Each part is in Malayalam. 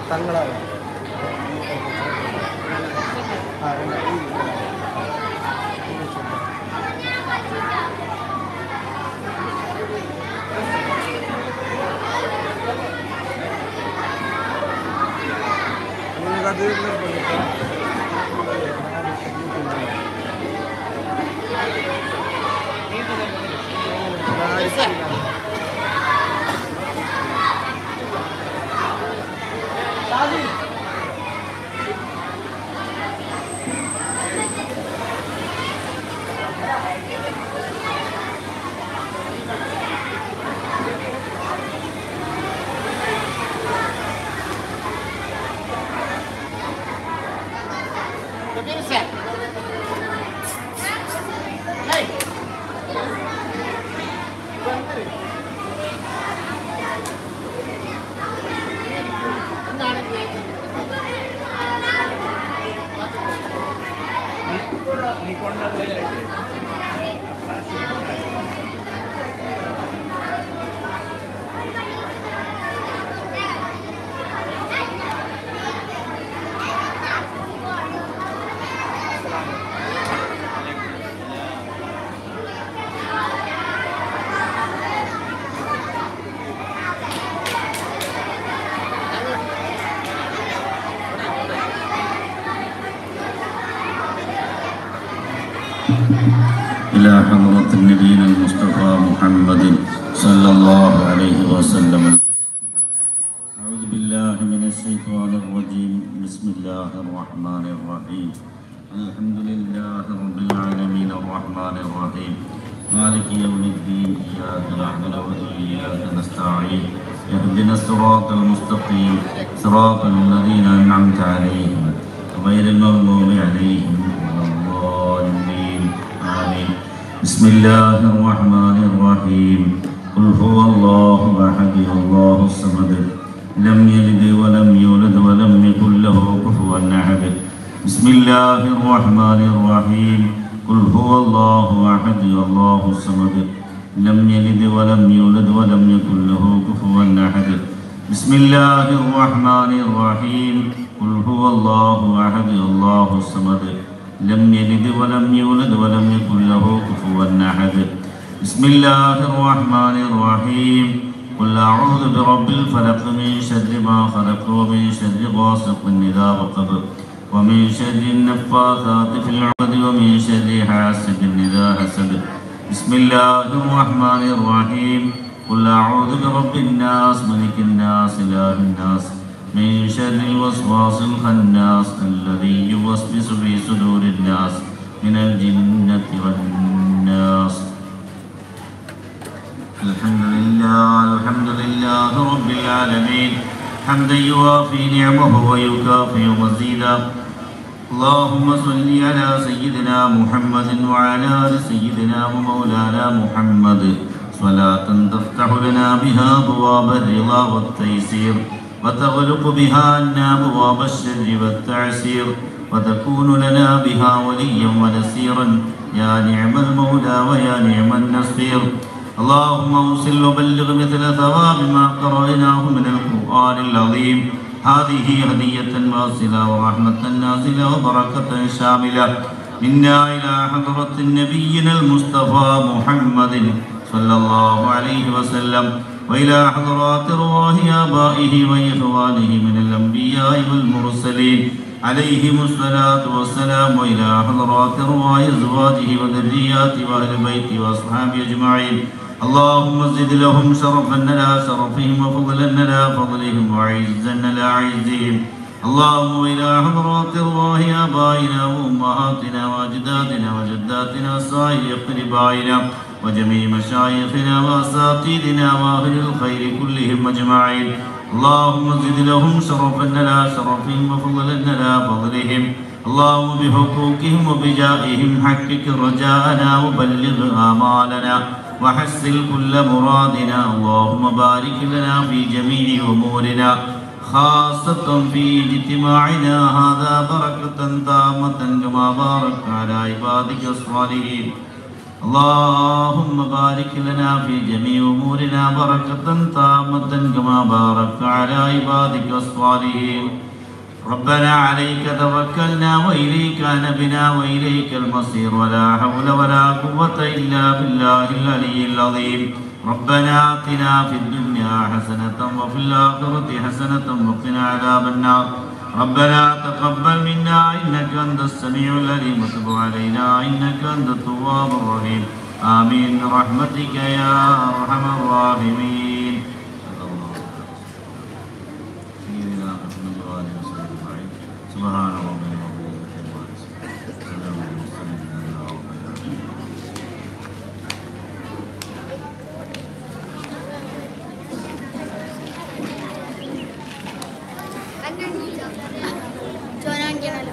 തങ്ങളാണ് ആ രണ്ട് ഈ നിങ്ങൾക്കത് إلى حضرة النبي المصطفى محمد صلى الله عليه وسلم أعوذ بالله من الشيطان الرجيم بسم الله الرحمن الرحيم الحمد لله رب العالمين الرحمن الرحيم مالك يوم الدين إياك نعبد وإياك نستعين اهدنا الصراط المستقيم صراط الذين أنعمت عليهم غير المغضوب عليهم ولا الضالين آمين بسم الله الرحمن الرحيم قل هو الله أحد الله الصمد لم يلد ولم يولد ولم يكن له كفوا أحد بسم الله الرحمن الرحيم قل هو الله أحد الله الصمد لم يلد ولم يولد ولم يكن له كفوا أحد بسم الله الرحمن الرحيم قل هو الله أحد الله الصمد لم يلد ولم يولد ولم يكن له كفوا أحد بسم الله الرحمن الرحيم قل أعوذ برب الفلق من شر ما خلق ومن شر غاسق إذا وقب ومن شر النفاثات في العقد ومن شر حاسد إذا حسد بسم الله الرحمن الرحيم قل أعوذ برب الناس ملك الناس إله الناس من شر الوسواس الخناس الذي يوسوس في صدور الناس من الجنة والناس الحمد لله الحمد لله رب العالمين حمدا يوافي نعمه ويكافئ مزيدا اللهم صل على سيدنا محمد وعلى ال سيدنا ومولانا محمد صلاة تفتح لنا بها ابواب الرضا والتيسير وتغلق بها عنا ابواب الشر والتعسير وتكون لنا بها وليا ونسيرا يا نعم المولى ويا نعم النصير اللهم اوصل وبلغ مثل ثواب ما قرأناه من القرآن العظيم هذه هدية واصلة ورحمة نازلة وبركة شاملة منا إلى حضرة نبينا المصطفى محمد صلى الله عليه وسلم وإلى حضرات رواه آبائه وإخوانه من الأنبياء والمرسلين عليهم الصلاة والسلام وإلى حضرات رواه أزواجه وذرياته وأهل بيته وأصحابه أجمعين اللهم زد لهم شرفا على شرفهم وفضلا على فضلهم وعزا على عزهم اللهم إلى حضرات الله آبائنا وأمهاتنا وأجدادنا وجداتنا سائر أقربائنا وجميع مشايخنا وأساتذتنا وأهل الخير كلهم أجمعين اللهم زد لهم شرفا على شرفهم وفضلا على فضلهم اللهم بحقوقهم وبجائهم حقق رجاءنا وبلغ آمالنا وحسن كل مرادنا اللهم بارك لنا في جميع أمورنا خاصة في اجتماعنا هذا بركة تامة كما بارك على عبادك الصالحين اللهم بارك لنا في جميع أمورنا بركة تامة كما باركت على عبادك الصالحين ربنا عليك توكلنا وإليك نبنا وإليك المصير ولا حول ولا قوة إلا بالله العلي العظيم ربنا آتنا في الدنيا حسنة وفي الآخرة حسنة وقنا عذاب النار ربنا تقبل منا إنك أنت السميع العليم وتب علينا إنك أنت التواب الرحيم آمين برحمتك يا أرحم الراحمين سيدنا محمد وآله وصحبه أجمعين سبحان ربك رب العزة عما يصفون وسلام على المرسلين الحمد لله رب العالمين ചോനാങ്കിയാണല്ലോ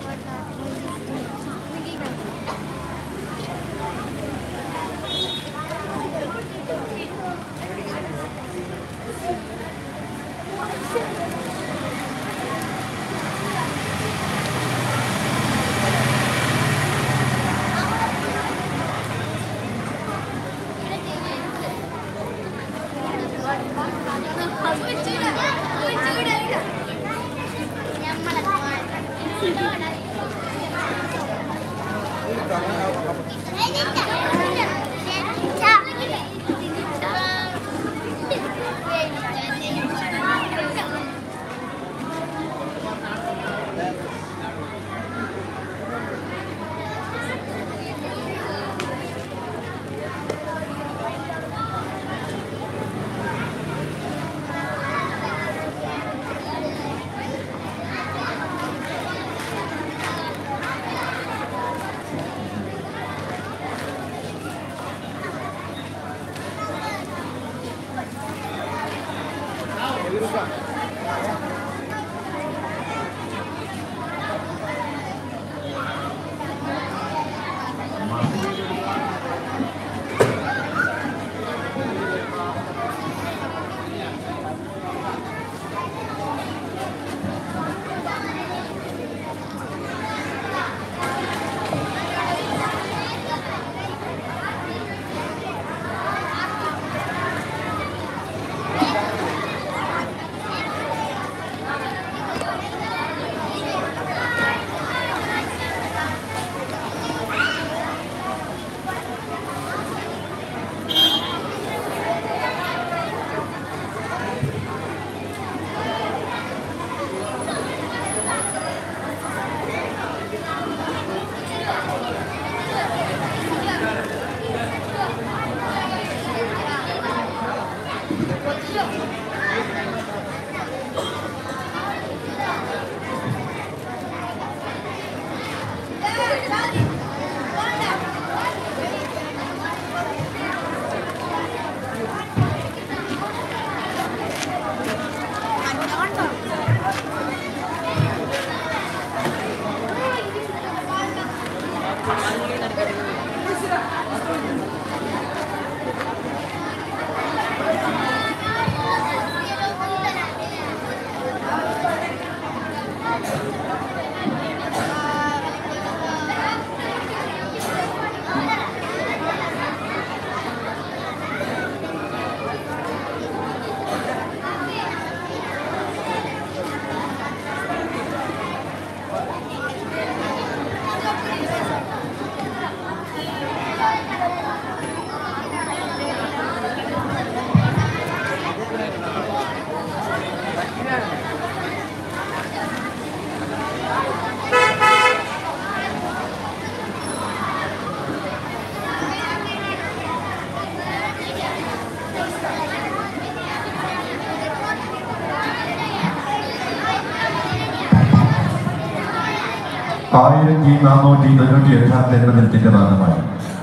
ആയിരത്തി നാനൂറ്റി തൊണ്ണൂറ്റി എട്ടാം ജന്മദിനത്തിന്റെ ഭാഗമായി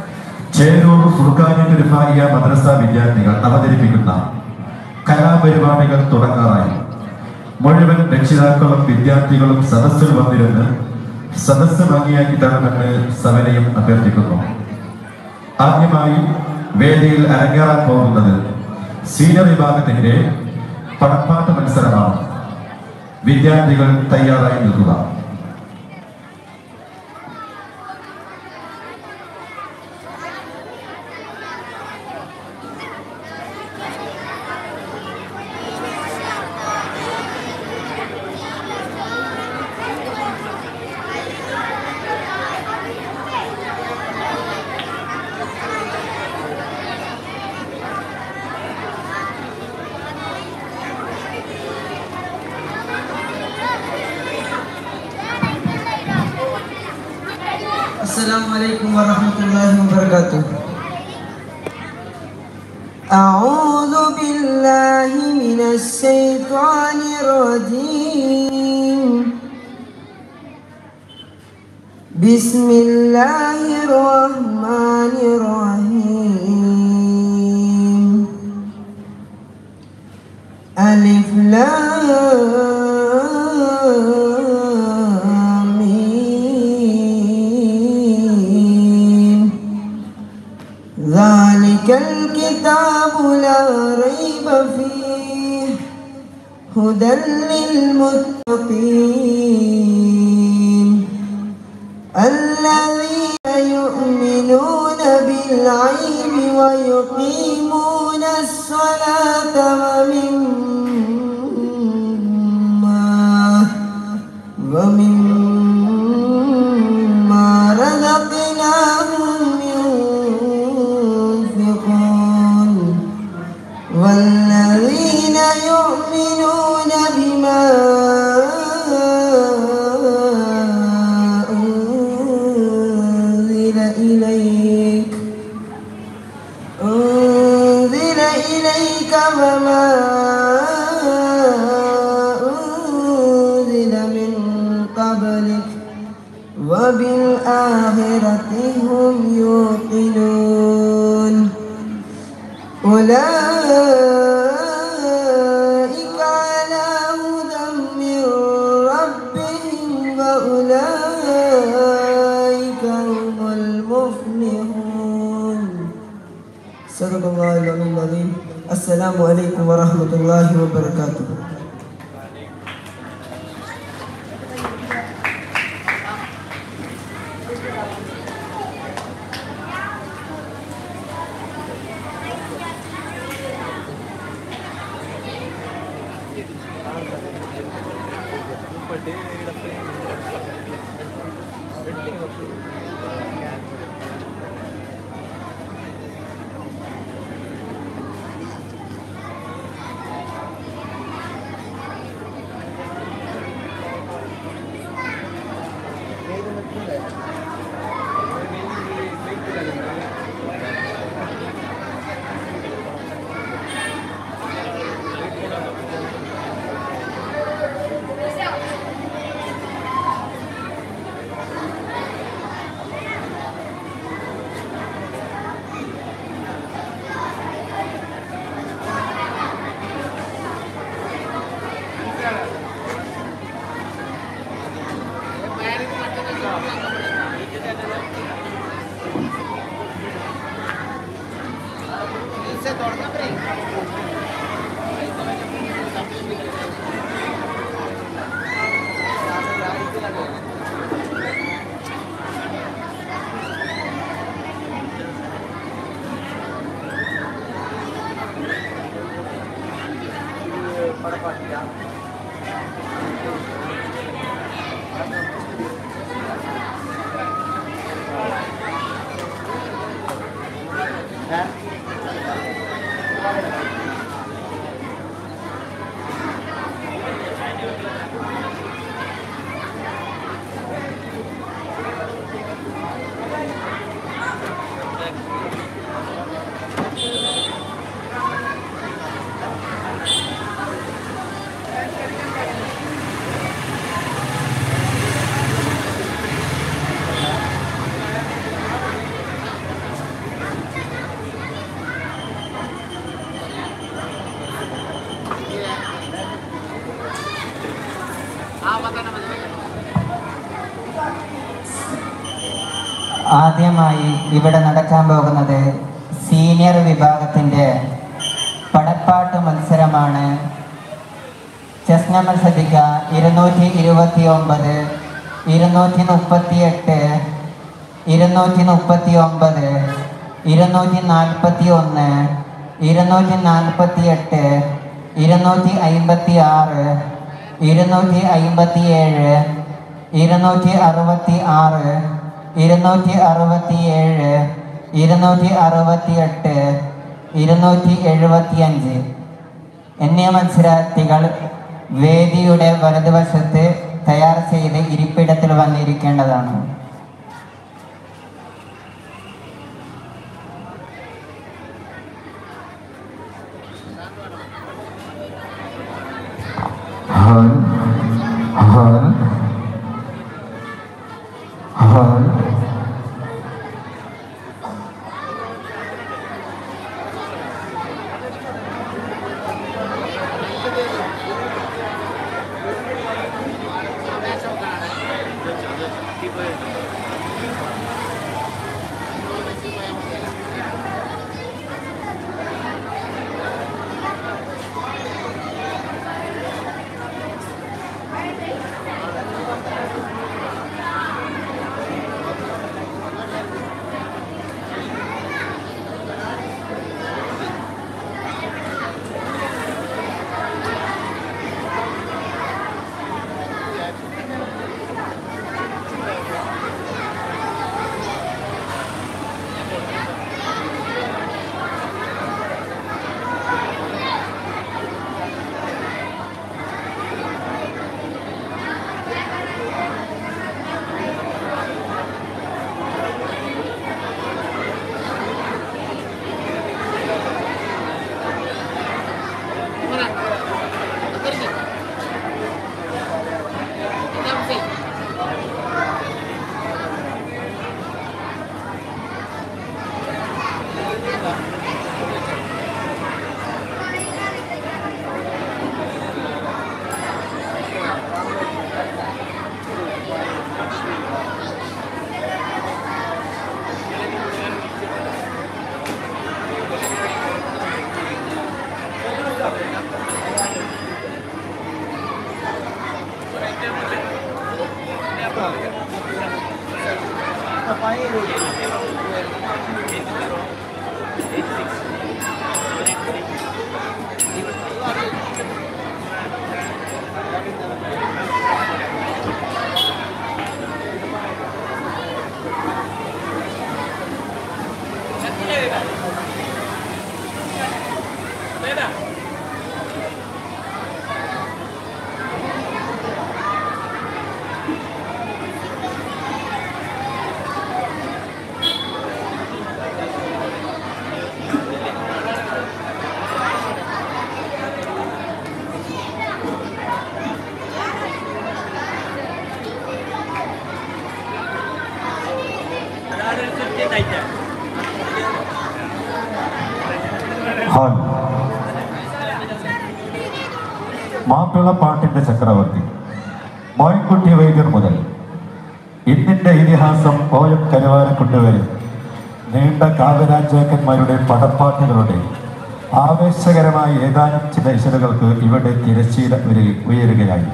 ചേരൂർ ഫുർഖാനിന്റെ റിഫായിയ മദ്രസ വിദ്യാർത്ഥികൾ അവതരിപ്പിക്കുന്ന കലാപരിപാടികൾ തുടങ്ങാറായി മുഴുവൻ രക്ഷിതാക്കളും വിദ്യാർത്ഥികളും സദസ്സിൽ വന്നിരുന്ന് സദസ്സ് ഭംഗിയാക്കി തരണമെന്ന് സവനയും അഭ്യർത്ഥിക്കുന്നു ആദ്യമായി വേദിയിൽ അരങ്ങേറാൻ പോകുന്നത് സീനിയർ വിഭാഗത്തിന്റെ പടപ്പാട്ട് മത്സരമാണ് വിദ്യാർത്ഥികൾ തയ്യാറായി നിൽക്കുക السلام عليكم ورحمة الله وبركاته أعوذ بالله من الشيطان الرجيم بسم الله الرحمن الرحيم ألف لام ميم ذلك الكتاب لا ريب فيه هدى للمتقين الذين يؤمنون بالغيب ويقيمون الصلاة ومما ومما رزقناهم ينفقون والذين يؤمنون بما أنزل إليك أنزل إليك وما أنزل من قبلك وبالآخرة هم يوقنون أولئك على هدى من ربهم وأولئك هم المفلحون صدق الله العلي العظيم السلام عليكم ورحمة الله وبركاته ആദ്യമായി ഇവിടെ നടക്കാൻ പോകുന്നത് സീനിയർ വിഭാഗത്തിൻ്റെ പടപ്പാട്ട് മത്സരമാണ് ചെസ് നമ്പർ ശ്രദ്ധിക്കുക ഇരുന്നൂറ്റി ഇരുപത്തി ഒമ്പത് ഇരുന്നൂറ്റി മുപ്പത്തി എട്ട് ഇരുന്നൂറ്റി മുപ്പത്തി ഒമ്പത് ഇരുന്നൂറ്റി നാൽപ്പത്തി ഒന്ന് ഇരുന്നൂറ്റി നാൽപ്പത്തി എട്ട് ഇരുന്നൂറ്റി അയിമ്പത്തി ആറ് ഇരുന്നൂറ്റി അയിമ്പത്തി ഏഴ് ഇരുന്നൂറ്റി അറുപത്തി ആറ് ഇരുന്നൂറ്റി അറുപത്തി ഏഴ് ഇരുന്നൂറ്റി അറുപത്തി എട്ട് ഇരുന്നൂറ്റി എഴുപത്തി അഞ്ച് എന്നീ മത്സരാർത്ഥികൾ വേദിയുടെ വലതുവശത്ത് തയ്യാർ ചെയ്ത് ഇരിപ്പിടത്തിൽ വന്നിരിക്കേണ്ടതാണ് ഹാൽ മാപ്പിള പാട്ടിന്റെ ചക്രവർത്തി മോയിൻകുട്ടി വൈദ്യർ മുതൽ ഇന്നിന്റെ ഇതിഹാസം ഓയം കരുവാരക്കുണ്ട് വരെ നീണ്ട കാവ്യരാജാക്കന്മാരുടെ പടപ്പാട്ടുകളുടെ ആവേശകരമായ ഏതാനും ചില ഇശലുകൾക്ക് ഇവിടെ തിരശ്ശീല ഉയരു- ഉയരുകയായി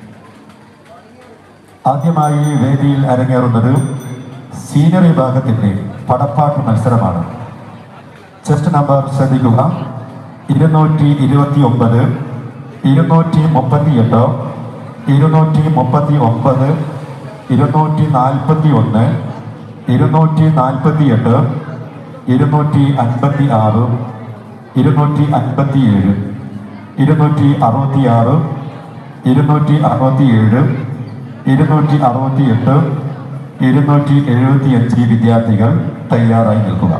ആദ്യമായി ഈ വേദിയിൽ അരങ്ങേറുന്നത് സീനിയർ വിഭാഗത്തിന്റെ പടപ്പാട്ട് മത്സരമാണ് ചെസ്റ്റ് നമ്പർ ശ്രദ്ധിക്കുക ഇരുന്നൂറ്റി ഇരുപത്തി ഒമ്പത് ഇരുന്നൂറ്റി മുപ്പത്തി എട്ട് ഇരുന്നൂറ്റി മുപ്പത്തി ഒമ്പത് ഇരുന്നൂറ്റി നാൽപ്പത്തി ഒന്ന് ഇരുന്നൂറ്റി നാൽപ്പത്തി എട്ട് ഇരുന്നൂറ്റി അൻപത്തി ആറ് ഇരുന്നൂറ്റി അൻപത്തി ഏഴ് ഇരുന്നൂറ്റി അറുപത്തി ആറ് ഇരുന്നൂറ്റി അറുപത്തി ഏഴ് ഇരുന്നൂറ്റി അറുപത്തി എട്ട് ഇരുന്നൂറ്റി എഴുപത്തി അഞ്ച് വിദ്യാർത്ഥികൾ തയ്യാറായി നിൽക്കുക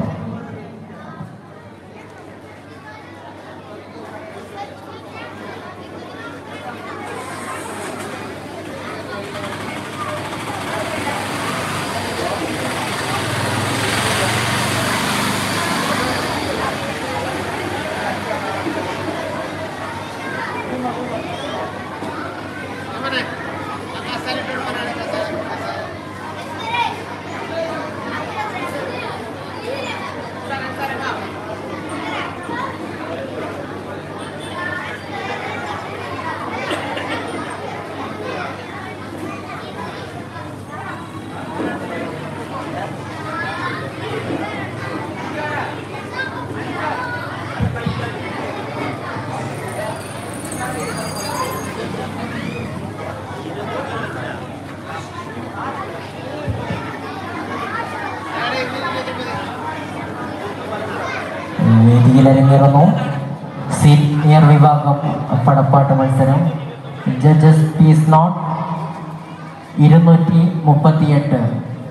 വേദിയിലരങ്ങേറുന്നു സീനിയർ വിഭാഗം പടപ്പാട്ട് മത്സരം ജഡ്ജസ് പീസ് നോട്ട് ഇരുന്നൂറ്റി മുപ്പത്തിയെട്ട്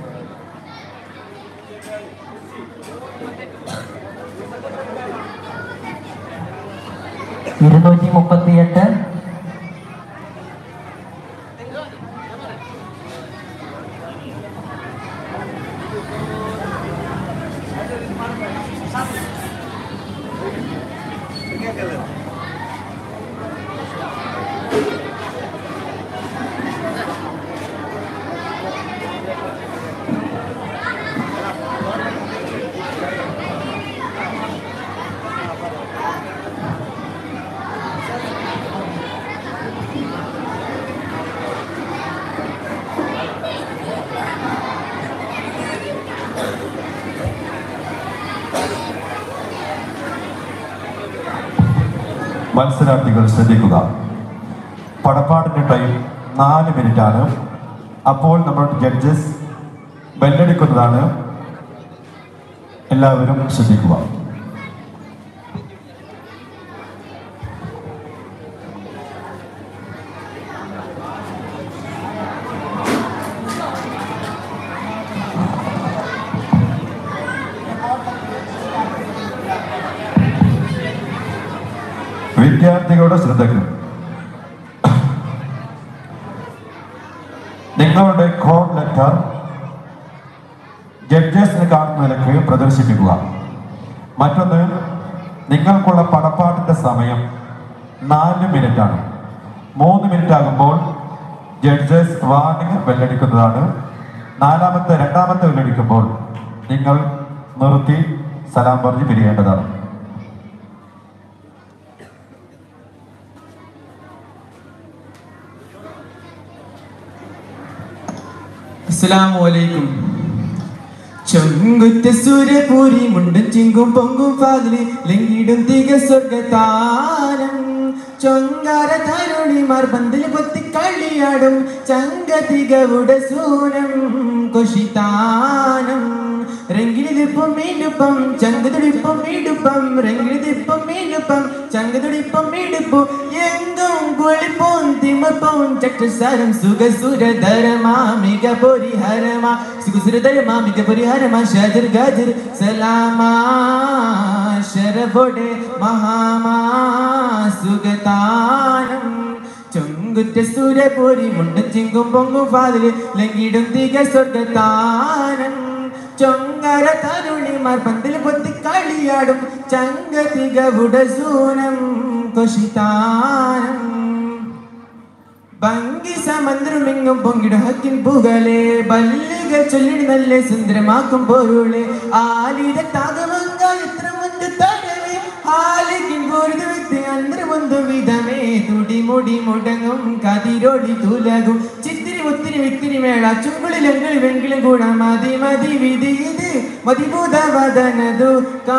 ഇരുന്നൂറ്റി മുപ്പത്തിയെട്ട് മത്സരാർത്ഥികൾ ശ്രദ്ധിക്കുക പടപ്പാടിന്റെ ടൈം നാല് മിനിറ്റ് ആണ് അപ്പോൾ നമ്മൾ ജഡ്ജസ് ബെല്ലടിക്കുന്നതാണ് എല്ലാവരും ശ്രദ്ധിക്കുക വിദ്യാർത്ഥികളുടെ ശ്രദ്ധയ്ക്ക് നിങ്ങളുടെ കോഡ് ലെറ്റർ ജഡ്ജസിന് കാണുന്ന നിലയ്ക്ക് പ്രദർശിപ്പിക്കുക മറ്റൊന്ന് നിങ്ങൾക്കുള്ള പടപ്പാട്ടിന്റെ സമയം നാല് മിനിറ്റ് ആണ് മൂന്ന് മിനിറ്റ് ആകുമ്പോൾ ജഡ്ജസ് വാർണിംഗ് ബെല്ലടിക്കുന്നതാണ് നാലാമത്തെ രണ്ടാമത്തെ ബെല്ലടിക്കുമ്പോൾ നിങ്ങൾ നിർത്തി സലാം പറഞ്ഞ് പിരിയേണ്ടതാണ് അസ്സലാമു അലൈക്കും ചൊങ്കുറ്റ സൂര്യപൂരി മുണ്ടും ചിങ്കും പൊങ്കും ഫാതിലി ലെങ്കിടും തിക സ്വർഗതാരം ചൊങ്കാര തരുണിമാർ പന്തൽ പൊത്തി കളിയാടും ചങ്ക തികവുട സൂനം കൊഷിതാനം രംഗിലിതിപ്പം മീനുപ്പം ചങ്കതുടിപ്പം മീടുപ്പം രംഗിലിതിപ്പം മീനുപ്പം ചങ്കതുടിപ്പം മീടുപ്പു എങ്കും കുളിപ്പും തിമപ്പും ചക്ഷസാരം സുഖസുരധരമാ മിക പരിഹരമാ സുഖസുരധരമാ മിക പരിഹരമാ ഷജർ ഗജർ സലാമാ ശരഭോടെ മഹാമാ സുഖതാനം ചൊങ്കുറ്റ സൂര്യപൂരി മുണ്ടും ചിങ്കും പൊങ്കും ഫാതില് ലങ്കിടും തിക സ്വർഗത്താനം ചൊങ്കര തരുണിമാർ പന്തിൽ പൊത്തി കളിയാടും ചങ്ക തികവുട സൂനം കൊഷിതാനം ഭംഗി സമന്ത്രമെങ്ങും പൊങ്കിടും ഹക്കിൻ പുകളെ ബല്ലിക ചൊല്ലിട് നല്ല സുന്ദരമാക്കും പൊരുളെ ആലിത താകമങ്ക എത്ര മുണ്ട് തടവേ ആലിക്കിൻ പൊരുത് വ്യക്തി അന്തരമൊന്തു വിധമേ തുടി മുടി മുടങ്ങും കതിരൊടി തുലകും ചിത്തിരി ഒത്തിരി വ്യക്തിരി മേള ചുങ്കുളിലെങ്കിൽ വെങ്കിലും കൂട മതി മതി വിധി ഇത് മതിഭൂത വദനതു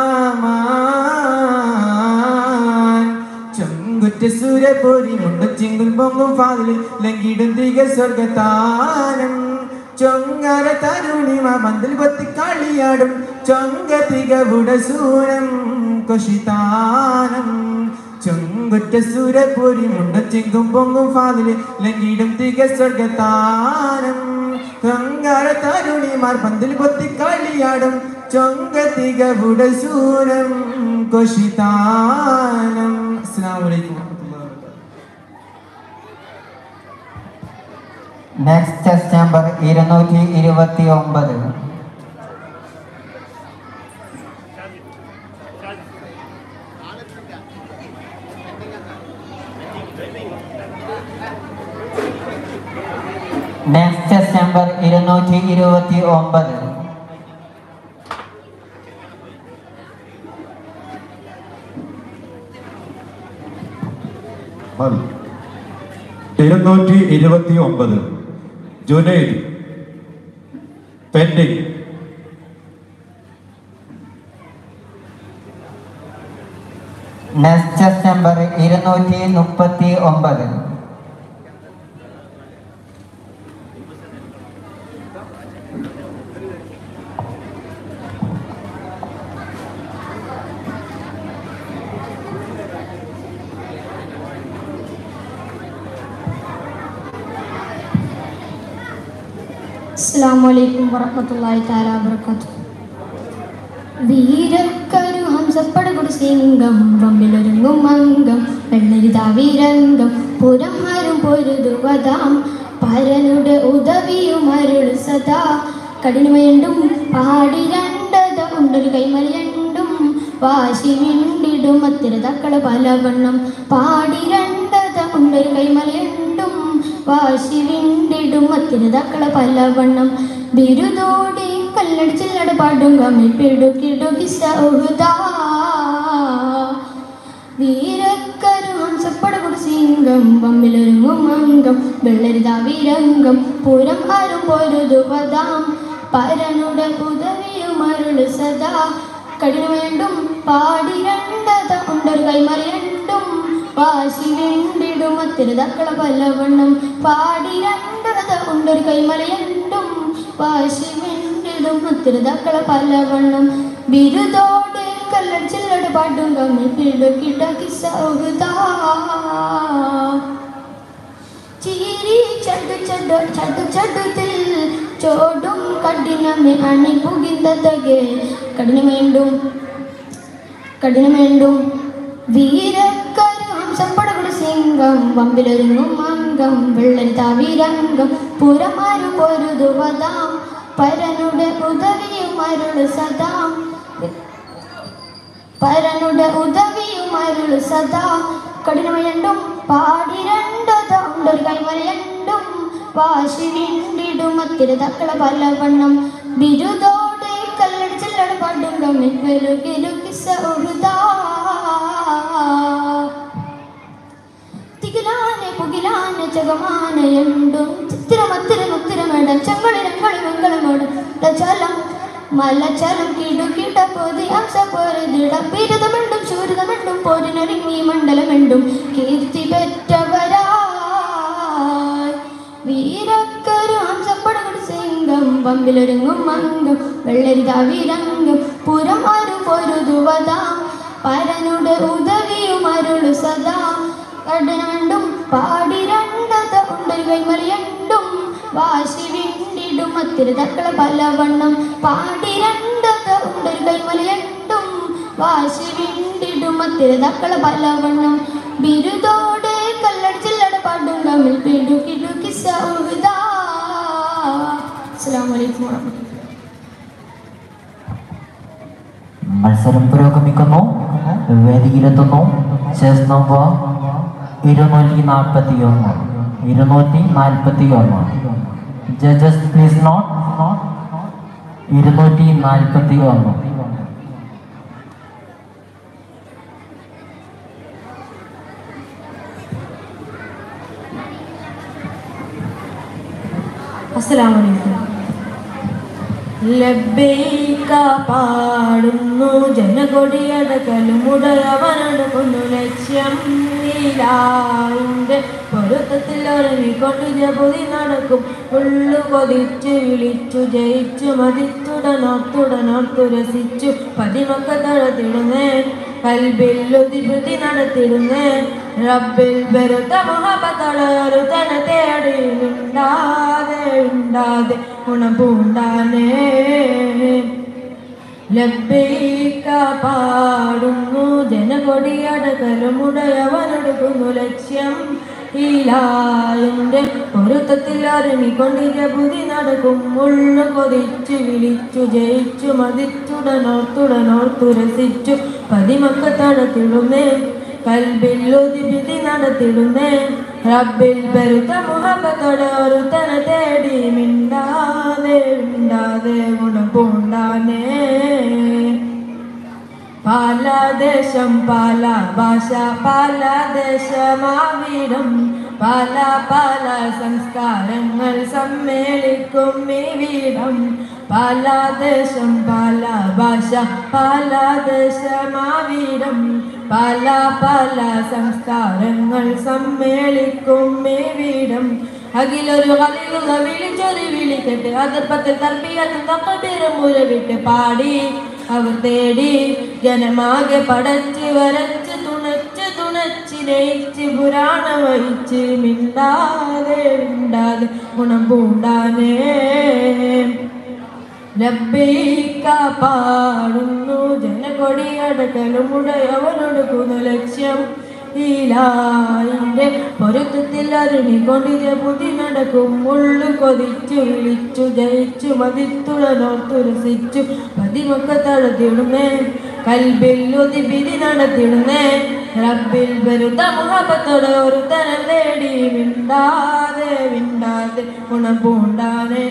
കാമാൻ ചങ്കുറ്റ സൂര്യപൂരി മുണ്ടും ചിങ്കും പൊങ്ങും ഫാതിൽ ലങ്കിടും തിക സ്വർഗത്താനം ചൊങ്കര തരുണിമ മന്ദിൽ പത്തി കളിയാടും ചൊങ്ക തികവുട സൂരം കൊഷിതാനം ചൊങ്കുറ്റ സൂര്യപൂരി മുണ്ടും ചിങ്കും പൊങ്ങും ഫാതിൽ ലങ്കിടും തിക സ്വർഗത്താനം ചൊങ്കര തരുണിമാർ പന്തിൽ പൊത്തി കളിയാടും ചൊങ്ക തികവുട സൂരം കൊഷിതാനം അസ്സലാമു അലൈക്കും വറഹ്മത്തുള്ളാഹി വബറകാതുഹു നെക്സ്റ്റ് ടെസ്റ്റ് നമ്പർ ഇരുന്നൂറ്റി ഇരുപത്തി ഒമ്പത് നെക്സ്റ്റ് ടെസ്റ്റ് നമ്പർ ഇരുന്നൂറ്റി ഇരുപത്തി ഒമ്പത് മതി. ഇരുന്നൂറ്റി ഇരുപത്തി ഒമ്പത് Junaid pending next test number ഇരുന്നൂറ്റി മുപ്പത്തി ഒമ്പത് അസ്സാം വലൈക്കും വറഹമത്തല്ലാഹി താല വബർക്കാത്തു വീരക്കരു ഹംസപ്പടകുടി സിംഗം വമ്പിലൊരുങ്ങും അംഗം വെള്ളരിതാ വീരംഗം പുരം ഹരും പൊരുതുവതാം പരനുടെ ഉദവിയും അരുൾ സദാ കഠിനമയണ്ടും പാടി രണ്ടത ഉണ്ടൊരു കൈമലയണ്ടും വാശി വിണ്ടിടും അത്തിരതക്കള പലവണ്ണം പാടി രണ്ടത ഉണ്ടൊരു കൈമലയണ്ടും വാശി വിണ്ടിടും അത്തിരതക്കള പലവണ്ണം ബിരുദോടെ കല്ലടിച്ചില്ലട പാടും കമ്മിപ്പിടുക്കിടുക്കി സൗഹൃദാ വീരക്കരു ഹംസപ്പടകുടി സിംഗം വമ്പിലൊരുങ്ങും അംഗം വെള്ളരിതാ വീരംഗം പുരം ആരും പൊരുതുപതാം പരനുടെ പുതവിയും അരുള് സദാ കഠിനമേണ്ടും പാടി രണ്ടത ഉണ്ടൊരു കൈമറിയണ്ടും വാശി വേണ്ടിടും അത്തിരതക്കള പലവണ്ണം പാടി രണ്ടത ഉണ്ടൊരു കൈമലയണ്ടും വാശി വേണ്ടിടും അത്തിരതക്കള പലവണ്ണം ബിരുദോടെ കല്ലടിച്ചില്ലട പാട്ടും കമ്മി പിടുക്കിടക്കി സൗഹൃദാ ചീരി ചടു ചടു ചടു ചടുത്തിൽ ചോടും കഠിനമേ അണി പുകിന്തതകെ കഠിനമേണ്ടും കഠിനമേണ്ടും വീരക്കരു ഹംസപ്പടകുടി സിംഗം വമ്പിലൊരുങ്ങും അംഗം വെള്ളരിതാ വീരംഗം പുരമാരും പൊരുതുവതാം പരനുടെ ഉദവിയും അരുള് സദാം പരനുടെ ഉദവിയും അരുള് സദാ കഠിനമയണ്ടും പാടി രണ്ടത ഉണ്ടൊരു കൈമലയണ്ടും വാശി വീണ്ടിടും അത്തിരതക്കള പലവണ്ണം ബിരുദോടെ കല്ലടിച്ചില്ലട പാടും കമ്മിപ്പലുകിലുക്കി സൗഹൃദാ തികിലാനെ പുകിലാനെ ജഗമാനയുണ്ടും ചിത്തിരമത്തിരമുത്തിരമട മന്ദം ചങ്കളിരങ്കളി മംഗളമോട് ചലം മലച്ചലം കിടുകിട പൊതി അംസ പൊരുതിടം ബിരുദമെണ്ടും ശൂരിതമെണ്ടും പോരിനൊരുങ്ങി മണ്ഡലമെണ്ടും കീർത്തി പെറ്റവരായി വീരക്കരു ഹംസപ്പടകൾ സിംഗം പമ്പിലൊരുങ്ങും മംഗം വെള്ളരിത വീരംഗം പുരം ആരു പൊരുതുവതാം പരനുടെ ഉദവിയും അരുളു സദാ കടനണ്ടും പാടി രണ്ടത ഉണ്ടൊരു കൈമറിയണ്ടും വാശി വിണ്ടിടും അത്തിരി തക്കള പലവണ്ണം പാടി രണ്ടത ഉണ്ടൊരു കൈമറിയണ്ടും വാശി വിണ്ടിടും അത്തിരി തക്കള പലവണ്ണം ബിരുദോടെ കല്ലടിച്ചില്ലട പാടും തമ്മിൽ പിടുക്കിടുക്കി സൗഹൃദ അസ്സലാമു അലൈക്കും വറഹ്മത്തുള്ളാഹി മത്സരം പുരോഗമിക്കുന്നു വേദിയിലെത്തുന്നു ചെസ് നമ്പർ ഇരുന്നൂറ്റി നാൽപ്പത്തി ഒന്ന് ഇരുന്നൂറ്റി നാൽപ്പത്തി ഒന്ന് ജഡ്ജസ് പ്ലീസ് നോട്ട് ഇരുന്നൂറ്റി നാൽപ്പത്തി ഒന്ന് അസ്സലാമലൈക്കും ലബ്ബൈക പാടുന്നു ജനകൊടിയടക്കലുമുടയവനടുക്കുന്നു ലക്ഷ്യം നീലാവിൻ്റെ പൊരുത്തത്തിൽ ഒരുങ്ങിക്കൊണ്ട് ജപുതി നടക്കും ഉള്ളു കൊതിച്ചു വിളിച്ചു ജയിച്ചു മതിത്തുടനോത്തുടനോർത്തു രസിച്ചു പതിമൊക്കെ തഴത്തിടുന്നേ കൽബില്ലുതിപൃതി നടത്തിടുന്നേ റബ്ബിൽ വെറുത്ത മുഹബത്തളൊരു തന തേടി ഉണ്ടാതെ ഉണ്ടാതെ ഗുണപൂണ്ടാനേ ലബ്ബൈക പാടുന്നു ജനകൊടിയടകലുമുടയവനടുക്കുന്നു ലക്ഷ്യം ഈലായന്റെ പൊരുത്തത്തിൽ അറിഞ്ഞിക്കൊണ്ടിര ബുദ്ധി നടക്കും മുള്ളു കൊതിച്ചു വിളിച്ചു ജയിച്ചു മതിച്ചുടനോർത്തുടനോർത്തു രസിച്ചു പതിമക്ക തടത്തിടുന്നേ കൽബില്ലുതിവിധി നടത്തിടുന്നേ റബ്ബിൽ പെരുത്ത മുഹബത്തോടെ ഒരു തന തേടി മിണ്ടാതെ മിണ്ടാതെ ഗുണം പൂണ്ടാനേ പല ദേശം പല ഭാഷ പല ദേശമാവിടം പല പല സംസ്കാരങ്ങൾ സമ്മേളിക്കും ഈ വീടം പല ദേശം പല ഭാഷ പല ദേശമാവിടം പല പല സംസ്കാരങ്ങൾ സമ്മേളിക്കും ഈ വീടം അഖിലൊരു കളിലുള്ള വിളിച്ചൊരു വിളിക്കട്ടെ അതിർപ്പത്തിൽ തർപ്പിയത്തും തക്കബീരം മുരവിട്ട് പാടി അവർ തേടി ജനമാകെ പടച്ച് വരച്ച് തുണച്ച് തുണച്ച് നയിച്ച് പുരാണ വഹിച്ച് മിണ്ടാതെ മിണ്ടാതെ ഗുണം പൂണ്ടാനേ ലബ്ബൈക പാടുന്നു ജനകൊടിയടക്കലുമുടയവനൊടുക്കുന്നു ലക്ഷ്യം ഈലായിന്റെ പൊരുത്തത്തിൽ അറിഞ്ഞിക്കൊണ്ടിര പുതി നടക്കും മുള്ളു കൊതിച്ചു വിളിച്ചു ജയിച്ചു മതിത്തുളനോർത്തു രസിച്ചു പതിമൊക്കെ തളർത്തിടുന്നേ കൽബിൽ ഒതിപിരി നടത്തിടുന്നേ റബ്ബിൽ വെറുത മുഹബത്തോടെ ഒരു തരം നേടി മിണ്ടാതെ മിണ്ടാതെ ഗുണം പൂണ്ടാനേ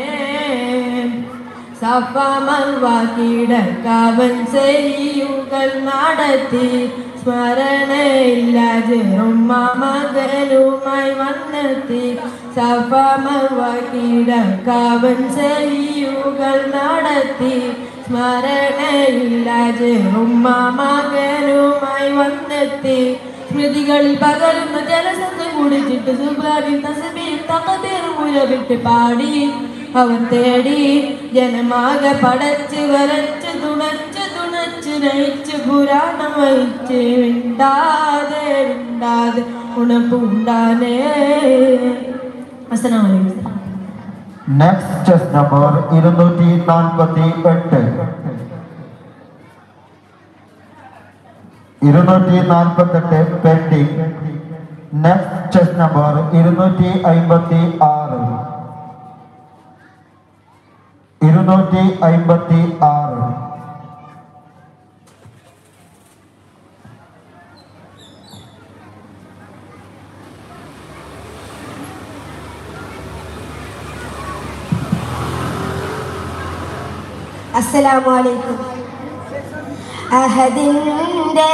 സഫമർവാക്കിടക്കാവൻ ചെയ്യുകൾ നടത്തി സ്മരണയില്ലാജുമ്മ മകനുമായി വന്നെത്തി സഫമർവാക്കിടക്കാവൻ ചെയ്യുകൾ നടത്തി സ്മരണയില്ലാജുമ്മ മകനുമായി വന്നെത്തി സ്മൃതികളിൽ പകരുന്ന ജലസത്ത് കുടിച്ചിട്ട് സുബ്രാബിൻ തസ്ബീർ തകതീർ മുരവിട്ട് പാടി അവൻ തേടി ജനമാകെ പടച്ച് വരച്ച് തുണച്ച് തുണച്ച് നയിച്ച് പുരാണം വഹിച്ച് മിണ്ടാതെ മിണ്ടാതെ ഉണപ്പുണ്ടാനേ അസ്സലാമലൈക്കും നെക്സ്റ്റ് ചെസ് നമ്പർ ഇരുന്നൂറ്റി നാൽപ്പത്തി എട്ട് ഇരുന്നൂറ്റി നാൽപ്പത്തെട്ട് പെൻഡിങ് നെക്സ്റ്റ് ചെസ് നമ്പർ ഇരുന്നൂറ്റി അമ്പത്തി ആറ് ഇരുന്നൂറ്റി അമ്പത്തി ആറ് അസ്സലാമു അലൈക്കും അഹദിന്റെ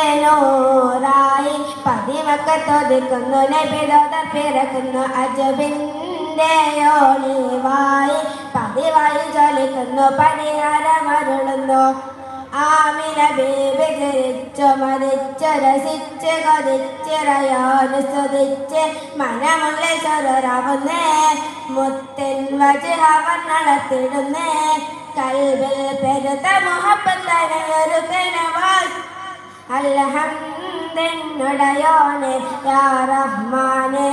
നോറായി പതിവക്കത്തൊതുക്കുന്നു നബിതോത പിറക്കുന്നു അജബിൻ ഒളിവായി പതിവായി ജ്വലിക്കുന്നു പരിഹാരമരുളുന്നു ആമിന ബേബി ജനിച്ചു മരിച്ചു രസിച്ച് കൊതിച്ചിറയോന് സ്തുതിച്ച് മനമുള്ള ചൊരറാവുന്നേ മുത്തിൻ വജുഹവൻ നടത്തിടുന്നേ കൽവിൽ പെരുത്ത മുഹബത്തനെ ഒരു കനവായി അൽഹംദുലില്ലാഹി യാ റഹ്മാനേ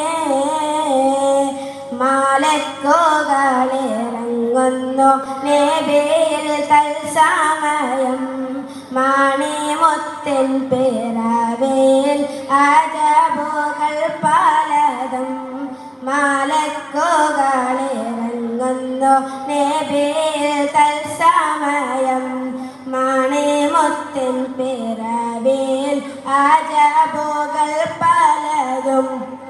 മാലക്കുകളിറങ്ങുന്നു നബിയിൽ തൽസമയം മാണിമുത്തിൻ പിറവേൽ അജബുകൾ പലതും മാലക്കുകളിറങ്ങുന്നു നബിയിൽ തൽസമയം മാണിമുത്തിൻ പിറവേൽ അജബുകൾ പലതും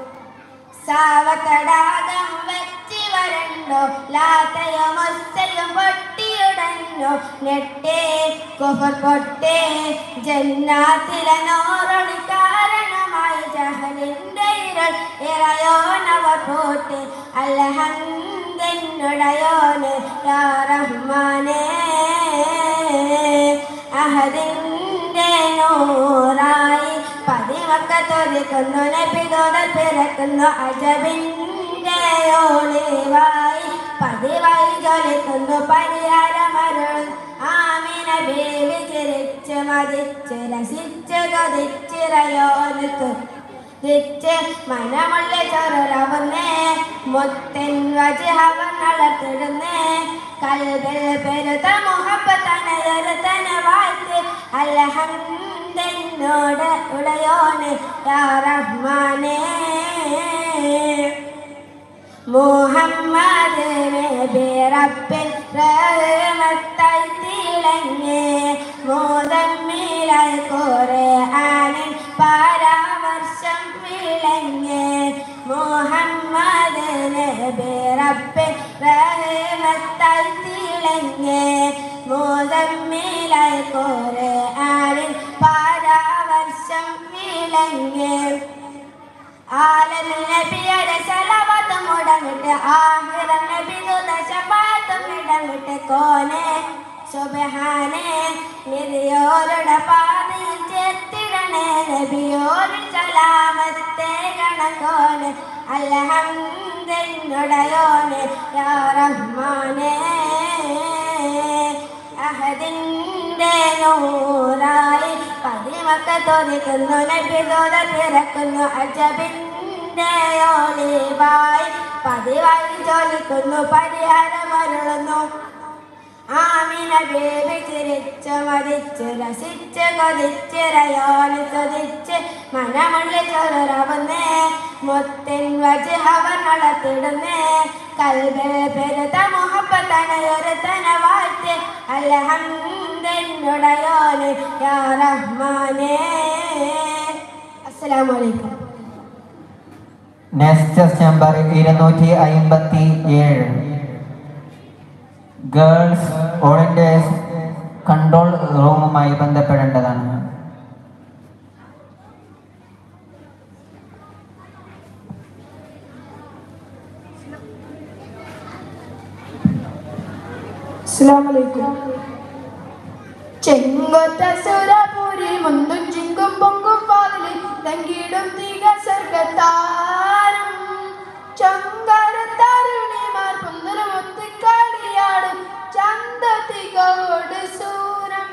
സാവതടാകം വെച്ച് വരണ്ടോ ലാത്തയോ മൊസ്സയും പൊട്ടിയുടഞ്ഞോ നെട്ടേ കുഫർ പൊട്ടേ ജന്നാത്തിലെ നോറൊളി കാരണമായി ജഹലിന്റെ ഇരൾ ഇറയോനവർ പോട്ടെ അല്ലഹന്തെന്നുടയോന് യാ റഹ്മാനേ അഹദിന്റെ നൂറായി പതിമക്കത്തൊരുക്കുന്നു നബിതോടൽ പിറക്കുന്നു അജബിന്റെ ഒളിവായി പതിവായി ജ്വലിക്കുന്നു പരിഹാരമരുൾ ആമിന ബേബി ചിരിച്ച് മതിച്ച് രസിച്ച് കൊതിച്ചിറയോനത്തു ദിച്ച് മനമുള്ള ചൊരവുന്നേ മുത്തൻ വജഹവൻ നടത്തിടുന്നേ കൽബിൽ പെരുത്ത മുഹബത്തനയൊരുത്തന വാഴ്ത്ത് അല്ലഹംദെന്നോട് ഉടയോന് യാ റഹ്മാനേ മുഹമ്മദ് നബി റബ്ബിൽ റഹ്മത്തായി തിളങ്ങി മുതമ്മിലായി ഖുർആനിൽ പരാമർശം വിളങ്ങി മുഹമ്മദ് നബി റബ്ബിൽ റഹ്മത്തായി തിളങ്ങി മുതമ്മിലായി ഖുർആനിൽ പരാമർശം വിളങ്ങി ആലമിൽ നബിയുടെ സലവത്തും ഉടങ്ങിട്ട് ആഹിറം നബി ദശപാത്തും ഇടങ്ങിട്ട് കോനെ സുബഹാനെ നിരയോരുടെ പാതയിൽ ചേർത്തിടണേ നബിയോരിൽ സലാമത്തെ കണക്കോനെ അല്ലഹംദുടയോനെ യാ റഹ്മാനേ അഹദിന്റെ നൂറായി പതിമക്ക തോന്നിക്കുന്നു നബിതോത പിറക്കുന്നു അജബിന്റെ ഒളിവായി പതിവായി ജോലിക്കുന്നു പരിഹാരമരുളുന്നു ആമിന ബേബി ചിരിച്ച് മതിച്ച് രസിച്ച് കൊതിച്ചിറയോന് സ്തുതിച്ച് മനമുള്ള ചൊരവുന്നേ മുത്തിൻ വജുഹവൻ നടത്തിടുന്നേ കൽബിൽ പെരുത്ത മുഹബത്തനയൊരുത്തന വാഴ്ത്ത് അല്ലഹംദുടയോന് യാ റഹ്മാനേ അസ്സലാമു അലൈക്കും നെക്സ്റ്റ് നമ്പർ ഇരുന്നൂറ്റി അയിമ്പത്തി ഏഴ് ഗേൾസ് വോളണ്ടിയേഴ്സ് കൺട്രോൾ റൂമുമായി ബന്ധപ്പെടേണ്ടതാണ് അസ്സലാമലൈക്കും ചെങ്കൊറ്റ സുരപുരി മുന്തും ചിങ്കും പൊങ്കും പാതിലിൽ തങ്കിടും തിക സർഗത്താരം ചങ്കര തരുണിമാർ പുന്നരമൊത്തിക്കളിയാടും ചന്ത തികവോട് സൂരം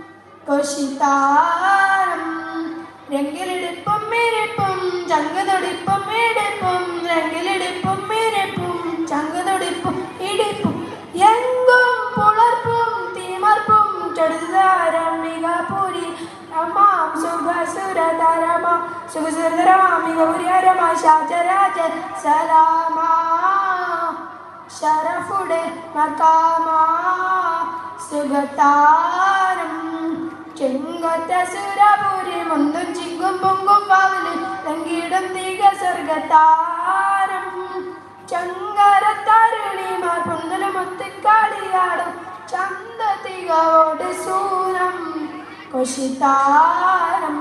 കൊശിതാരം രംഗിലിടിപ്പും മിരിപ്പും ചങ്കതൊടിപ്പും ഇടിപ്പും രംഗിലിടിപ്പും മിരിപ്പും ചങ്കതൊടിപ്പും ഇടിപ്പും എങ്കും പുളർപ്പും തീമർപ്പും ചടുതാരമിക പുരി രമാം സുഖസുരതരമ സുഖസുരതരാമിക പുരിയരമ ഷാജരാജ സലാമ ഷറഫുടെ മകാമ സുഖതാരം ചെങ്കൊറ്റ സുരപുരി മുന്തും ചിങ്കും പൊങ്കും പാവലിൽ തങ്കിടും തിക സ്വർഗതാരം ചങ്കര തരുണിമാർ പൊന്നലുമൊത്തിക്കളിയാടും ചന്ത തികവോട് സൂരം കൊശിതാരം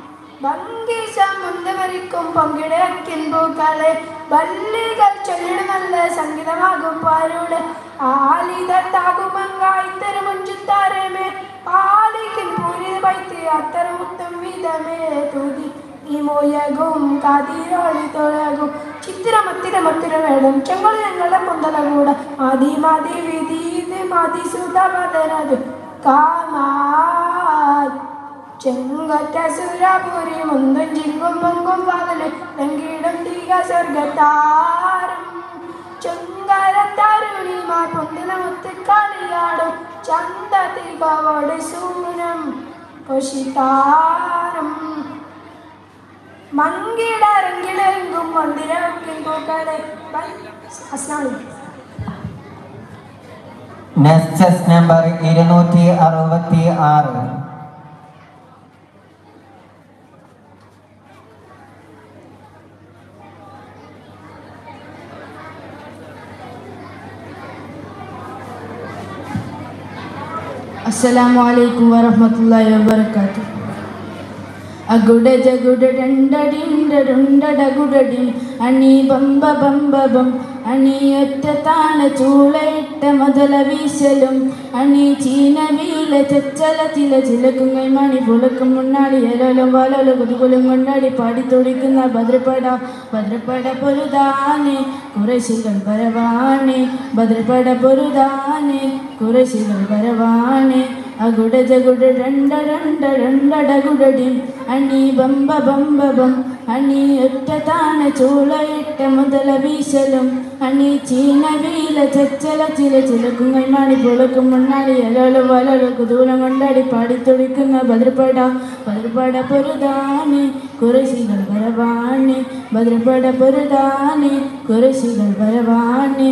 ഭംഗി സമുദ്രമരിക്കും പങ്കിടക്കിൻ പൂക്കളെ വല്ലികൾ ചൊല്ലിടുന്ന സംഗീതമാകും പാരുടെ ആലിതത്താകുമങ്കായി തരുമുഞ്ചുത്താരമേ പാലിക്കും പൂരിത പൈത്ത് അത്തരമുത്തം വിധമേ തുതി ഈ മോയകും കാതിരോളി തൊഴകും ചിത്തിരമത്തിരമത്തിരമേടും ചെങ്കളി ഞങ്ങളുടെ മുന്തല കൂടെ മാതി മാതി വിധീത് മാതി സുതപതനത് കാമാ ചെങ്കറ്റ സുരപുരി മുന്തും ചിങ്കും പൊങ്കും പകല് ലങ്കിടും തീക സ്വർഗത്താരം ചെങ്കരത്തരുണിമാർ പൊന്തിന മുത്ത് കളിയാടും ചന്ത തികവോട് സൂനം പൊഷിതാരം മങ്കിടരങ്കിലെങ്കും മന്ദിരക്കും പൂക്കളെ അസ്ലാം നെക്സ്റ്റ് ചെസ് നമ്പർ ഇരുന്നൂറ്റി അറുപത്തി ആറ് അസ്സലാമു അലൈക്കും വറഹ്മത്തുള്ളാഹി വബറകാതുഹു അഗുഡ ജഗുഡ ഡണ്ടടിണ്ടടുണ്ടടഗുഡടി അണി ബംബ ബംബ ബം അണി ഒറ്റ താണ ചൂളയിട്ട മതല വീശലും അണി ചീന വീല ചെച്ചല ചില ചിലക്കുങ്ങൈ മണി പുളക്കും മുന്നാടി എലോലും വാലോലും കുതുകുലും കൊണ്ടാടി പാടി തുടിക്കുന്ന ഭദ്രപ്പട ഭദ്രപ്പട പൊരുതാനെ കുറശികൾ വരവാണെ ഭദ്രപ്പട പൊരുതാനെ കുറശികൾ വരവാണെ അഗുഡ ജഗുഡ രണ്ട രണ്ട രണ്ടടകുടടി അണി ബംബ ബംബ ബം അണി ഒറ്റ താണ ചൂളയിട്ട മുതല വീശലും അണി ചീന വീല ചച്ചല ചില ചിലക്കുങ്ങൈ മാണി പുളക്കും മുന്നാടി അലോലും വലോലും കുതൂലം കൊണ്ടാടി പാടിത്തൊടിക്കുന്ന ഭദ്രപ്പട ഭദ്രപ്പട പൊരുതാനെ കുറശികൾ വരവാണെ ഭദ്രപ്പട പൊരുതാനെ കുറശികൾ വരവാണെ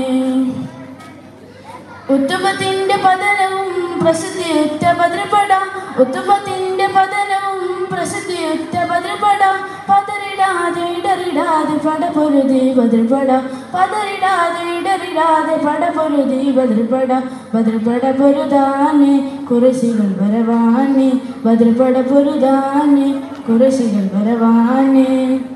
ഉത്തുബത്തിന്റെ പതനവും പ്രസിദ്ധിയുറ്റ ഭദ്രപട ഉത്തുബത്തിന്റെ പതനവും പ്രസിദ്ധിയുറ്റ ഭദ്രപട പതറിടാതെ ഇടറിടാതെ പടപൊരുതി ഭദ്രപട പതറിടാതെ ഇടറിടാതെ പടപൊരുതി ഭദ്രപട ഭദ്രപട പൊരുതാനെ കുറശികൾ വരവാനെ ഭദ്രപട പൊരുതാനെ കുറശികൾ വരവാനെ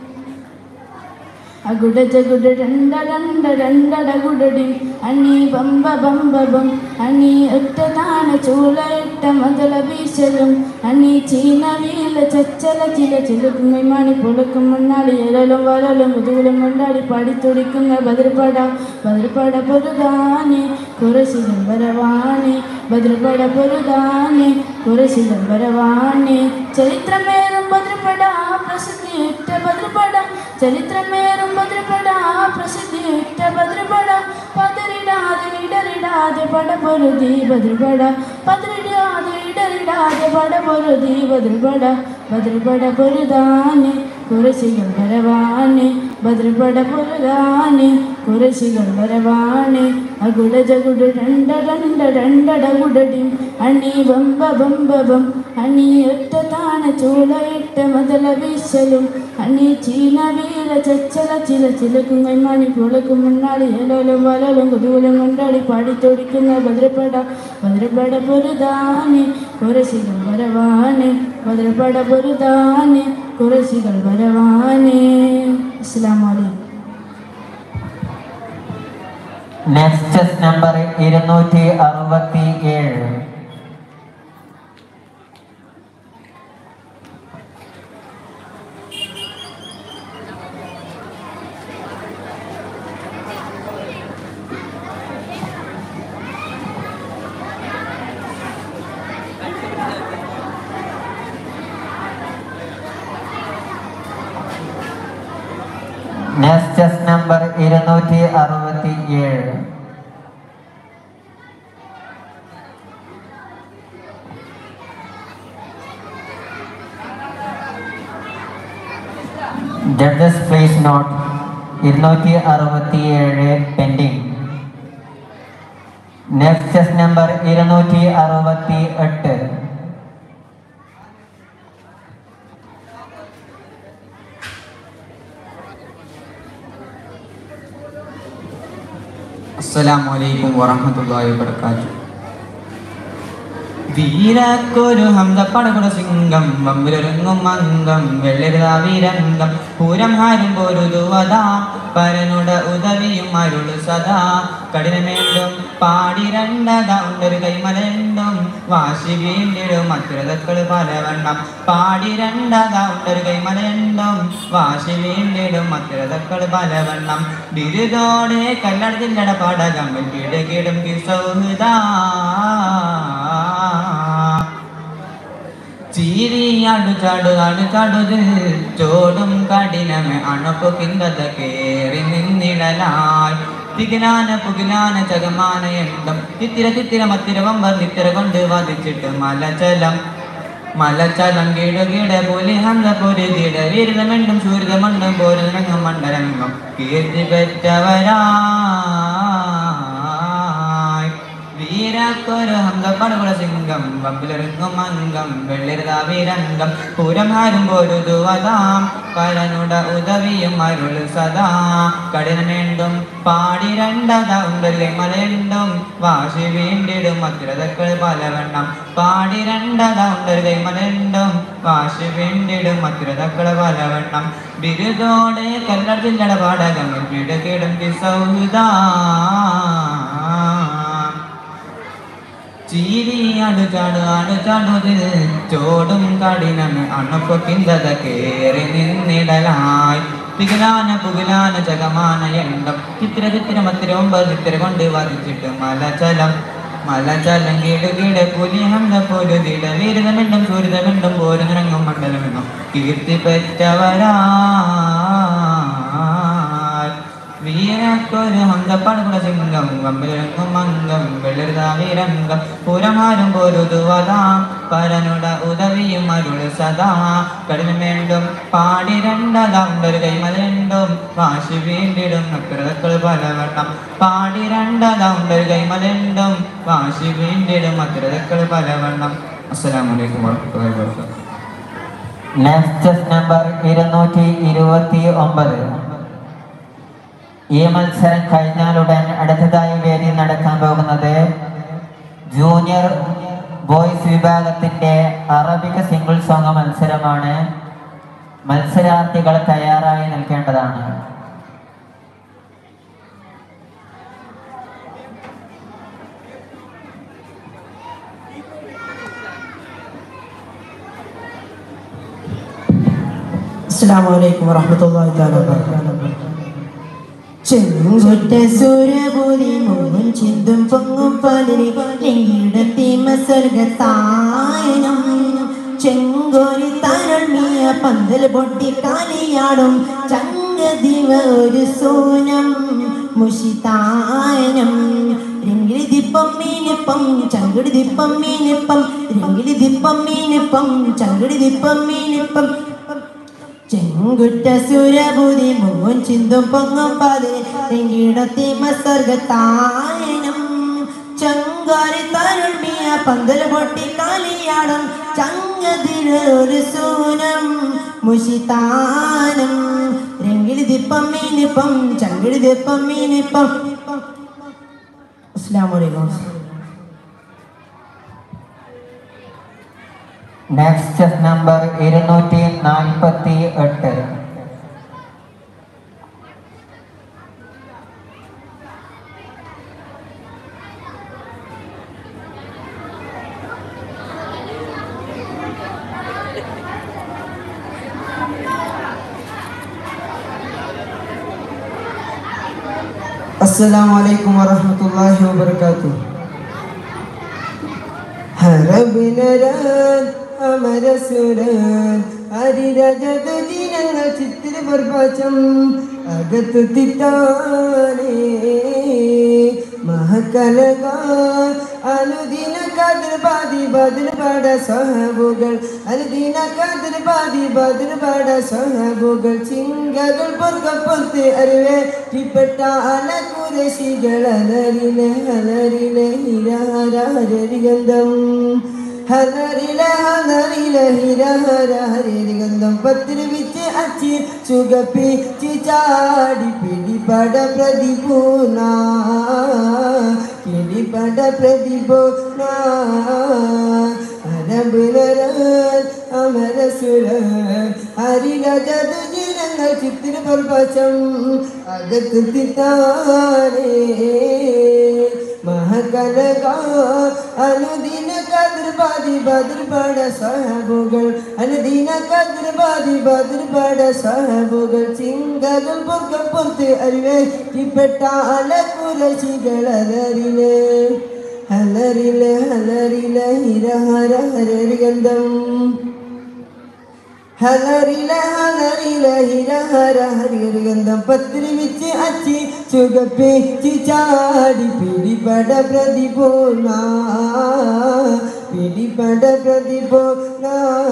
അഗുഡ ജഗുഡ രണ്ട രണ്ട രണ്ടടകുടടി അണി ബംബ ബംബ ബം അണി ഒറ്റ താണ ചൂളയിട്ട മതല വീശലും അണി ചീന വീല ചച്ചല ചില ചിലുക്കുങ്ങൈ മണി പുളക്കും മണ്ണാടി എരലും വലലും കുതൂലും കൊണ്ടാടി പാടിത്തുടിക്കുന്ന ഭദ്രപട ഭദ്രപട പൊരുതാനെ കുറശികൾ വരവാനെ ഭദ്രപട പൊരുതാനെ കുറശികൾ വരവാനെ ചരിത്രമേറും ഭദ്രപട പ്രസിദ്ധിയുറ്റ ഭദ്രപട ചരിത്രമേറും ഭദ്രപട പ്രസിദ്ധിയുറ്റ ഭദ്രപട പതറിടാതെ ഇടറിടാതെ പടപൊരുതി ഭദ്രപട പതറിടാതെ ഇടറിടാതെ പടപൊരുതി ഭദ്രപട ഭദ്രപട പൊരുതാനെ കുറശികൾ വരവാനെ ഭദ്രപട പൊരുതാനെ കുറശികൾ വരവാനെ അകുട ജകുട രണ്ട രണ്ട രണ്ടടകുടടി അണി ബംബ ബംബ ബം അണി ഒറ്റ താണ ചൂളയിട്ട മതല വീശലും അണി ചീന വീല ചച്ചല ചില ചിലക്കുങ്ങൈ മണി പുളക്കും മുന്നാടി എലോലും വലലും കുതൂലും കൊണ്ടാടി പാടിത്തൊടിക്കുന്ന ഭദ്രപട ഭദ്രപട പൊരുതാനെ കുറശികൾ വരവാനെ ഭദ്രപട പൊരുതാനെ കുറശികൾ വരവാനെ അസ്സലാമു അലൈക്കും നെക്സ്റ്റ് ചെസ് നമ്പർ ഇരുന്നൂറ്റി അറുപത്തി ഏഴ് നെക്സ്റ്റ് ചെസ് നമ്പർ ഇരുന്നൂറ്റി അറുപത്തി ഏഴ് ജഡ്ജസ് പ്ലീസ് നോട്ട് ഇരുന്നൂറ്റി അറുപത്തി ഏഴ് പെൻഡിങ് നെക്സ്റ്റ് ചെസ് നമ്പർ ഇരുന്നൂറ്റി അറുപത്തി എട്ട് അസ്സലാമു അലൈക്കും വറഹ്മത്തുള്ളാഹി വബറകാതുഹു വീരക്കൊരു ഹംസപ്പടകുട സിംഗം വമ്പിലൊരുങ്ങും അംഗം വെള്ളരുതാ വീരംഗം പൂരം ഹാരും പൊരുതുവതാം പരനുട ഉദവിയും അരുളു സദാ കഠിനമേണ്ടും പാടി രണ്ടത ഉണ്ടൊരു കൈമലണ്ടും വാശി വീണ്ടിടും മധുരതക്കൾ പലവണ്ണം പാടി രണ്ടത ഉണ്ടൊരു കൈമലണ്ടും വാശി വീണ്ടിടും മധുരതക്കൾ പലവണ്ണം ബിരുദോടെ കല്ലടത്തിൻ്റെ പാടകം കിടകിടും സൗഹൃദ ചീരിയാടു ചാടു ആടു ചാടുതിൽ ചോടും കഠിനമേ അണുപ്പു കിന്തത കേറി നിന്നിടലായി തികിലാന പുകിലാന ചകമാന എണ്ടം തിത്തിര തിത്തിര മത്തിര വമ്പർ നിത്തിര കൊണ്ട് വധിച്ചിട്ട് മലചലം മലച്ചലം കീടുകീട പുലി ഹന്ത പൊരുതിട വീരതമെണ്ടും സൂര്യതമണ്ടും പോരുതരങ്ങും മണ്ഡലമെങ്ങും കീർത്തി പെറ്റവരാ വീരക്കൊരു ഹംഗപ്പടുകുള സിംഗം വമ്പിലിറങ്ങും അംഗം വെള്ളിരുതാ വീരംഗം പൂരം ഹാരുമ്പോരു ദുവതാം പരനുട ഉദവിയും അരുൾ സദാ കഠിനമേണ്ടും പാടി രണ്ടത ഉണ്ടല്ലേ മലയുണ്ടും വാശി വീണ്ടിടും മധുരതക്കൾ പലവണ്ണം പാടി രണ്ടത ഉണ്ടല്ലേ മലയുണ്ടും വാശി വീണ്ടിടും മധുരതക്കൾ പലവണ്ണം ബിരുദോടെ കല്ലടത്തില്ലട പാടകങ്ങൾ പിടകിടും സൗഹൃദ ചീരിയാടു ചാടു ആടു ചാടുതിൽ ചോടും കഠിനമേ അണുപ്പ കിന്തത കേറി നിന്നിടലായി പികലാന പുകിലാന ചകമാന എണ്ടം ചിത്തിര ചിത്തിര മത്തിര ഒമ്പത് ചിത്തിര കൊണ്ട് വധിച്ചിട്ട് മലചലം മലചലം കീടുകീടെ പുലി ഹംസ പൊരുതിട വീരതമെണ്ടും സൂര്യതമെണ്ടും പോരുനിറങ്ങും മണ്ഡലമെന്നും കീർത്തി പെറ്റവരാ വീരക്കൊരു ഹംഗപ്പണകുട സിംഗം വമ്പിലിറങ്ങും അംഗം വെള്ളിരുതാ വീരംഗം പുരമാരും പൊരുതുവതാം പരനുട ഉദവിയും അരുൾ സദാ കഠിനമേണ്ടും പാടി രണ്ടതാണ്ടൊരു കൈമലുണ്ടും വാശി വീണ്ടിടും നക്രതക്കൾ പലവണ്ണം പാടി രണ്ടതാണ്ടൊരു കൈമലുണ്ടും വാശി വീണ്ടിടും അക്രതക്കൾ പലവണ്ണം അസ്സലാമലൈക്കും warahmatullahi wabarakatuh നെക്സ്റ്റ് നമ്പർ ഇരുന്നൂറ്റി ഇരുപത്തി ഒമ്പത് ഈ മത്സരം കഴിഞ്ഞാലുടൻ അടുത്തതായി വേദി നടക്കാൻ പോകുന്നത് ജൂനിയർ ബോയ്സ് വിഭാഗത്തിന്റെ അറബിക് സിംഗിൾ സോങ് മത്സരമാണ് മത്സരാർത്ഥികൾ തയ്യാറായി നിൽക്കേണ്ടതാണ് السلام عليكم ورحمة الله تعالى وبركاته ചെങ്കുറ്റ സൂര്യപൂരി മുഴുവൻ ചിന്തും പൊങ്ങും പലിരി ലിംഗിടത്തി മസർഗത്തായനം ചെങ്കോരി തരൾമിയ പന്തൽ പൊട്ടി കാലിയാടും ചങ്കദിവ ഒരു സൂനം മുഷിതായനം രംഗിലി ദിപ്പം മീനിപ്പം ചങ്കിടി ദിപ്പം മീനിപ്പം രംഗിലി ദിപ്പം മീനിപ്പം ചങ്കിടി ദിപ്പം മീനിപ്പം ചെങ്കുറ്റ സുരഭൂതി മുൻ ചിന്തും പൊങ്ങും പാതിരി തെങ്കിടത്തി മസർഗത്തായനം ചങ്കാരി തരുൾമിയ പന്തൽ പൊട്ടി കാലിയാടും ചങ്ങതിന് ഒരു സൂനം മുഷിതാനം രംഗിളി ദിപ്പം മീനിപ്പം ചങ്കിടി ദിപ്പം മീനിപ്പം അസ്സലാമു അലൈക്കും നെക്സ്റ്റ് നമ്പർ ഇരുന്നൂറ്റി നാൽപ്പത്തി എട്ട് السلام عليكم ورحمة الله وبركاته ഹരബിനരാൻ അമരസുരൻ ഹരിരജത ദിനങ്ങൾ ചിത്തിര പ്രപഞ്ചം അകത്തു തിത്താനേ മഹക്കലകാൻ അനുദിന കതിർ ബാതി ബദൽ പട സഹബുകൾ അനുദിന കതിർ ബാതി ബദൽ പട സഹബുകൾ ചിങ്കകൾ പൊറുക്കപ്പുറത്ത് അറിവേ ിപ്പെട്ട അലകുരശികൾ അലരിലെ ഹലരിലെ ഹിരഹരഹരിഗന്ധം ഹലരിലെ ഹലരിലെ ഹിരഹര ഹരിഗന്ധം പത്തിരിവിച്ച് അച്ചി ചുകപ്പിച്ച് ചാടി പിടിപട പ്രതിപൂർണ പിടിപട പ്രതിപൂർണ അരബുലരൻ അമരസുരൻ ഹരിരജതു ജനങ്ങൾ ചിത്തിര പർവശം ಆಗತುತ್ತಿದ್ದಾನೆ ಮಹಕನಗ ಅನುದಿನ ಕದ್ರ ಬಾದಿ ಬದ್ರ ಬಡ ಸಾಹಬುಗಳು ಅನುದಿನ ಕದ್ರ ಬಾದಿ ಬದ್ರ ಬಡ ಸಾಹಬುಗಳು ಸಿಂಗಗಳು ಬೊಗ್ಗ ಪೊರ್ತೆ ಅರಿವೆ ಕಿಪ್ಪೆಟ್ಟಾಲ ಕುರಶಿಗಳದರಿಲೆ ಹಲರಿಲೆ ಹಲರಿಲೆ ಹಿರ ಹರ ಹರರಿಗಂಧಂ ഹലറില ഹലറില ഹിര ഹര ഹരിയൊരു ഗന്ധം പത്തിരി വെച്ച് അച്ചി ചുകപ്പേച്ച് ചാടി പിടിപട പ്രതിപോന പിടിപട പ്രതിപോന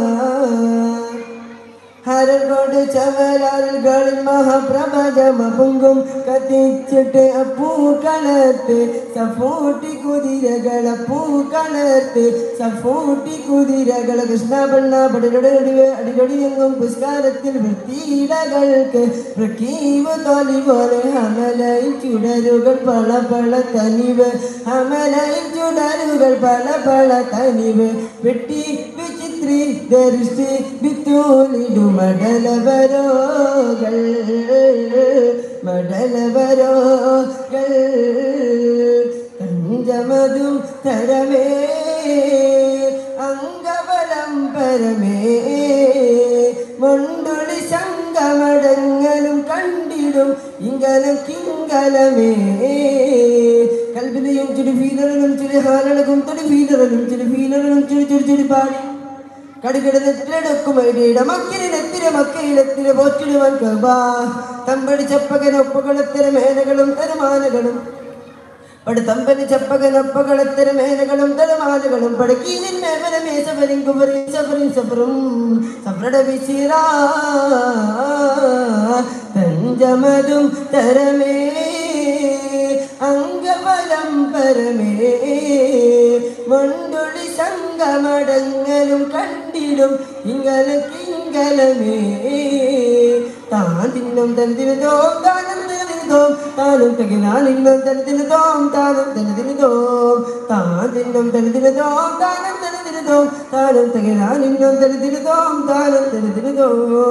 ഹരകോട് ചവലാലുകളിൽ മഹാപ്രഭജമ പൊങ്കും കത്തിച്ചിട്ട് പൂക്കളത്ത് സഫൂട്ടി കുതിരകള പൂക്കളത്ത് സഫൂട്ടി കുതിരകള കൃഷ്ണ പെണ്ണ പടിലൊടിവെ അടികൊടിയെങ്കും പുഷ്കാരത്തിൽ വൃത്തിയിടകൾക്ക് പ്രകീവ് തോലി പോലെ ഹമലയിൽ ചുടരുകൾ പള പള തനിവ് ഹമലയിൽ ചുടരുകൾ പള പള തനിവ് വെട്ടി വിചിത്രി ദർശി വിത്തൂലിടും മടലവരോകൾ മടലവരോകൾ തഞ്ചമതും തരമേ അംഗബലം പരമേ മൊണ്ടുളി ശങ്കമടങ്ങലും കണ്ടിടും ഇങ്കലം കിങ്കലമേ കൽബിനെയും ചുടി ഫീലറും ചുടി ഹാലളകും തൊടി ഫീലറും ചുടി ഫീലറും ചുടി ചുടി ചുടി പാടി കടുകിടന്നെത്തിരടക്കും ഐഡിയുടെ മക്കിനെത്തിര മക്കയിലെത്തിര പോറ്റിടുവാൻ കബാ തമ്പടി ചപ്പകനൊപ്പകളെത്തിര മേനകളും തരമാനകളും പടുത്തമ്പന് ചപ്പകനൊപ്പകളെത്തിര മേനകളും തലമാനകളും പടക്കീനിൻ മേമനമേ സഫരിൻ കുബറിൻ സഫറിൻ സഫറും സഫറട വിശിറ തഞ്ചമതും തരമേ അംഗബലം പരമേ മണ്ടുളി സംഗമടങ്ങലും കണ്ടിടും ഇങ്ങല കിങ്കലമേ താതിന്നും തനതിനതോ താനം തനതിനതോ താനും തകിനാലിന്നും തനതിനതോ താനും തനതിനതോ താതിന്നും തനതിനതോ താനം തനതിനതോ താനും തകിനാലിന്നും തനതിനതോ താനും തനതിനതോ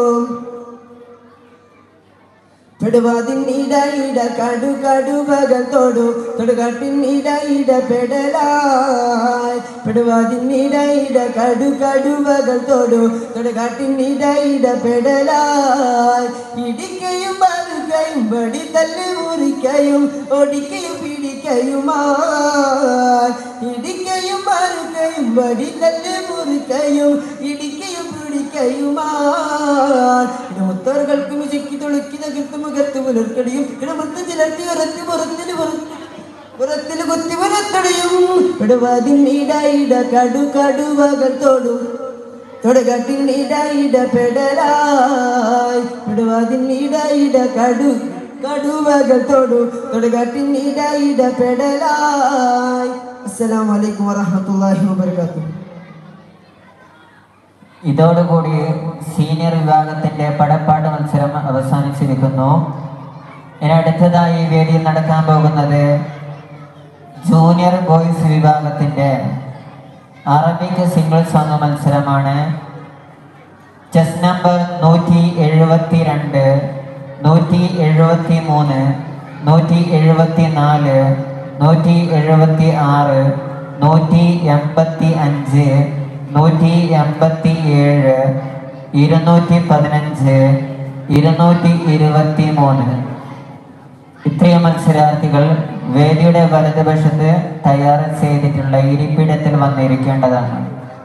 പെടുവാതിൻ ഇട ഇട കടു കടുവകൾ തൊടു തൊടുകാട്ടിൻ ഇട ഇട പെടലായി പെടുവാതിൻ ഇട ഇട കടു കടുവകൾ തൊടു തൊടുകാട്ടിൻ ഇട ഇട പെടലായി ഇടിക്കയും മറുകയും വടി തല്ല് മുറിക്കയും ഒടിക്കയും പിടിക്കയുമായി ഇടിക്കയും മറുകയും വടി തല്ല് മുറിക്കയും ഇടിക്കയും പിടിക്കയുമായി ഇത് മുത്തോറുകൾക്കും ചെക്കി തുളുക്കി നകർത്ത് മുഖത്ത് പുലർക്കടിയും ഇത് മുത്ത് ചിലർത്തി ഉറത്തി പുറത്തിന് പുറത്ത് പുറത്തിൽ കുത്തി പുറത്തടിയും ഇടവാതിൻ ഇട ഇട കടു കടുവകൾ തൊടും തൊടകട്ടിൻ ഇട ഇട പെടലായി ഇടവാതിൻ ഇട ഇട കടു കടുവകൾ തൊടു തൊടകട്ടിൻ ഇട ഇട പെടലായി അസ്സലാമു അലൈക്കും വറഹ്മത്തുള്ളാഹി വബറകാതുഹു ഇതോടുകൂടി സീനിയർ വിഭാഗത്തിന്റെ പടപ്പാട് മത്സരം അവസാനിച്ചിരിക്കുന്നു ഇനി അടുത്തതായി വേദിയിൽ നടക്കാൻ പോകുന്നത് ജൂനിയർ ബോയ്സ് വിഭാഗത്തിന്റെ അറബിക് സിംഗിൾ സോങ് മത്സരമാണ് ചെസ് നമ്പർ നൂറ്റി എഴുപത്തി രണ്ട് നൂറ്റി എഴുപത്തി മൂന്ന് നൂറ്റി എഴുപത്തി നാല് നൂറ്റി എഴുപത്തി ആറ് നൂറ്റി എൺപത്തി അഞ്ച് നൂറ്റി എൺപത്തി ഏഴ് ഇരുന്നൂറ്റി പതിനഞ്ച് ഇരുന്നൂറ്റി ഇരുപത്തി മൂന്ന് ഇത്രയും മത്സരാർത്ഥികൾ വേദിയുടെ വലതുവശത്ത് തയ്യാർ ചെയ്തിട്ടുള്ള ഇരിപ്പിടത്തിൽ വന്നിരിക്കേണ്ടതാണ്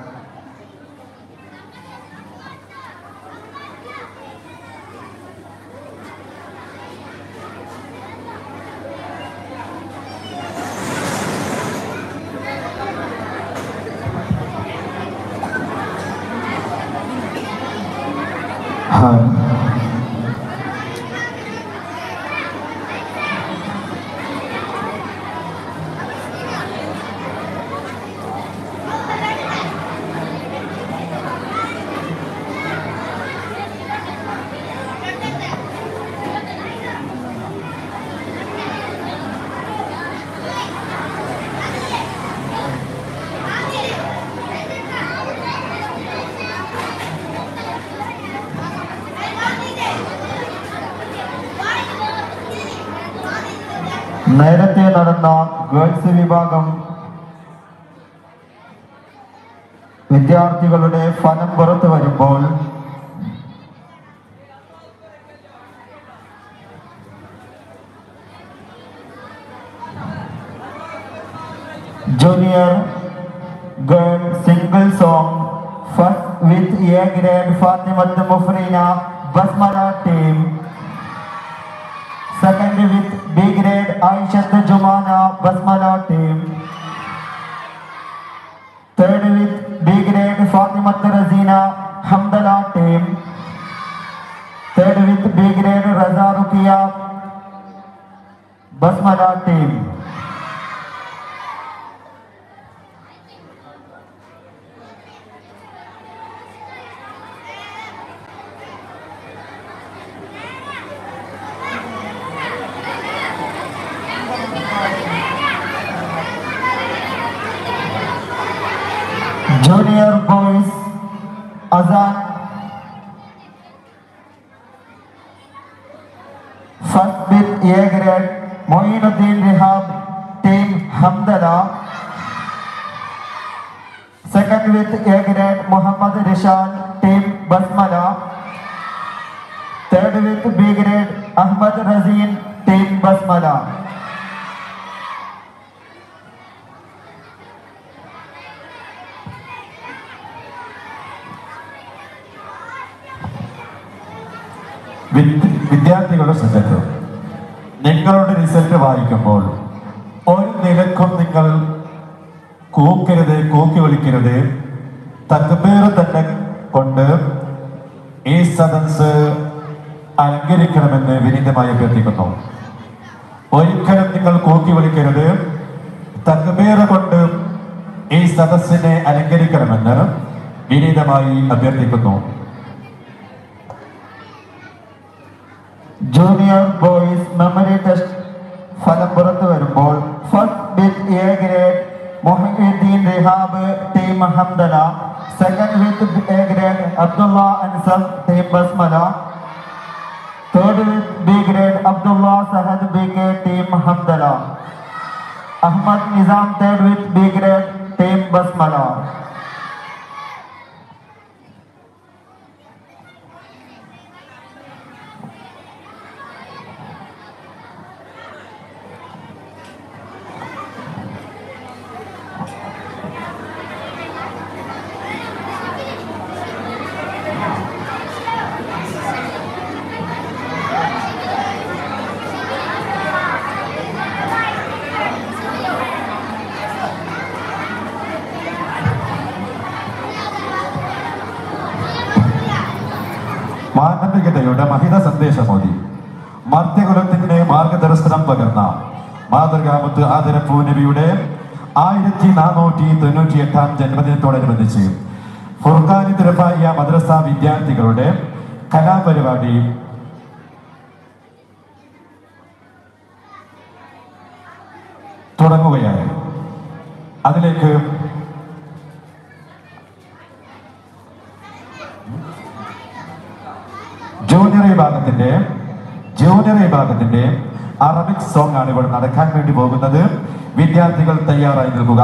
ഹായ് നേരത്തെ നടന്ന ഗേൾസ് വിഭാഗം വിദ്യാർത്ഥികളുടെ ഫലം പുറത്തു വരുമ്പോൾ junior girl single song first with A grade Fatimat Mufrina Basmala team second with B grade Aishat Jumana Basmala team third with B grade Fatimat Razina Hamdala team third with B grade Raza Rukia Basmala team junior boys Azan first with A grade Moinuddin Rehab team Hamdala second with A grade Muhammad Rishal team Basmala third with B grade Ahmad Razin team Basmala വിദ്യ- വിദ്യാർത്ഥികളുടെ ശ്രദ്ധയ്ക്ക് നിങ്ങളുടെ റിസൾട്ട് വായിക്കുമ്പോൾ ഒരു നിലക്കും നിങ്ങൾ കൂക്കരുത് കൂക്കി വിളിക്കരുത് തക്കബേറ് തന്നെ കൊണ്ട് ഈ സദൻസ് അലങ്കരിക്കണമെന്ന് വിനീതമായി അഭ്യർത്ഥിക്കുന്നു ഒരിക്കലും നിങ്ങൾ കൂക്കി വിളിക്കരുത് തക്കബേറ് കൊണ്ട് ഈ സദസ്സിനെ അലങ്കരിക്കണമെന്ന് വിനീതമായി അഭ്യർത്ഥിക്കുന്നു ജൂനിയർ ബോയ്സ് മെമ്മറി ടെസ്റ്റ് ഫലം പുറത്തു വരുമ്പോൾ first with A grade Mohiyuddin Rihab team Hamdala second with A grade Abdullah Ansar team Basmala third with B grade Abdullah Sahad B K team Hamdala Ahmed Nizam third with B grade team Basmala മാനവികതയുടെ മഹിത സന്ദേശമോദി മർത്യകുലത്തിന് മാർഗദർശനം പകർന്ന മാതൃകാമത്ത് ആദരപ്പൂ നബിയുടെ ആയിരത്തി നാനൂറ്റി തൊണ്ണൂറ്റി എട്ടാം ജന്മദിനത്തോടനുബന്ധിച്ച് ഫുർഖാനി തിരഫായ മദ്രസ വിദ്യാർത്ഥികളുടെ കലാപരിപാടി തുടങ്ങുകയായി അതിലേക്ക് ജൂനിയർ വിഭാഗത്തിന്റെ ജൂനിയർ വിഭാഗത്തിന്റെ അറബിക് സോങ് ആണ് ഇവിടെ നടക്കാൻ വേണ്ടി പോകുന്നത് വിദ്യാർത്ഥികൾ തയ്യാറായി നിൽക്കുക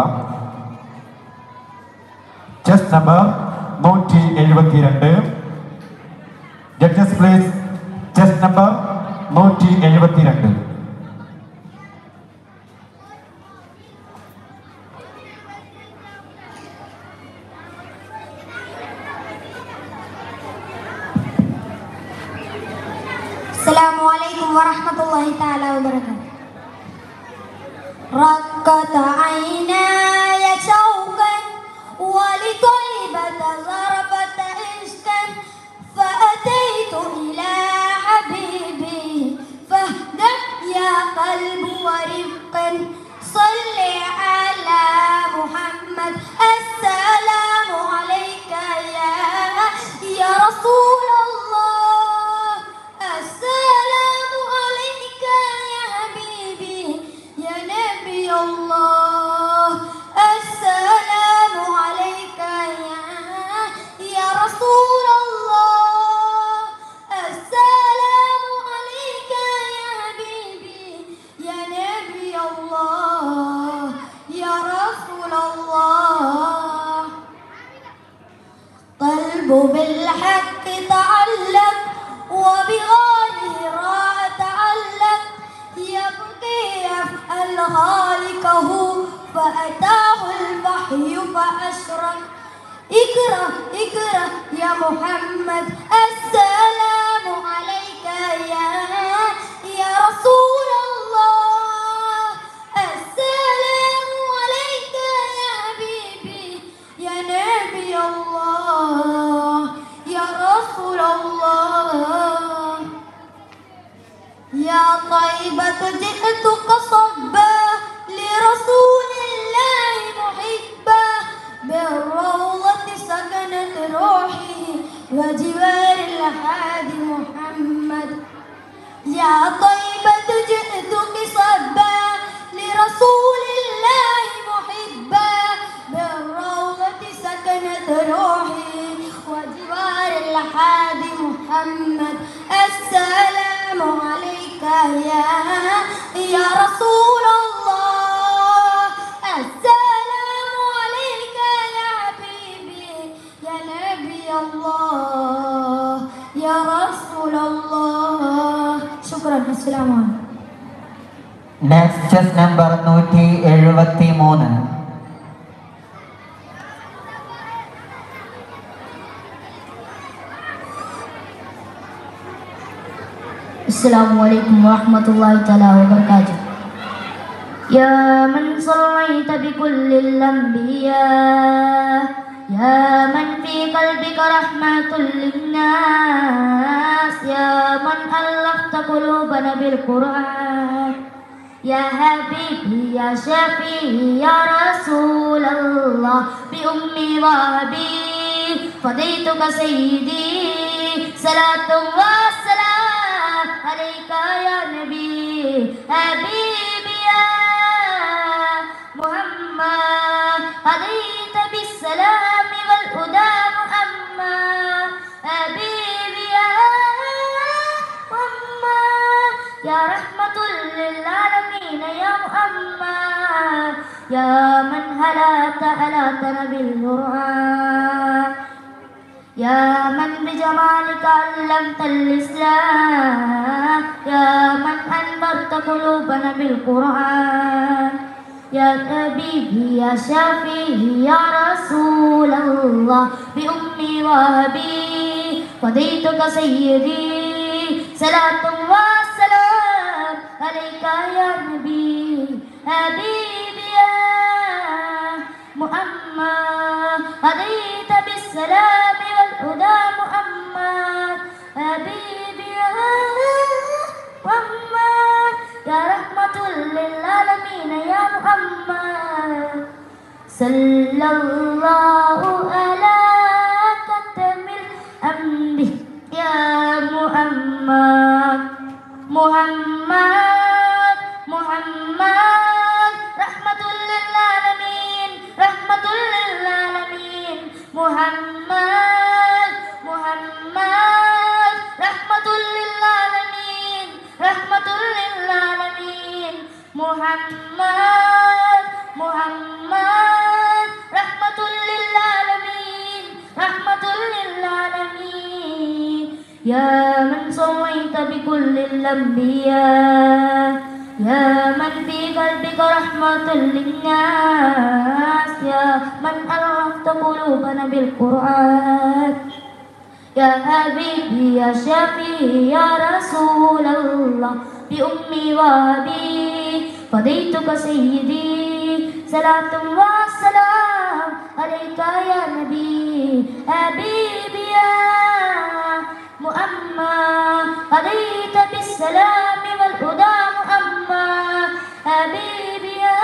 ചെസ് നമ്പർ നൂറ്റി എഴുപത്തിരണ്ട് ജഡ്ജസ് പ്ലേസ് ചെസ് നമ്പർ നൂറ്റി എഴുപത്തിരണ്ട് السلام عليكم ورحمة الله تعالى وبركاته رقت عيناي شوقا ولطيبة ظرفت عشقا فأتيت إلى حبيبي فاهدأ يا قلب ورفقا صل على محمد السلام عليك يا يا رسول الله السلام عليك يا حبيبي يا نبي الله السلام عليك يا يا رسول الله السلام عليك يا حبيبي يا نبي القلب بالحق تعلق وبغيره راء تعلق يبقي يفعل خالقه فأتاه الوحي فأشرق اقرأ اقرأ يا محمد السلام عليك يا يا رسول الله السلام عليك يا حبيبي يا نبي الله يا رسول الله يا طيبة جئتك صبا لرسول الله محبا بالروضة سكنت روحي وجوار الحادي محمد يا طيبة جئتك صبا لرسول الله محبا بالروضة سكنت روحي وجوار الحادي محمد السلام عليك يا يا رسول الله السلام عليك يا حبيبي يا نبي الله يا رسول الله شكرا السلام عليكم നെക്സ്റ്റ് ചെസ് നമ്പർ നൂറ്റി എഴുപത്തി മൂന്ന് السلام عليكم ورحمة الله تعالى وبركاته يا من صليت بكل الأنبياء يا من في قلبك رحمة للناس يا من ألفت قلوبنا بالقرآن يا حبيبي يا شفيعي يا رسول الله بأمي وأبي فديتك سيدي صلاة وسلام عليك يا نبي حبيبي يا محمد هديت بالسلام والهدى محمد حبيبي يا محمد يا رحمة للعالمين يا محمد يا من هلات هلاتنا بالقرآن يا من بجمالك علمت الإسلام يا من أنبرت قلوبنا بالقرآن يا حبيبي يا شفيعي يا رسول الله بأمي وأبي فديتك سيدي صلاة وسلام عليك يا نبي حبيبي يا محمد هديت بالسلام والهدى محمد حبيبي يا محمد يا رحمة للعالمين يا محمد صلى الله على كتم الأنبياء يا محمد محمد محمد رحمة للعالمين رحمة للعالمين محمد محمد رحمة للعالمين رحمة للعالمين محمد محمد رحمة للعالمين رحمة للعالمين يا من صويت بكل الأنبياء يا من في قلبك رحمة للناس يا من ألفت قلوبنا بالقرآن يا حبيبي يا شفيعي يا رسول الله بأمي وأبي فديتك سيدي صلاة وسلام عليك يا نبي حبيبي يا محمد هديت بالسلام والهدى محمد حبيبي يا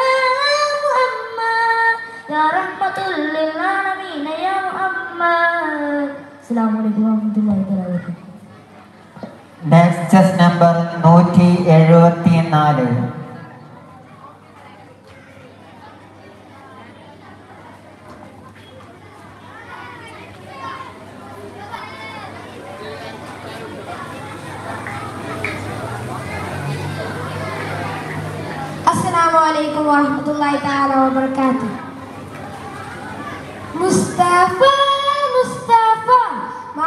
محمد يا رحمة للعالمين يا محمد السلام عليكم ورحمة الله وبركاته നെക്സ്റ്റ് ചെസ് നമ്പർ നൂറ്റി എഴുപത്തി നാല് السلام عليكم ورحمة الله تعالى وبركاته مصطفى مصطفى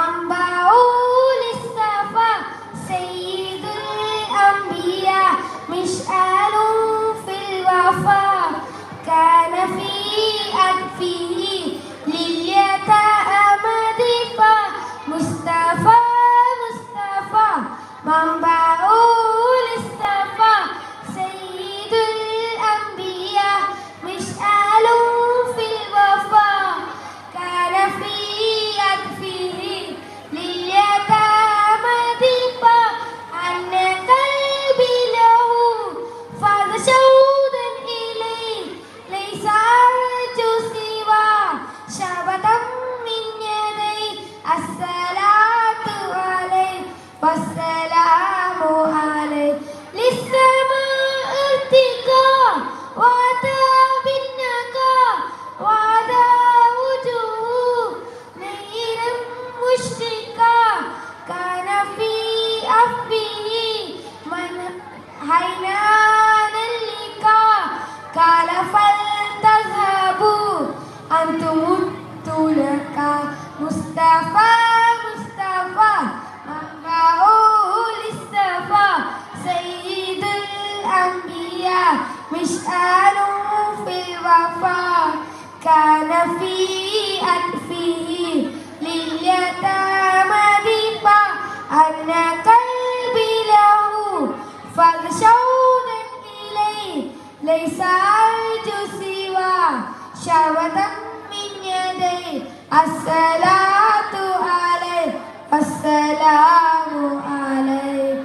منبع للصفا سيد الأنبياء مشعل في الوفا كان في أنفه لليتامى ضفا مصطفى مصطفى منبع للصفا سيد الأنبياء مشعل في الوفا كان في أنفه لليتامى ضفا أن قلبي له فغشودا إليه ليس أرجو سوى شبتا من يدي الصلاة عليه والسلام عليه للسماء ارتقى وأتى بالنقى وأتى وجوه نيرا مشرقا كان في أفه من حينان اللقاء قال فلتذهبوا أنتم التلقى مصطفى مصطفى منبعه للصفا سيد الأنبياء مشعل في الوفا كان في أنفه لليتامى ضفا أن قلبي له فاغشونا إليه ليس أرجو سوى شهوة من يدي الصلاة عليه والسلام عليه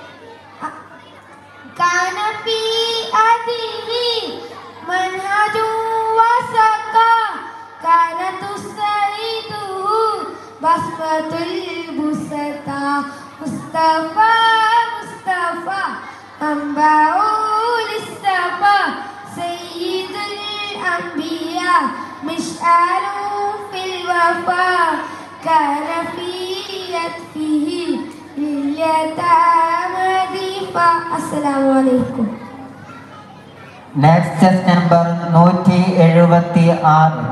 كان في أبيه منهج وسقى كانت تسعده بسمة البسطى مصطفى مصطفى منبع للصفا سيد الأنبياء مشعل في الوفا كان في يدفه لليتامى ضيفا السلام عليكم നെക്സ്റ്റ് നമ്പർ നൂറ്റി എഴുപത്തി ആറ്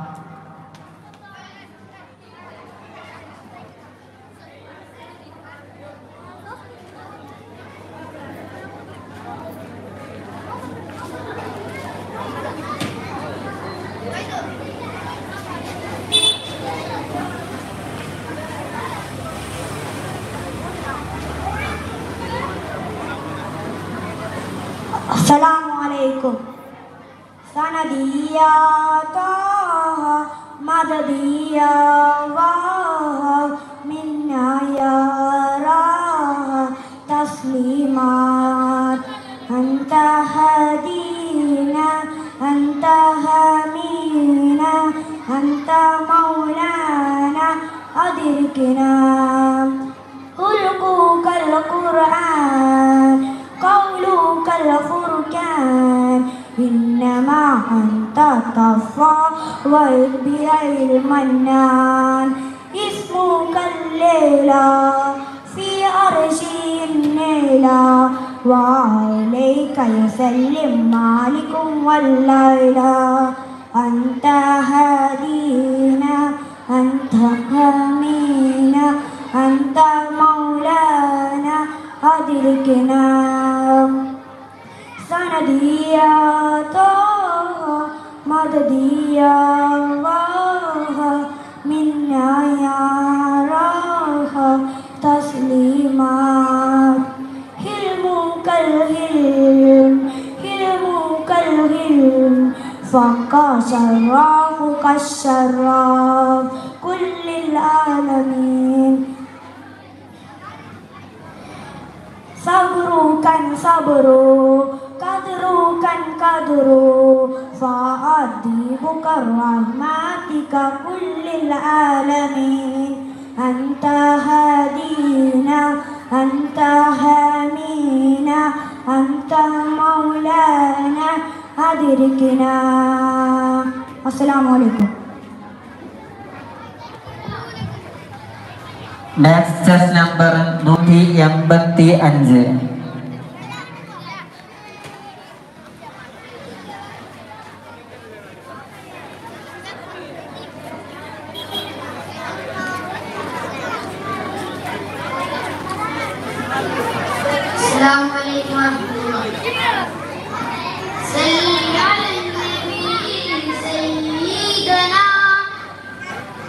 السلام عليكم سندي يا طه مددي يا الله منا يا راه تسليمات أنت هدينا أنت همينا أنت مولانا أدركنا خلقك القرآن قولك الفرقان إنما أنت تفاوض بغير المنان اسمك الليلة في عرش النيلة وعليك يسلم مالك والليلة أنت هدينا أنت حمينا أنت مولانا أدركنا سندي يا طه مددي يا الله منا يا راحة تسليمات حلمك الهلم حلمك الهلم فقا شرافك الشراف كل العالمين صبرك صبر قدرك قدر فأديبك رحمتك كل العالمين أنت هدينا أنت حمينا أنت مولانا أدركنا السلام عليكم നെക്സ്റ്റ് നമ്പർ നൂറ്റി എൺപത്തി അഞ്ച്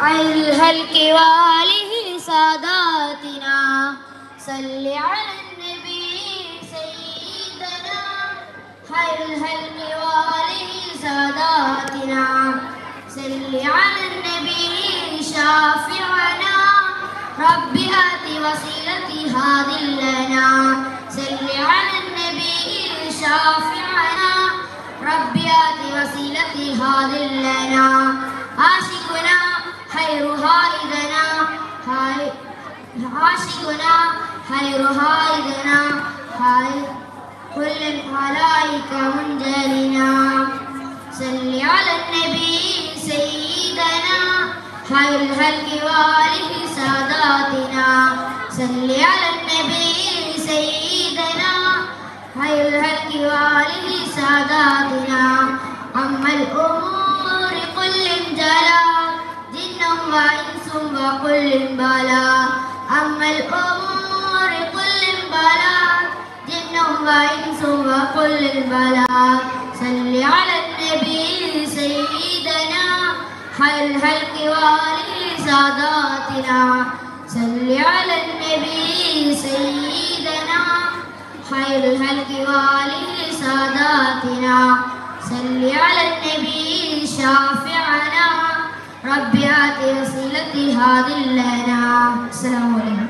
خير الهلك وآله ساداتنا صل على النبي سيدنا خير الهلك وآله ساداتنا صل على النبي شافعنا رب آت وسيلتي هذه لنا صل على النبي شافعنا رب آت وسيلتي هذه لنا عاشقنا خير هائدنا هاي عاشقنا خير هائدنا هاي كل الخلائق منجلنا صل على النبي سيدنا خير الخلق وآله ساداتنا صل على النبي سيدنا خير الخلق وآله ساداتنا أما الأمور كل جلا جن وإنس وكل بلا أما الأمور كل بلا جن وإنس وكل بلا صل على النبي سيدنا خير الخلق وآله ساداتنا صل على النبي سيدنا خير الخلق وآله ساداتنا صل على النبي شافعنا رب آت وسيلتي هذه لنا السلام عليكم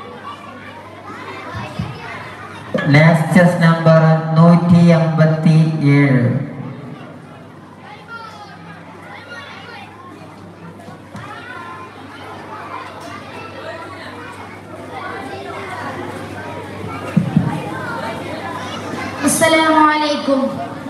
ലാസ്റ്റസ് നമ്പർ നൂറ്റി അമ്പത്തി ഏഴ് السلام عليكم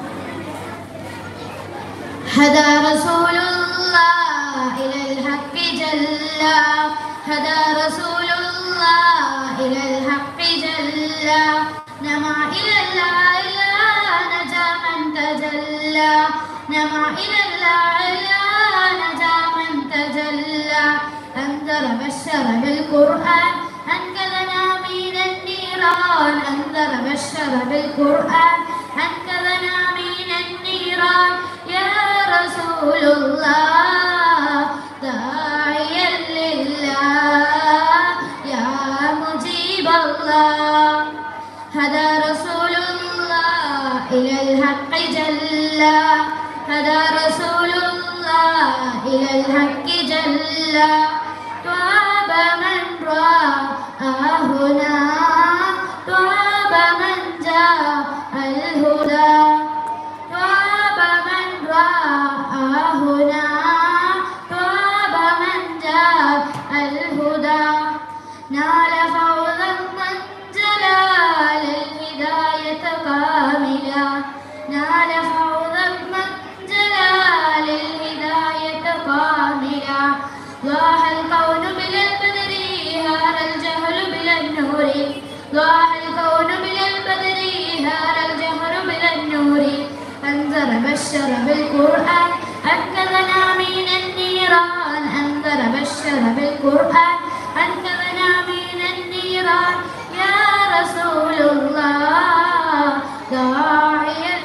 هدى رسول الله إلى الحق جل هدى رسول الله إلى الحق جل نما إلى الأعلى نجا من تجلى نما إلى الأعلى نجا من تجلى أنذر بشر بالقرآن أنقذنا من النيران أنذر بشر بالقرآن أنقذنا من النيران يا رسول الله داعيا لله يا مجيب الله هدى رسول الله إلى الحق جل هدى رسول الله إلى الحق جل طاب من رآه هنا طاب من جاء الهدى طاب من رآه هنا طاب من جاء الهدى نال فوزا من جلال الهداية كاملا نال فوزا من جلال الهداية كاملا ضاح الكون بلا البدر هار الجهل بلا النور ضاح الكون بلا البدر هار الجهل بلا النور أنذر بشر بالقرآن أنقذنا من النيران أنذر بشر بالقرآن أنقذنا من النيران يا رسول الله داعيا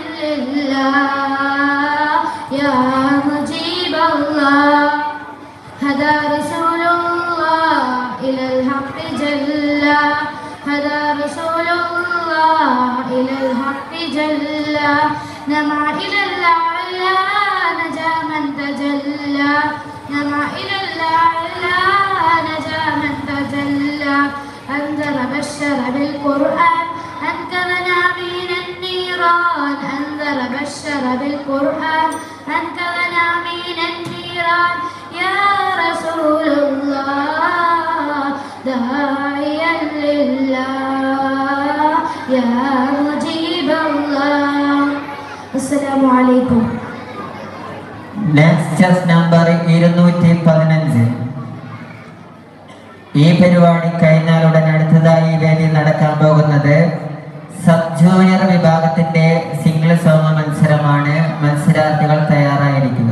لله يا مجيب الله هدى رسول الله إلى الحق جل هدى رسول الله إلى الحق جل نمع إلى الأعلى نجا من تجلى نمع إلى الأعلى نجا من تجلى أنذر بشر بالقرآن أنقذنا من النيران أنذر بشر بالقرآن أنقذنا من النيران يا رسول الله داعيا لله يا مجيب الله السلام عليكم ലാസ്റ്റസ് നമ്പർ ഇരുന്നൂറ്റി പതിനഞ്ച് ഈ പരിപാടി കഴിഞ്ഞാൽ ഉടൻ അടുത്തതായി ഈ വേദിയിൽ നടക്കാൻ പോകുന്നത് സബ് ജൂനിയർ വിഭാഗത്തിന്റെ സിംഗിൾ സോങ് മത്സരമാണ് മത്സരാർത്ഥികൾ തയ്യാറായിരിക്കുക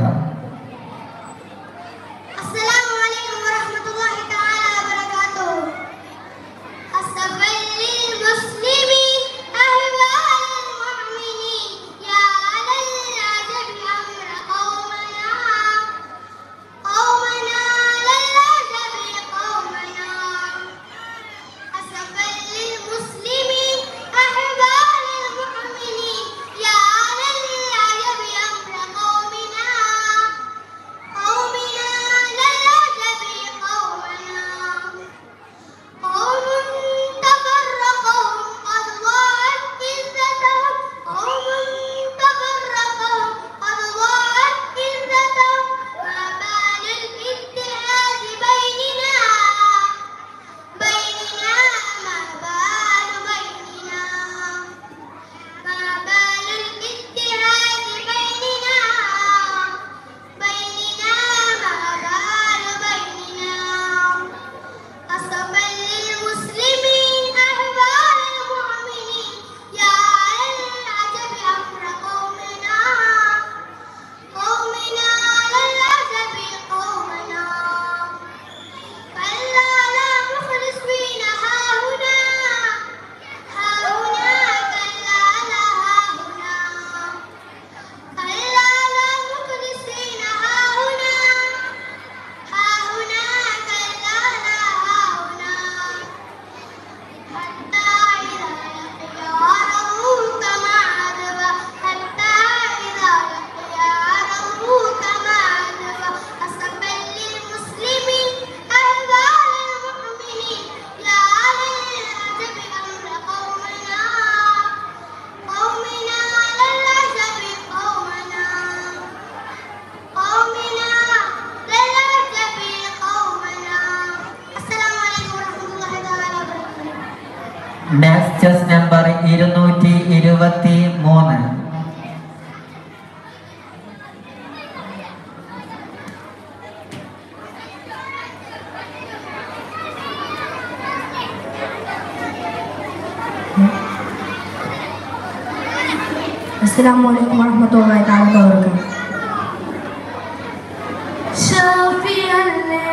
السلام عليكم ورحمة الله تعالى وبركاته الصبر للمسلمين أهوال المؤمنين يا للعجب أمر قومنا قومنا മാത്സ് ചെസ് നമ്പർ ഇരുന്നൂറ്റി ഇരുപത്തി മൂന്ന് السلام عليكم ورحمة الله تعالى وبركاته شافيا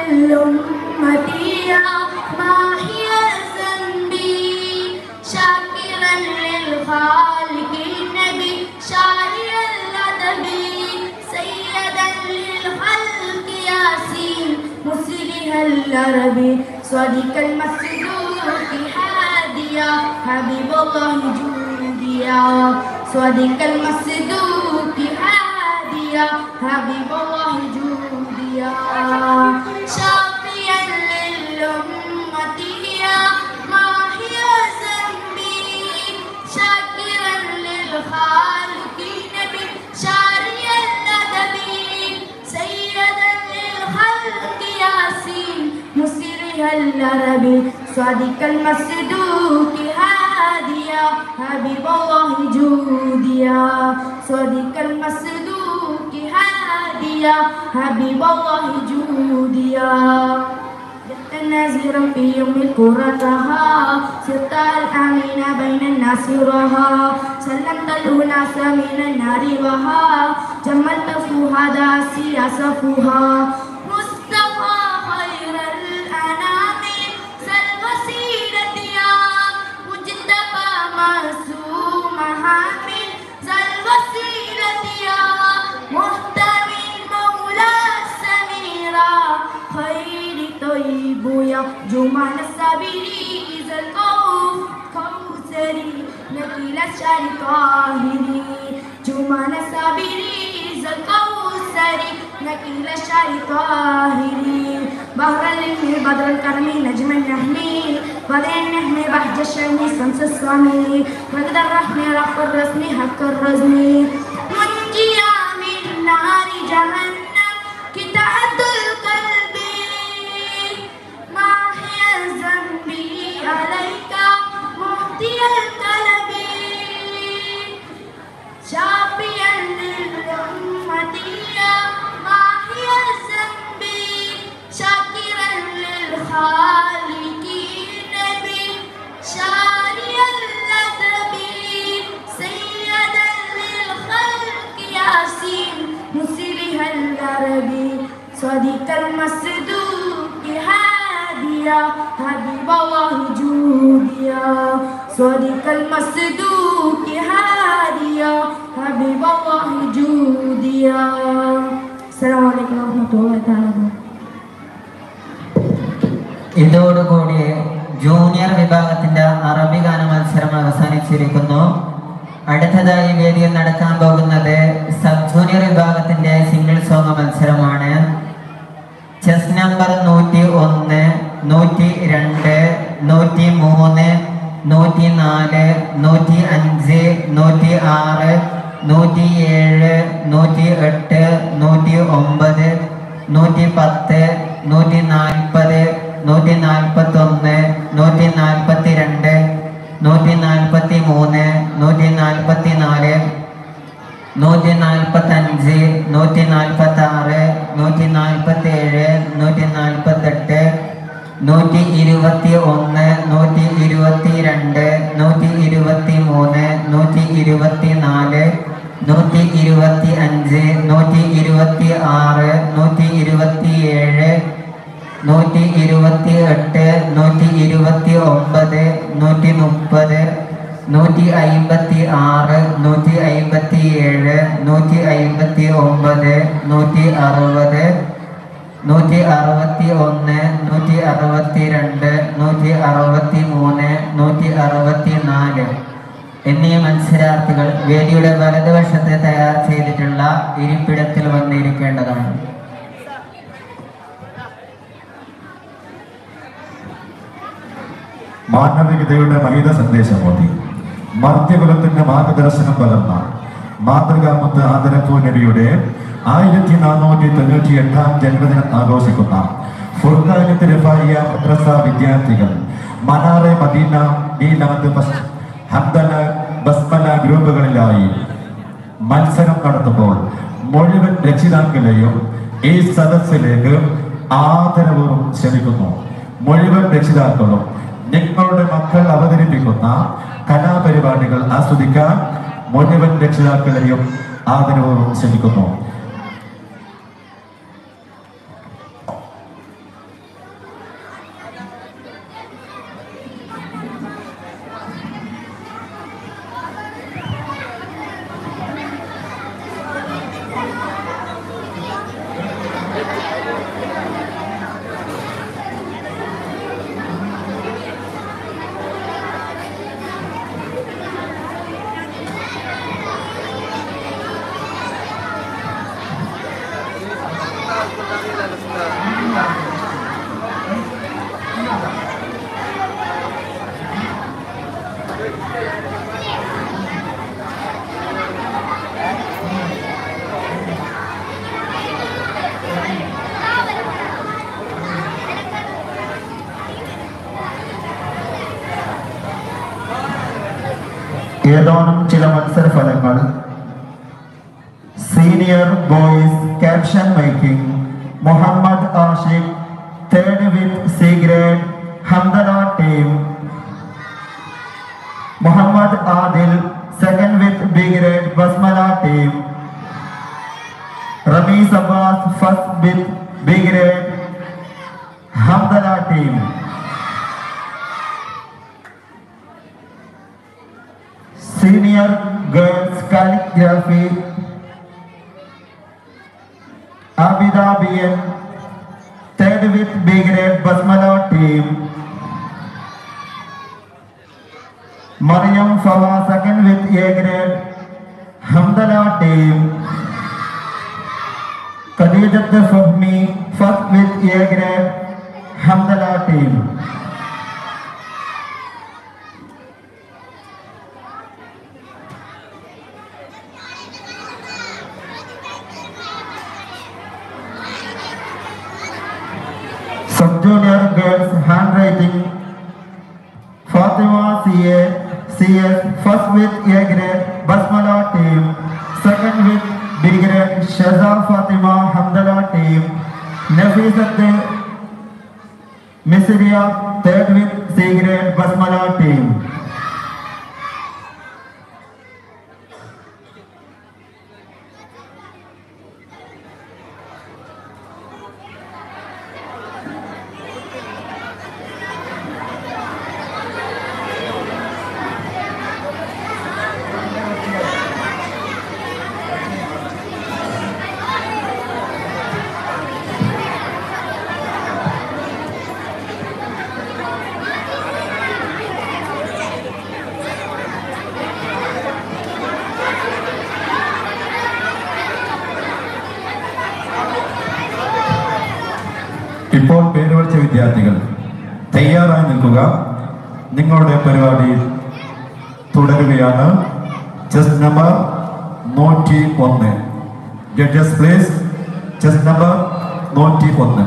للأمة يا ماحي ذنبي شاكرا للخالق النبي شاعر الأدب سيدا للخلق ياسين مسلح العربي صديق المسلوك هاديا حبيب الله جوديا صديق المصدوق هاديا حبيب الله جوديا شافيا للأمة يا ماهي ذنبي شاكرا للخالق نبي شاري الأدب سيدا للخلق ياسين مسرها العربي صادق المصدوق هاديا حبيب الله جوديا صادق المصدوق هاديا حبيب الله جوديا جئت نازرا في يوم الكرتها صرت الأمين بين الناس رها سلمت الأناس من النار وها جملت فهذا سياسفها مصطفى خير الأنام سالوسيلة يا مجتبى معصومها من سالوسيلة يا محتمي مولى سميرا خير طيب يا جمال السبيل ذا القوف كوثري نكيل الشعر طاهري جمال السبيل ذا الكوثري نكيل الشعر طاهري بحر العلم بدر الكرم نجم النحل بدر النحل بحج الشم شمس الصمي مجد الرحم رب الرسم حق الرزم منجيا من نار جهنم كتاب القلب ما هي الذنب عليك مهدي القلب شافيا للأمة يا ما هي الذنب شاكرا للخالق نبي شاري الأدب سيدا للخلق ياسين مسلح العربي صديق المصدوق هاديا حبيب الله جوديا صديق المصدوق هاديا حبيب الله جوديا السلام عليكم ورحمة الله تعالى وبركاته ഇതോടുകൂടി ജൂനിയർ വിഭാഗത്തിന്റെ അറബി ഗാന മത്സരം അവസാനിച്ചിരിക്കുന്നു അടുത്തതായി വേദിയിൽ നടക്കാൻ പോകുന്നത് സബ് ജൂനിയർ വിഭാഗത്തിന്റെ സിംഗിൾ സോങ് മത്സരമാണ് ചെസ് നമ്പർ നൂറ്റി ഒന്ന് നൂറ്റി രണ്ട് നൂറ്റി മൂന്ന് നൂറ്റി നാല് നൂറ്റി അഞ്ച് നൂറ്റി ആറ് നൂറ്റി ഏഴ് നൂറ്റി എട്ട് നൂറ്റി ഒമ്പത് നൂറ്റി പത്ത് നൂറ്റി നാൽപ്പത് നൂറ്റി നാൽപ്പത്തൊന്ന് നൂറ്റി നാൽപ്പത്തി രണ്ട് നൂറ്റി നാൽപ്പത്തി മൂന്ന് നൂറ്റി നാൽപ്പത്തി നാല് നൂറ്റി നാൽപ്പത്തി അഞ്ച് നൂറ്റി നാൽപ്പത്തി ആറ് നൂറ്റി നാൽപ്പത്തി ഏഴ് നൂറ്റി നാൽപ്പത്തെട്ട് നൂറ്റി ഇരുപത്തി ഒന്ന് നൂറ്റി ഇരുപത്തി രണ്ട് നൂറ്റി ഇരുപത്തി മൂന്ന് നൂറ്റി ഇരുപത്തി നാല് നൂറ്റി ഇരുപത്തി അഞ്ച് നൂറ്റി ഇരുപത്തി ആറ് നൂറ്റി ഇരുപത്തി ഏഴ് നൂറ്റി ഇരുപത്തി എട്ട് നൂറ്റി ഇരുപത്തി ഒമ്പത് നൂറ്റി മുപ്പത് നൂറ്റി അയിമ്പത്തി ആറ് നൂറ്റി അയിമ്പത്തി ഏഴ് നൂറ്റി അയിമ്പത്തി ഒമ്പത് നൂറ്റി അറുപത് നൂറ്റി അറുപത്തി ഒന്ന് നൂറ്റി അറുപത്തി രണ്ട് നൂറ്റി അറുപത്തി മൂന്ന് നൂറ്റി അറുപത്തി നാല് എന്നീ മത്സരാർത്ഥികൾ വേദിയുടെ വലതുവശത്ത് തയ്യാർ ചെയ്തിട്ടുള്ള ഇരിപ്പിടത്തിൽ വന്നിരിക്കേണ്ടതാണ് മാനവികതയുടെ മഹിത സന്ദേശമോതി മർത്യകുലത്തിന്റെ മാർഗദർശനം പകർന്ന മാതൃകാമുത്ത് ആദരപ്പൂ നബിയുടെ ആയിരത്തി നാനൂറ്റി തൊണ്ണൂറ്റി എട്ടാം ജന്മദിനം ആഘോഷിക്കുന്ന ഫുർഖാനത്ത് രഫായിയ മദ്രസ വിദ്യാർത്ഥികൾ മനാറെ മദീന ഈ ലെവൻത്ത് ഫസ്റ്റ് ഹംദല ബസ്മല ഗ്രൂപ്പുകളിലായി മത്സരം നടത്തുമ്പോൾ മുഴുവൻ രക്ഷിതാക്കളെയും ഈ സദസ്സിലേക്ക് ആദരവും ക്ഷണിക്കുന്നു മുഴുവൻ രക്ഷിതാക്കളും നിങ്ങളുടെ മക്കൾ അവതരിപ്പിക്കുന്ന കലാപരിപാടികൾ ആസ്വദിക്കാൻ മുഴുവൻ രക്ഷിതാക്കളെയും ആദരവും ക്ഷണിക്കുന്നു ഏതാനും ചില മത്സരഫലങ്ങൾ senior boys caption making Muhammad Ashiq third with C grade Hamdala team Muhammad Adil second with B grade Basmala team Ramees Abbas first with B grade Hamdala team senior girls calligraphy Abida BN third with B grade Basmala team Mariam Fawa second with A grade Hamdala team Khadijat Fahmi first with A grade Hamdala team Sub-junior girls handwriting Fatima CA CS first with A grade Basmala team second with B grade Shaza Fatima Hamdala team Nafisat Misriya third with C grade Basmala team ഇപ്പോൾ പേര് വിളിച്ച വിദ്യാർത്ഥികൾ തയ്യാറായി നിൽക്കുക നിങ്ങളുടെ പരിപാടി തുടരുകയാണ് ചെസ് നമ്പർ നൂറ്റി ഒന്ന് ജഡ്ജസ് പ്ലേസ് ചെസ് നമ്പർ നൂറ്റി ഒന്ന്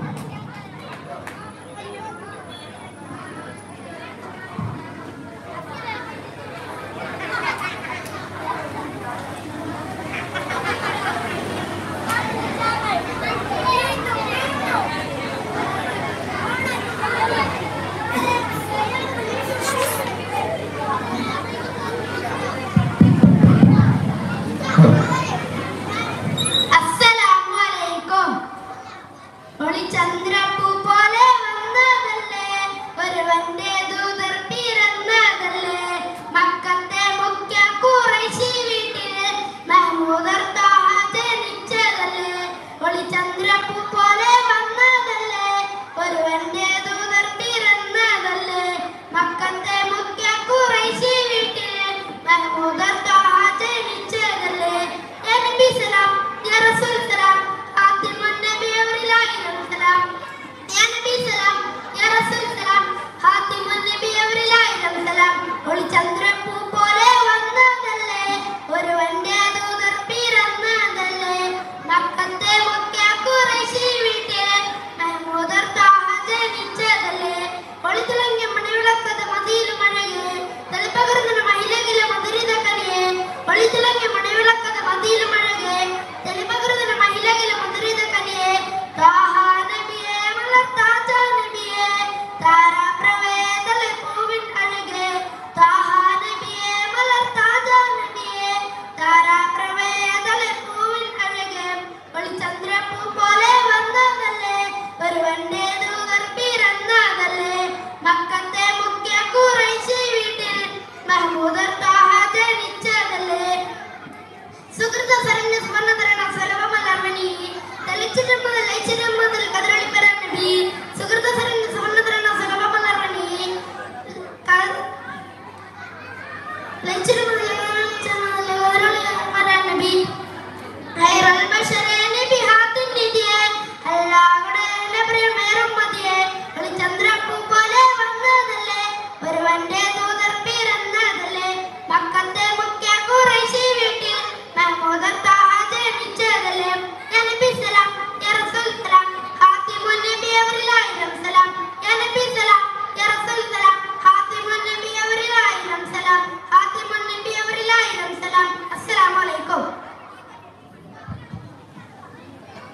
അസ്സലാമലൈക്കും ഒളി ചന്ദ്രപ്പൂ പോലെ വന്നതല്ലേ ഒരുവന്റെ ദൂതർ പിറന്നതല്ലേ മക്കത്തെ മുഖ്യ കുറേശി വീട്ടിൽ മഹമൂദർ താഹ ജനിച്ചതല്ലേ ഒളി ചന്ദ്രപ്പൂ പോലെ വന്നതല്ലേ ഒരുവന്റെ ദൂതർ പിറന്നതല്ലേ മക്കത്തെ മുഖ്യ കുറേശി വീട്ടിൽ മഹമൂദർ താഹ ജനിച്ചതല്ലേ യാ നബി സലാം യാ റസൂൽ സലാം ഹാത്തിമുൻ നബി അവരിലായിരം സലാം യാ നബി സലാം യാ റസൂൽ സലാം ഹാത്തിമുൻ നബി അവരിലായിരം സലാം ഒളി ചന്ദ്രപ്പൂ പോലെ വന്നതല്ലേ ഒരുവന്റെ ദൂതർ പിറന്നതല്ലേ മക്കത്തെ മുഖ്യ കുറേശി വീട്ടിൽ മഹമൂദർ താഹ ജനിച്ചതല്ലേ ഒളി തിളങ്ങിയ മണിവിളക്കത് മതിയിൽ മഴ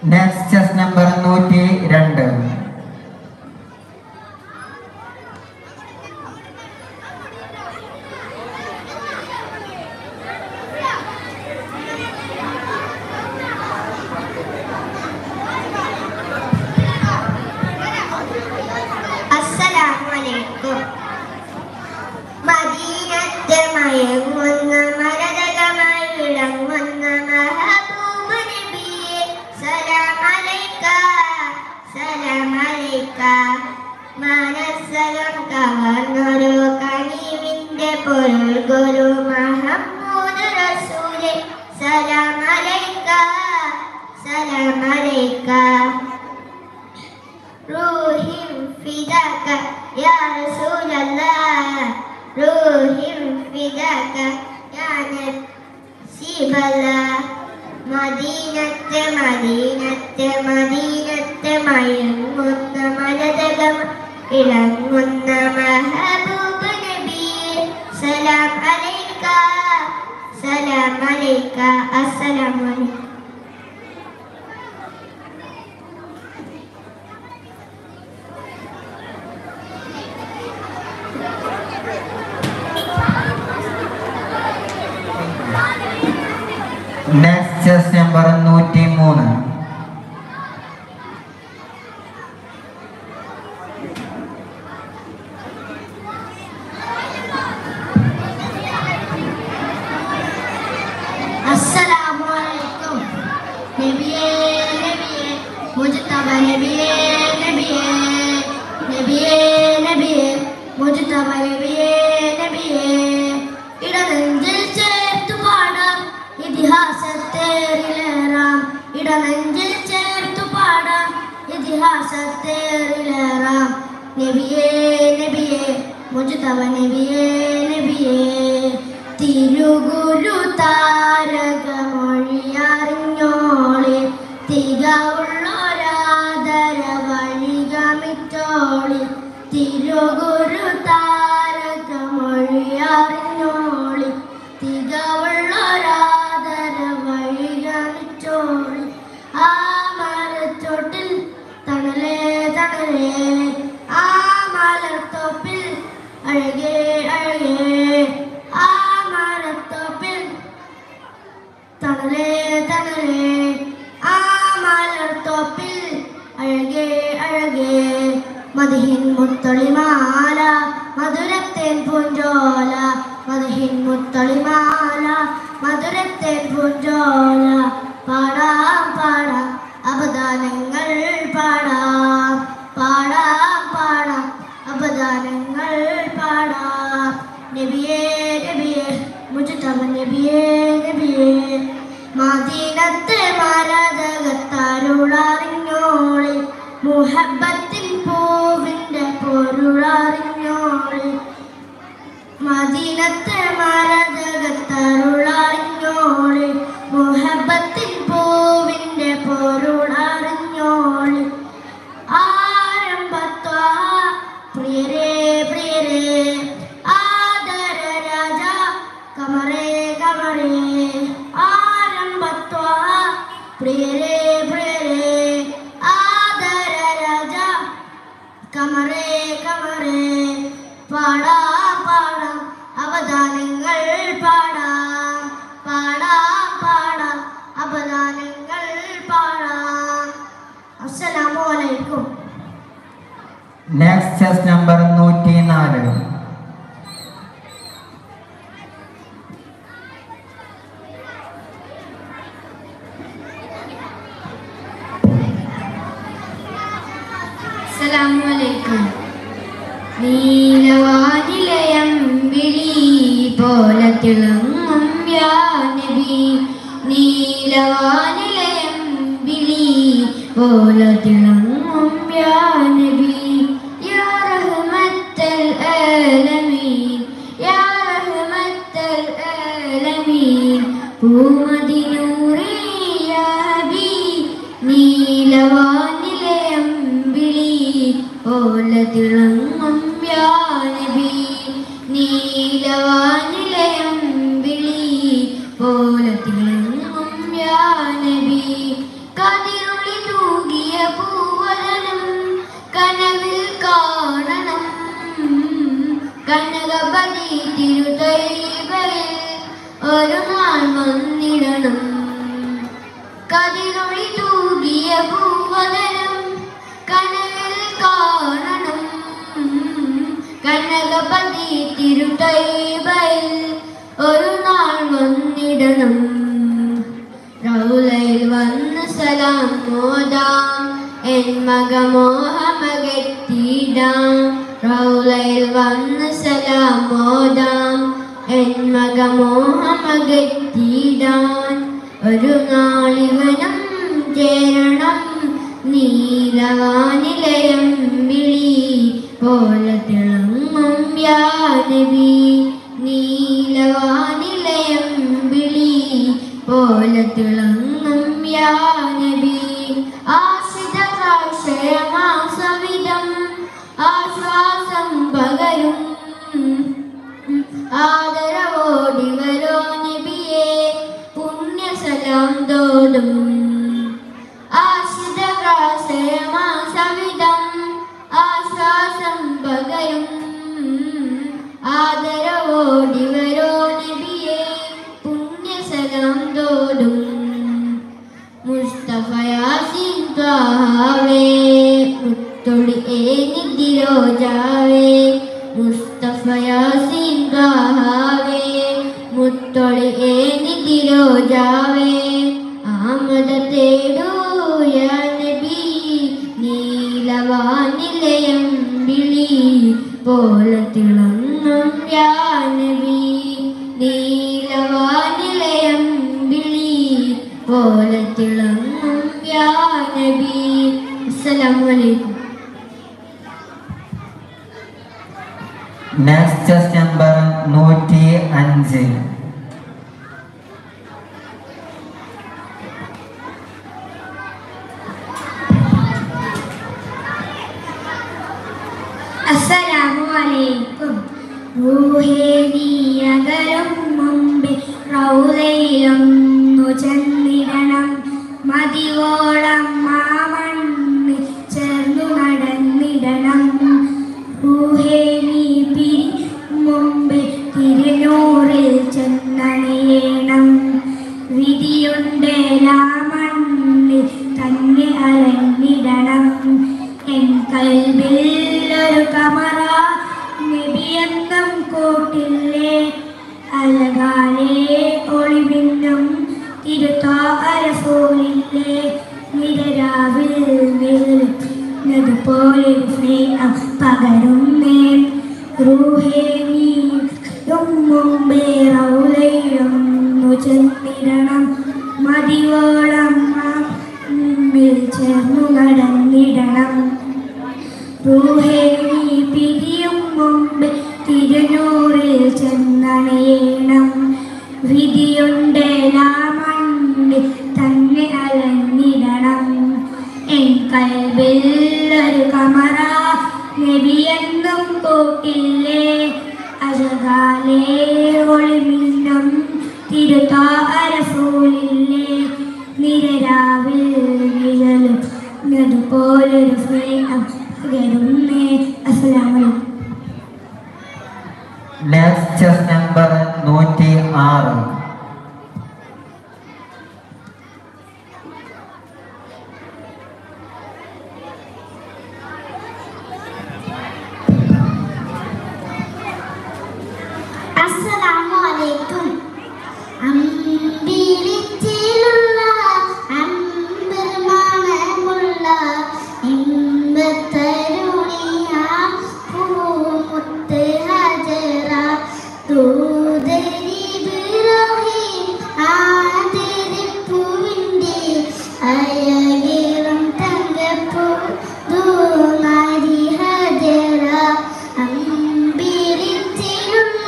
നെക്സ്റ്റ് ചെസ് നമ്പർ നൂറ്റി രണ്ട് അസ്സലാമലൈക്കും മദീനത്തെ മയങ്ങുന്ന മരതകമായി വിളങ്ങുന്ന മഹബൂബ് നബിയെ സലാം അലൈക്ക സലാം അലൈക്ക മനസ്സകം കവർന്നൊരു കനിവിന്റെ പൊരുൾ ഗുരു മഹമ്മൂദ് റസൂലെ സലാം അലൈക്ക സലാം അലൈക്ക روح فداك يا رسول الله روح فداك يا نسيب الله മദീനത്തെ മദീനത്തെ മദീനത്തെ മയങ്ങുന്ന മലതകം ഇളങ്ങുന്ന മഹബൂബ് നബിയെ സലാം അലൈക്ക സലാം അലൈക്ക അസ്സലാമു അലൈക്കും നെക്സ്റ്റ് ചെസ് നമ്പർ നൂറ്റി മൂന്ന് अस्सलामु अलैकुम नबिये नबिये मुजतबा नबिये नबिये നബിയേ നബിയേ മുജ്തബ നബിയേ നബിയേ ഇടനെഞ്ചിൽ ചേർത്തു പാടാം ഇതിഹാസത്തേറിലേറാം ഇടനെഞ്ചിൽ ചേർത്തു പാടാം ഇതിഹാസത്തേറിലേറാം നബിയേ നബിയേ മുജ്തബ നബിയേ നബിയേ തിരുഗുരു താരകമൊഴിയറിഞ്ഞോളെ തികവുള്ളൊരാദര വഴികമിറ്റോളി തിരുഗുരു താരകമൊഴിയറിഞ്ഞോളി തികവുള്ളൊരാദര വഴികമിറ്റോളി ആ മരച്ചോട്ടിൽ തണലേ തണലേ ആ മലർത്തോപ്പിൽ അഴകേ അഴകേ ആ മരത്തോപ്പിൽ തണലേ തണലേ ആ മലർത്തോപ്പിൽ അഴകേ അഴകേ മതിഹിൻ മുത്തളിമാല മധുരത്തേൻ പൂഞ്ചോല മതിഹിൻ മുത്തളിമാല മധുരത്തേൻ പൂഞ്ചോല പാടാം പാടാം അപദാനങ്ങൾ പാടാം പാടാം പാടാം അപദാനങ്ങൾ പാടാം നബിയേ നബിയേ മുജ്തബ നബിയേ നബിയേ മദീനത്തെ മരതകത്തരുളറിഞ്ഞോളി മുഹബത്തിൻ പൂവിന്റെ പൊരുളറിഞ്ഞോളി മദീനത്തെ മരതകത്തരുളറിഞ്ഞോളി മുഹബത്തിൻ പൂവിന്റെ പൊരുളറിഞ്ഞോളി ആരംഭത്വാ പ്രിയരേ പ്രിയരേ ആദര രാജ കമറേ കമറേ ആരംഭത്വാ പ്രിയരേ പ്രിയരേ ആദര രാജ കമറേ കമറേ പാടാം പാടാം അവദാനങ്ങൾ പാടാം പാടാം പാടാം അവദാനങ്ങൾ പാടാം അസ്സലാമു അലൈക്കും നെക്സ്റ്റ് ചെസ് നമ്പർ നൂറ്റി നാല് അസ്സലാമലൈക്കും നീലവാനിലയം വിളി പോലെ തിളങ്ങും യാ നബി നീലവാനിലയം വിളി പോലെ തിളങ്ങും യാ നബി യാ റഹ്മത്തൽ ആലമീൻ യാ റഹ്മത്തൽ ആലമീൻ പൂമദിനൂറേ യാ ഹബീബ് നീലവാനിലയം വിളി ഓല തിളങ്ങും യാ നബി നീലവാനിലയം വിളി ഓല തിളങ്ങും യാ നബി കതിരുളി തൂകിയ പൂവലനം കനവിൽ കാണണം കനകപതി തിരുതൈകളിൽ ഒരു നാൾ വന്നിടണം കതിരൊളി തൂകിയ പൂവതനം കനവിൽ കാണണം കനകപതി തിരുതൈകളിൽ ഒരു നാൾ വന്നിടണം റൗലയിൽ വന്ന് സലാം മോദാം എൻ മകമോഹമകത്തിടാം റൗലയിൽ വന്ന് സലാം മോദാം എൻ മകമോഹമകത്തിടാൻ ഒരു നാളിവനം ചേരണം നീലവാനിലയം വിളി പോലെ തിളങ്ങും യാനവി നീലവാനിലയം വിളി പോലെ തിളങ്ങും യാനവി ആശ്രിത സവിധം ആശ്വാസം പകരും ആദരവോടി വരോ നബിയെ പുണ്യസലാം തോടും ആശ്രിത സവിധം ആശ്വാസം പകരും ആദരവോടി വരോ നബിയെ പുണ്യസലാം തോടും മുസ്തഫ യാസിൻ ത്വാഹാവേ മുത്തൊളി ഏനിധി രോജാവേ മുസ്തഫ യാസിൻ ത്വാഹാവേ മുത്തൊളി ഏനിധി രോജാവേ ആമദ തേടൂ യാ നബി നീലവാനിലയം വിളി പോലെ തിളങ്ങും യാ നബി നീലവാനിലയം വിളി പോലെ തിളങ്ങും യാ നബി അസ്സലാമു അലൈക്കും നെക്സ്റ്റ് നമ്പർ നൂറ്റി അഞ്ച് അസ്സലാമു അലൈക്കും റൂഹേ നീ അകലും മുമ്പേ റൗലയിലൊന്നു ചെന്നിടണം മതിവോളം മാമണ്ണ് ചേർന്നു നടന്നിടണം റൂഹേ നീ പിരി മുമ്പേ തിരുനൂറിൽ ചെന്നണിയണം വിധിയുണ്ട് രാമണ്ണ് തന്നെ അലഞ്ഞിടണം എൻ കൽവിൽ ഒരു കമറ നബിയെന്നും കൂട്ടില്ലേ അലകാലേ ഒളിവിന്നും തിരുത്താരസൂലില്ലേ നിരരാവിൽ പോലെ സ്നേഹം പകരുന്നേ റൂഹേ നീ മുമ്പേ റൗലയിലൊന്നു ചെന്നിടണം മതിവോളം മുമ്പിൽ ചേർന്നു നടന്നിടണം റൂഹേ നീ പിരിയും മുമ്പ് തിരുനൂറിൽ ചെന്നണയണം വിധിയുണ്ട് രാമണ്ണ് തന്നെ അലഞ്ഞിടണം എൻ കൽവിൽ ഒരു കമറ നബിയെന്നും കൂട്ടില്ലേ അഴകാലേ ഒളിമിന്നും തിരുത്താരസൂലില്ലേ നിരരാവിൽ നിഴലും അതുപോലൊരു സ്നേഹം പകരുന്നേ അസ്സലാമലൈക്കും നെക്സ്റ്റ് നമ്പർ നൂറ്റി ആറ് അസ്സലാമു അലൈക്കും അമ്പിളിച്ചിലുള്ള അമ്പർമാണമുള്ള ഇമ്പത്തരുണിയ പൂമുത്ത് ഹജറ തൂതരി ഇബ്രാഹിം ആദരപ്പൂവിൻ്റെ അയകേറും തങ്കപ്പൂ ദൂമാരി ഹജറ അമ്പിളിച്ചിലുള്ള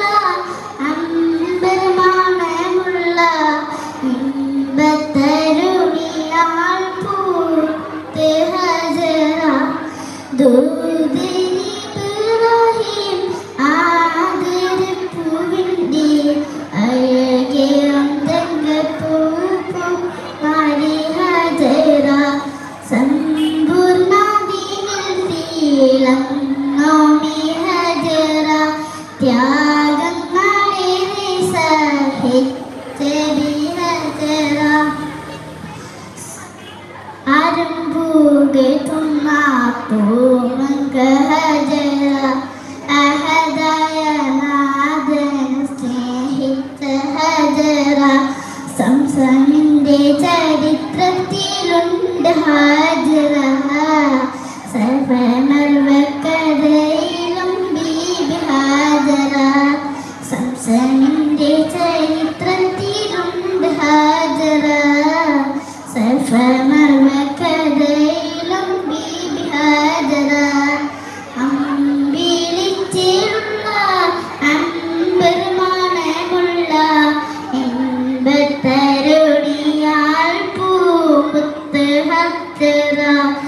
അമ്പർമാണമുള്ള ഇമ്പത്തരുണിയാൾ പൂത്ത് ഹജറ ദൂതരി ഇബ്രാഹിം ആദരപ്പൂവിൻ്റെ അഴകേറും തങ്കപ്പൂ മാരി ഹജറ അരമ്പൂകെ തുമ്മാപ്പൂമങ്കഹജര അഹദായ നാദന സ്നേഹിച്ച ഹജറ സംസമിൻ്റെ ചരിത്രത്തിലുണ്ട് ഹാജറ സർവമർവക്കരയിലും ബീബി ഹാജറ സംസമിൻ്റെ ചരിത്രത്തിലുണ്ട് ഹാജറ സർവമർവക്കരയിലും ബീബി ഹാജറ അമ്പിളിച്ചിരുന്ന അമ്പെരുമാനമുള്ള എൺപത്തരുടിയാൾ പൂമ്പുത്ത് ഹത്തറ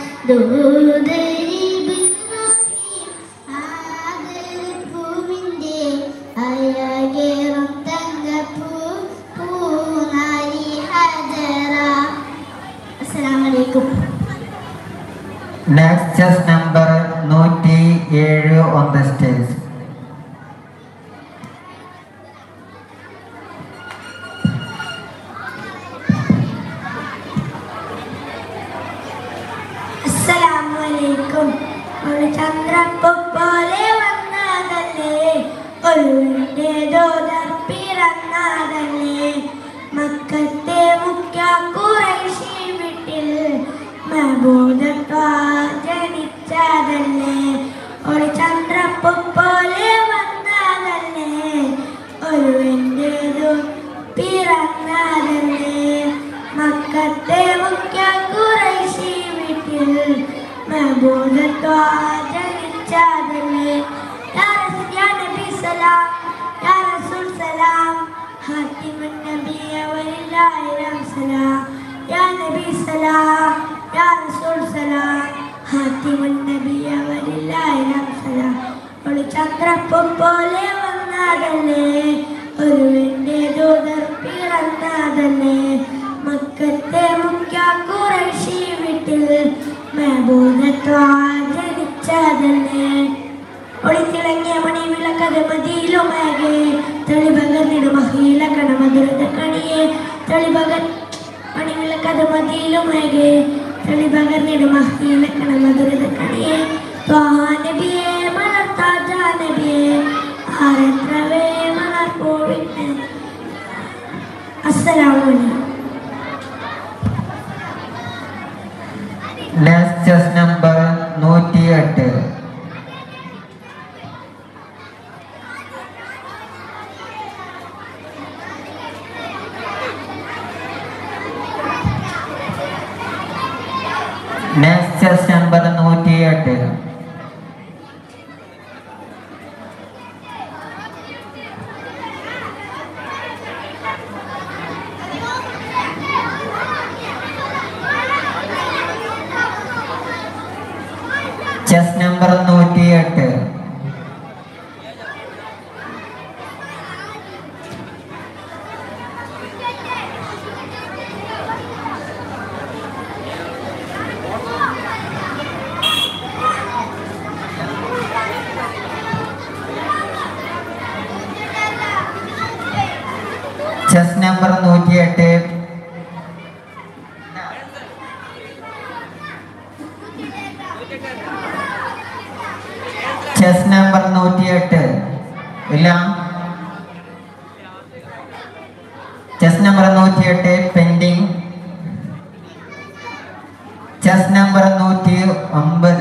പൂവിൻ്റെ അയകേറും തങ്കപ്പൂ പൂനാരി ഹജറ അസ്സലാമലൈക്കും നെക്സ്റ്റ് ചെസ് നമ്പർ നൂറ്റി ഏഴ് ഓൺ ദ സ്റ്റേജ് അസ്സലാമലൈക്കും ഒരു ചന്ദ്രപ്പ പോലെ വന്നതല്ലേ ഒഴുവിൻ്റെതോ പിറന്നതല്ലേ മക്കത്തെ മുഖ്യ കുറേശി വീട്ടിൽ മഹബൂദത്വ ജനിച്ചതല്ലേ ഒരു ചന്ദ്രപ്പ പോലെ വന്നതല്ലേ ഒഴുവിൻ്റെതോ പിറന്നതല്ലേ മക്കത്തെ മുഖ്യ കുറേശി വീട്ടിൽ മഹബൂദത്വ ജനിച്ചതല്ലേ യാ റസൂൽ യാ നബി സലാം യാ റസൂൽ സലാം ഹാത്തിമുൻ നബിയ വലില്ലാഹിരം സലാം യാ നബി സലാം യാ റസൂൽ സലാം ഹാത്തിമുൻ നബിയ വലില്ലാഹിരം സലാം ഒരു ചന്ദ്രപ്പം പോലെ വന്നതല്ലേ ഒരുവിൻ്റെ ദൂതർ പിറന്നതല്ലേ മക്കത്തെ മുഖ്യ കുറേശി വീട്ടിൽ മഹബൂദത്വ ജനിച്ചതല്ലേ ഒളിത്തിളങ്ങിയ മണി വിളക്കത് മതിയിലുമേകെ തെളിപകർന്നിടും മഹീല കണമധുരത കണിയെ തെളിപകർ മണി വിളക്കത് മതിയിലുമേകെ തെളിപകർന്നിടും മഹീല കണമധുരത കണിയെ നബിയെ മലർത്താജ നബിയെ ആരത്രവേ മലർ പോവിട്ട് അസ്സലാമലൈക്കും നെക്സ്റ്റ് ചെസ് നമ്പർ നൂറ്റി എട്ട് നെക്സ്റ്റ് ചെസ് നമ്പർ നൂറ്റി എട്ട് ചെസ് നമ്പർ നൂറ്റി എട്ട് ചെസ് നമ്പർ നൂറ്റി എട്ട് ചെസ് നമ്പർ നൂറ്റി എട്ട് ഇല്ല ചെസ് നമ്പർ നൂറ്റി എട്ട് പെൻഡിങ് ചെസ് നമ്പർ നൂറ്റി ഒമ്പത്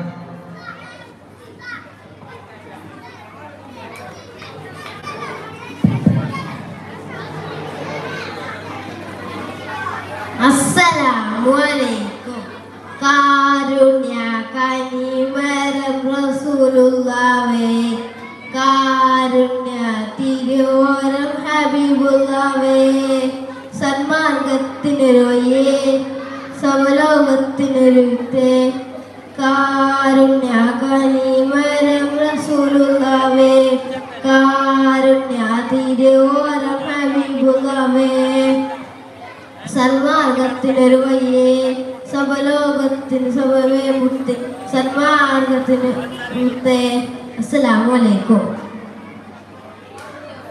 അസ്സലാമലൈക്കും കാരുണ്യ കനിമരം റസൂലുള്ളാവേ കാരുണ്യ തിരുവോരം ഹബീബുള്ളാവേ സന്മാർഗത്തിനൊരുയേ സമലോകത്തിനൊരു വിത്തേ കാരുണ്യ കനിമരം റസൂലുള്ളാവേ കാരുണ്യ തിരുവോരം ഹബീബുള്ളാവേ സന്മാർഗത്തിനൊരു വയ്യേ സബലോകത്തിന് സബവേ മുത്തേ സന്മാർഗത്തിന് മുത്തേ അസ്സലാമു അലൈക്കും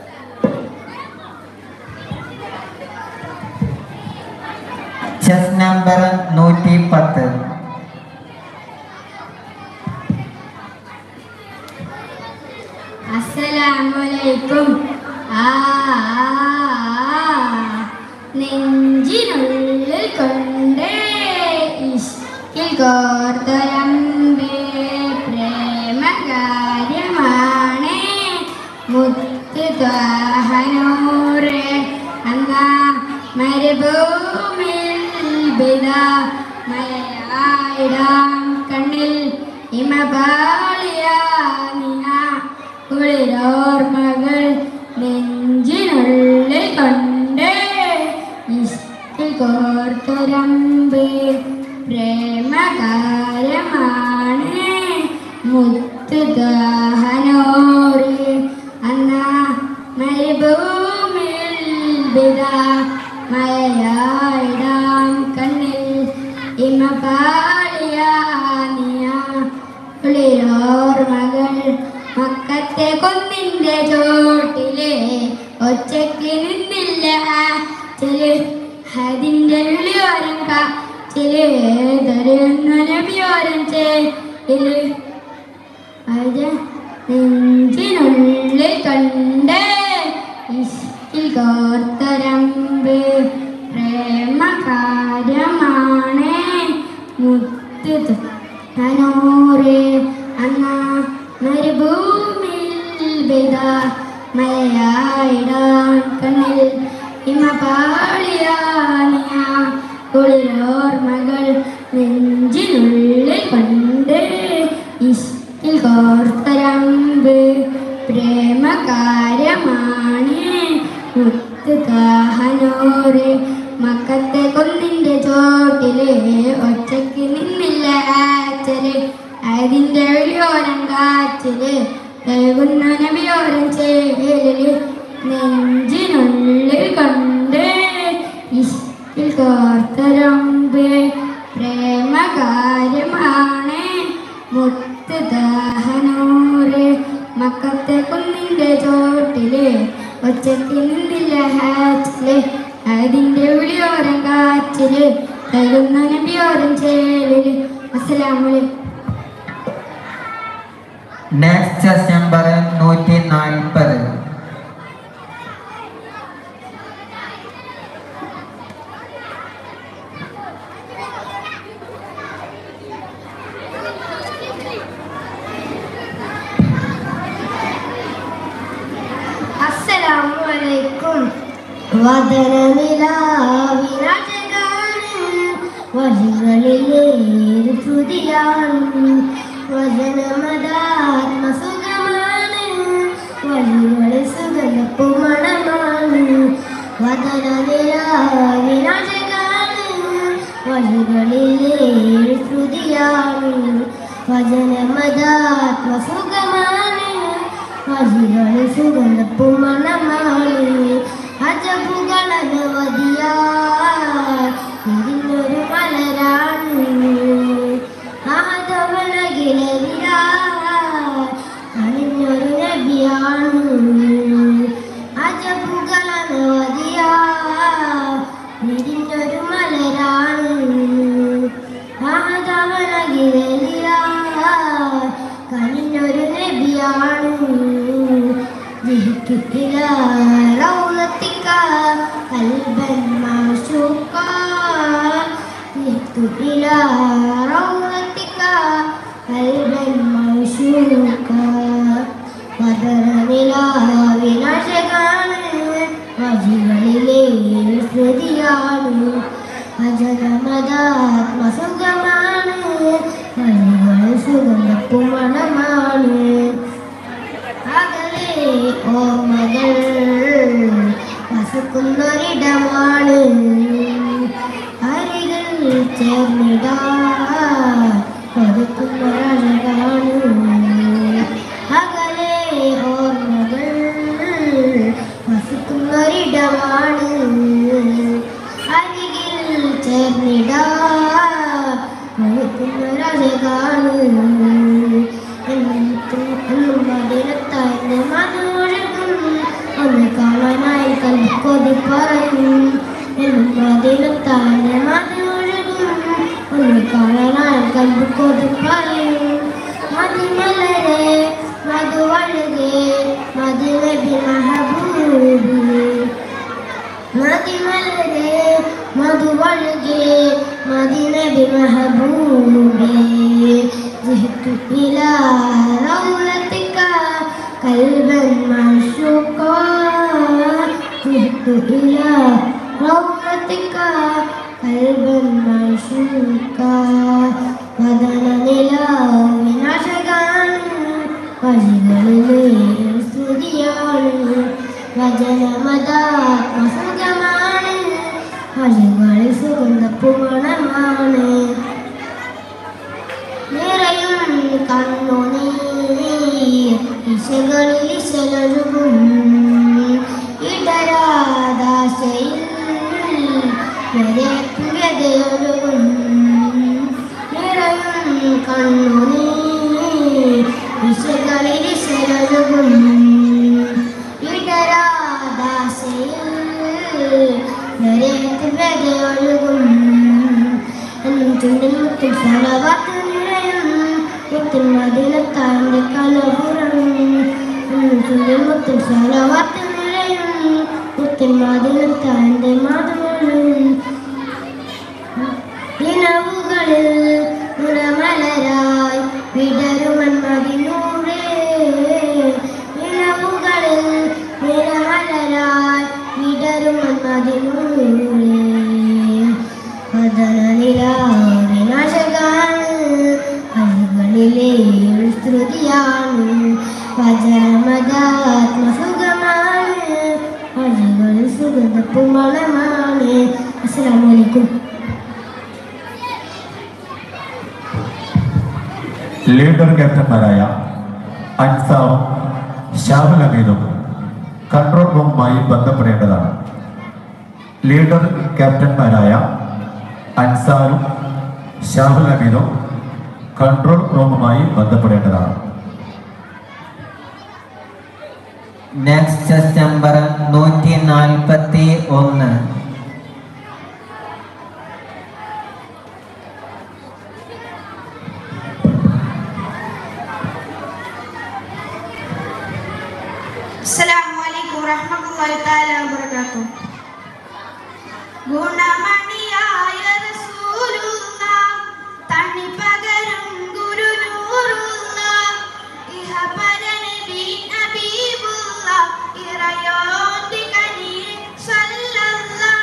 ചെസ് നമ്പർ നമ്പർ നൂറ്റി പത്ത് അസ്സലാമലൈക്കും ആ ആ, ആ. നെഞ്ചിനുള്ളിൽ കൊണ്ട് ഇഷ്കിൽ കോർത്തരമ്പേ പ്രേമകാര്യമാണ് മുത്ത് ത്വാഹനൂറ് അന്നാ മരുഭൂമിൽ ബിദ മലയായിടാം കണ്ണിൽ ഇമപാളിയാനിയ കുളിരോർമകൾ നെഞ്ചിനുള്ളിൽ കൊണ്ട് ഇഷ്ടി കോർത്തുരമ്പ് പ്രേമകാരമാണ് മുത്ത് ദാഹനോറ് അന്നാ മരുഭൂമിയിൽ വിത മലയായിടാം കണ്ണിൽ ഇമപാളിയാനിയ കുളിരോർമകൾ മക്കത്തെ കൊന്നിന്റെ ചോട്ടിലെ ഒച്ചയ്ക്ക് നിന്നില്ല ചില അതിന്റെ വിളിയോരം കാച്ചില് തരുന്നു നബിയോരം ചേല് അത് നെഞ്ചിനുള്ളിൽ കണ്ട് ഇഷ്ടിൽ കോർത്തരമ്പ് പ്രേമകാര്യമാണ് മുത്ത് തനൂറ് അന്ന മരുഭൂമിയിൽ വിത മലയായിടാൻ കണ്ണിൽ ഹിമപാളിയാനിയ കുളിരോർമകൾ നെഞ്ചിനുള്ളിൽ കണ്ട് ഇഷ്ടിൽ കോർത്തരമ്പ് പ്രേമകാര്യമാണ് മുത്ത് ദാഹനോറ് മക്കത്തെ കൊന്നിന്റെ ചോട്ടില് ഒറ്റയ്ക്ക് നിന്നില്ല ആച്ചല് അതിന്റെ വിളിയോരം കാച്ചില് കഴുകുന്ന നബിയോരം ചേലില് നെഞ്ചിനുള്ളിൽ കണ്ട് ഇഷ്ടിൽ കോർത്തരമ്പ് പ്രേമകാര്യമാണ് മുത്ത് ദാഹനൂറ് മക്കത്തെ കുന്നിന്റെ ചോട്ടില് ഒച്ചയ്ക്ക് നിന്നില്ല ഹാച്ചില് അതിന്റെ വിളിയോരം കാച്ചില് കഴുകുന്ന നബിയോരം ചേലില് അസ്സലാമലൈക്കും നെക്സ്റ്റ് നമ്പർ നൂറ്റി നാൽപ്പത് അസ്സലാമലൈക്കും വദനനിലാവിനജകാണ് വഴികളിലേറെ ശ്രുതിയാണ് വചനമതാത്മസുഖമാണ് വഴികളിൽ സുഗന്ധപ്പുമണമാണ് വദനനിലാവിനജകാണ് വഴികളിലേറെ ശ്രുതിയാണ് വചനമതാത്മസുഖമാണ് വഴികളിൽ സുഗന്ധപ്പുമണമാണ് അജബുകളനവധിയാതിന്നൊരു മലരാണ് അണിഞ്ഞൊരു നബിയാണ് അജബുകളനവധിയാതിന്നൊരു മലരാണ് കനിഞ്ഞൊരു നബിയാണ് ذهبت إلى روضتك قلبا معشوقا ذهبت إلى روضتك قلبا معشوقا വധരനിലാവിനാശകാണ് വജികളിലെ ശ്രുതിയാണ് അജനമതാത്മസുഖമാണ് വഴികൾ സുഗന്ധപ്പുമണമാണ് അകലെ ഓർമ്മകൾ വസുക്കുന്നൊരിടമാണ് അരികൾ ചേർന്നിടാ കൊടുക്കുന്നൊരഴകാണ് അകലെ ഓർമ്മകൾ വസിക്കുന്നൊരിടമാണ് അരികിൽ ചേർന്നിടാ കൊടുക്കുന്നൊരഴകാണ് ഒന്ന് കാണാനായി കൽക്കൊതി പറയും എന്നും മതിലത്താൻ്റെ മതിയൊഴുകും കണ്ണു കാണാൻ കൽബ് കൊതുപ്പറിയും മതിമലരെ മധുവഴുകെ മധുനബി മഹബൂബി മതിമലരെ മധുവഴുകെ മദിനബി മഹബൂബി جهت إلى رولتك قلبا معشوقا جهت إلى رولتك قلبا معشوقا وذن നിലാവിൻ അഴകാണ് വഴികളിലെ സ്തുതിയാണ് വചനമതാത്മസുഖമാണ് വഴികളിൽ സുഗന്ധപ്പുമണമാണ് നിറയും കണ്ണുനീർ ഇശകളിൽ ഇശലൊഴുകും ഇടരാദാശയിൽ വ്യതയൊഴുകും നിറയും കണ്ണുനീർ ഇശകളിൽ ഇശലൊഴുകും ഇടരാദാശയിൽ വ്യതയൊഴുകും ചുണ്ടിൽ മുത്തിൽ സലവാത്ത് നിറയും മുത്തിൽ മതിലത്താൻ്റെ കലപുറം ചുണ്ടിൽ മുത്തിൽ സലവാത്ത് നിറയും മുത്തിൽ മതിലത്താൻ്റെ മധുരം നിലവുകളിൽ നിറമലരായി വിടരുമൻ മതിലൂടെ നിലവുകളിൽ നിറമലരായി വിടരുമൻ മതിലൂടെ വചനനിലാവിനാശകാണ് അഴികളിലെ സ്തുതിയാണ് വചനമതാത്മസുഖമാണ് അഴികളിൽ സുഗന്ധപ്പുമണമാണ് അസ്സലാമു അലൈക്കും ലീഡർ ക്യാപ്റ്റന്മാരായ അൻസാറും ഷാഹുൽ അമീദും കൺട്രോൾ റൂമുമായി ബന്ധപ്പെടേണ്ടതാണ് ലീഡർ ക്യാപ്റ്റന്മാരായ അൻസാറും ഷാഹുൽ അമീദും കൺട്രോൾ റൂമുമായി ബന്ധപ്പെടേണ്ടതാണ് നെക്സ്റ്റ് നമ്പർ നൂറ്റി നാൽപ്പത്തി ഒന്ന് അസ്സലാമു അലൈക്കും വറഹ്മത്തുള്ളാഹി തആല വബറകാതുഹു ഗുണമണിയായ റസൂലുള്ള തണി പകരും ഗുരുനൂറുള്ള ഇഹപരനബി നബീബുള്ള ഇറയോന്റെ കനി സല്ലല്ലാഹ്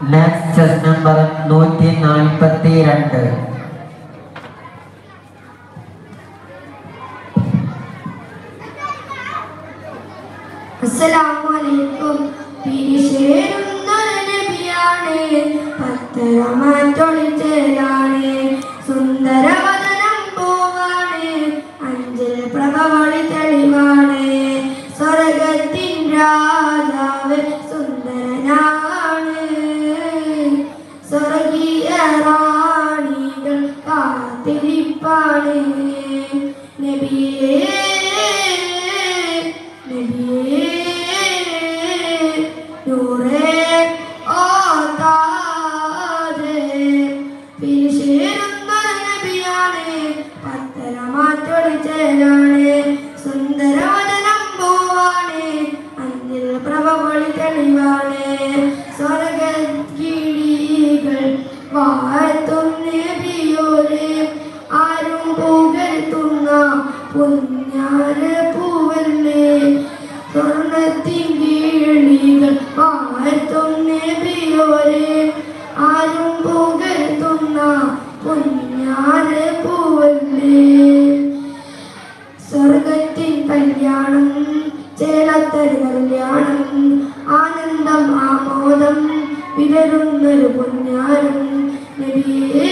നെക്സ്റ്റ് നമ്പർ നൂറ്റി നാൽപ്പത്തി രണ്ട് അസ്സലാമലൈക്കും പിരിശേരുന്ന നബിയാണ് പത്തരമാറ്റൊളിച്ചേലാണ് സുന്ദരവദനം പോവാണ് അഞ്ചൽ പ്രഭവളി തെളിവാണ് സ്വർഗത്തിൻ രാജാവ് സുന്ദരനാണ് സ്വർഗീയ റാണികൾ കാത്തിരിപ്പാണ് നബിയേ നബിയേ നൂറേ ഓ താജേ പിരിശേരുന്ന നബിയാണ് പത്തരമാറ്റൊളിച്ചേലാണ് സുന്ദരവദനം പോവാണ് അഞ്ചിൽ പ്രഭവളി തെളിവാണ് സ്വർഗീടികൾ വാഴ്ത്തും നബിയോരെ ആരും പുകഴ്ത്തുന്ന പുഞ്ഞാര പൂവല്ലേ സ്വർണത്തിൻ കീഴികൾ വാഴ്ത്തും നബിയോരെ ആരും പുകഴ്ത്തുന്ന പുഞ്ഞാര പൂവല്ലേ സ്വർഗത്തിൻ കല്യാണം ചേലത്തര കല്യാണം ആനന്ദം ആമോദം വിടരുന്നൊരു പൊന്നാരം നബിയേ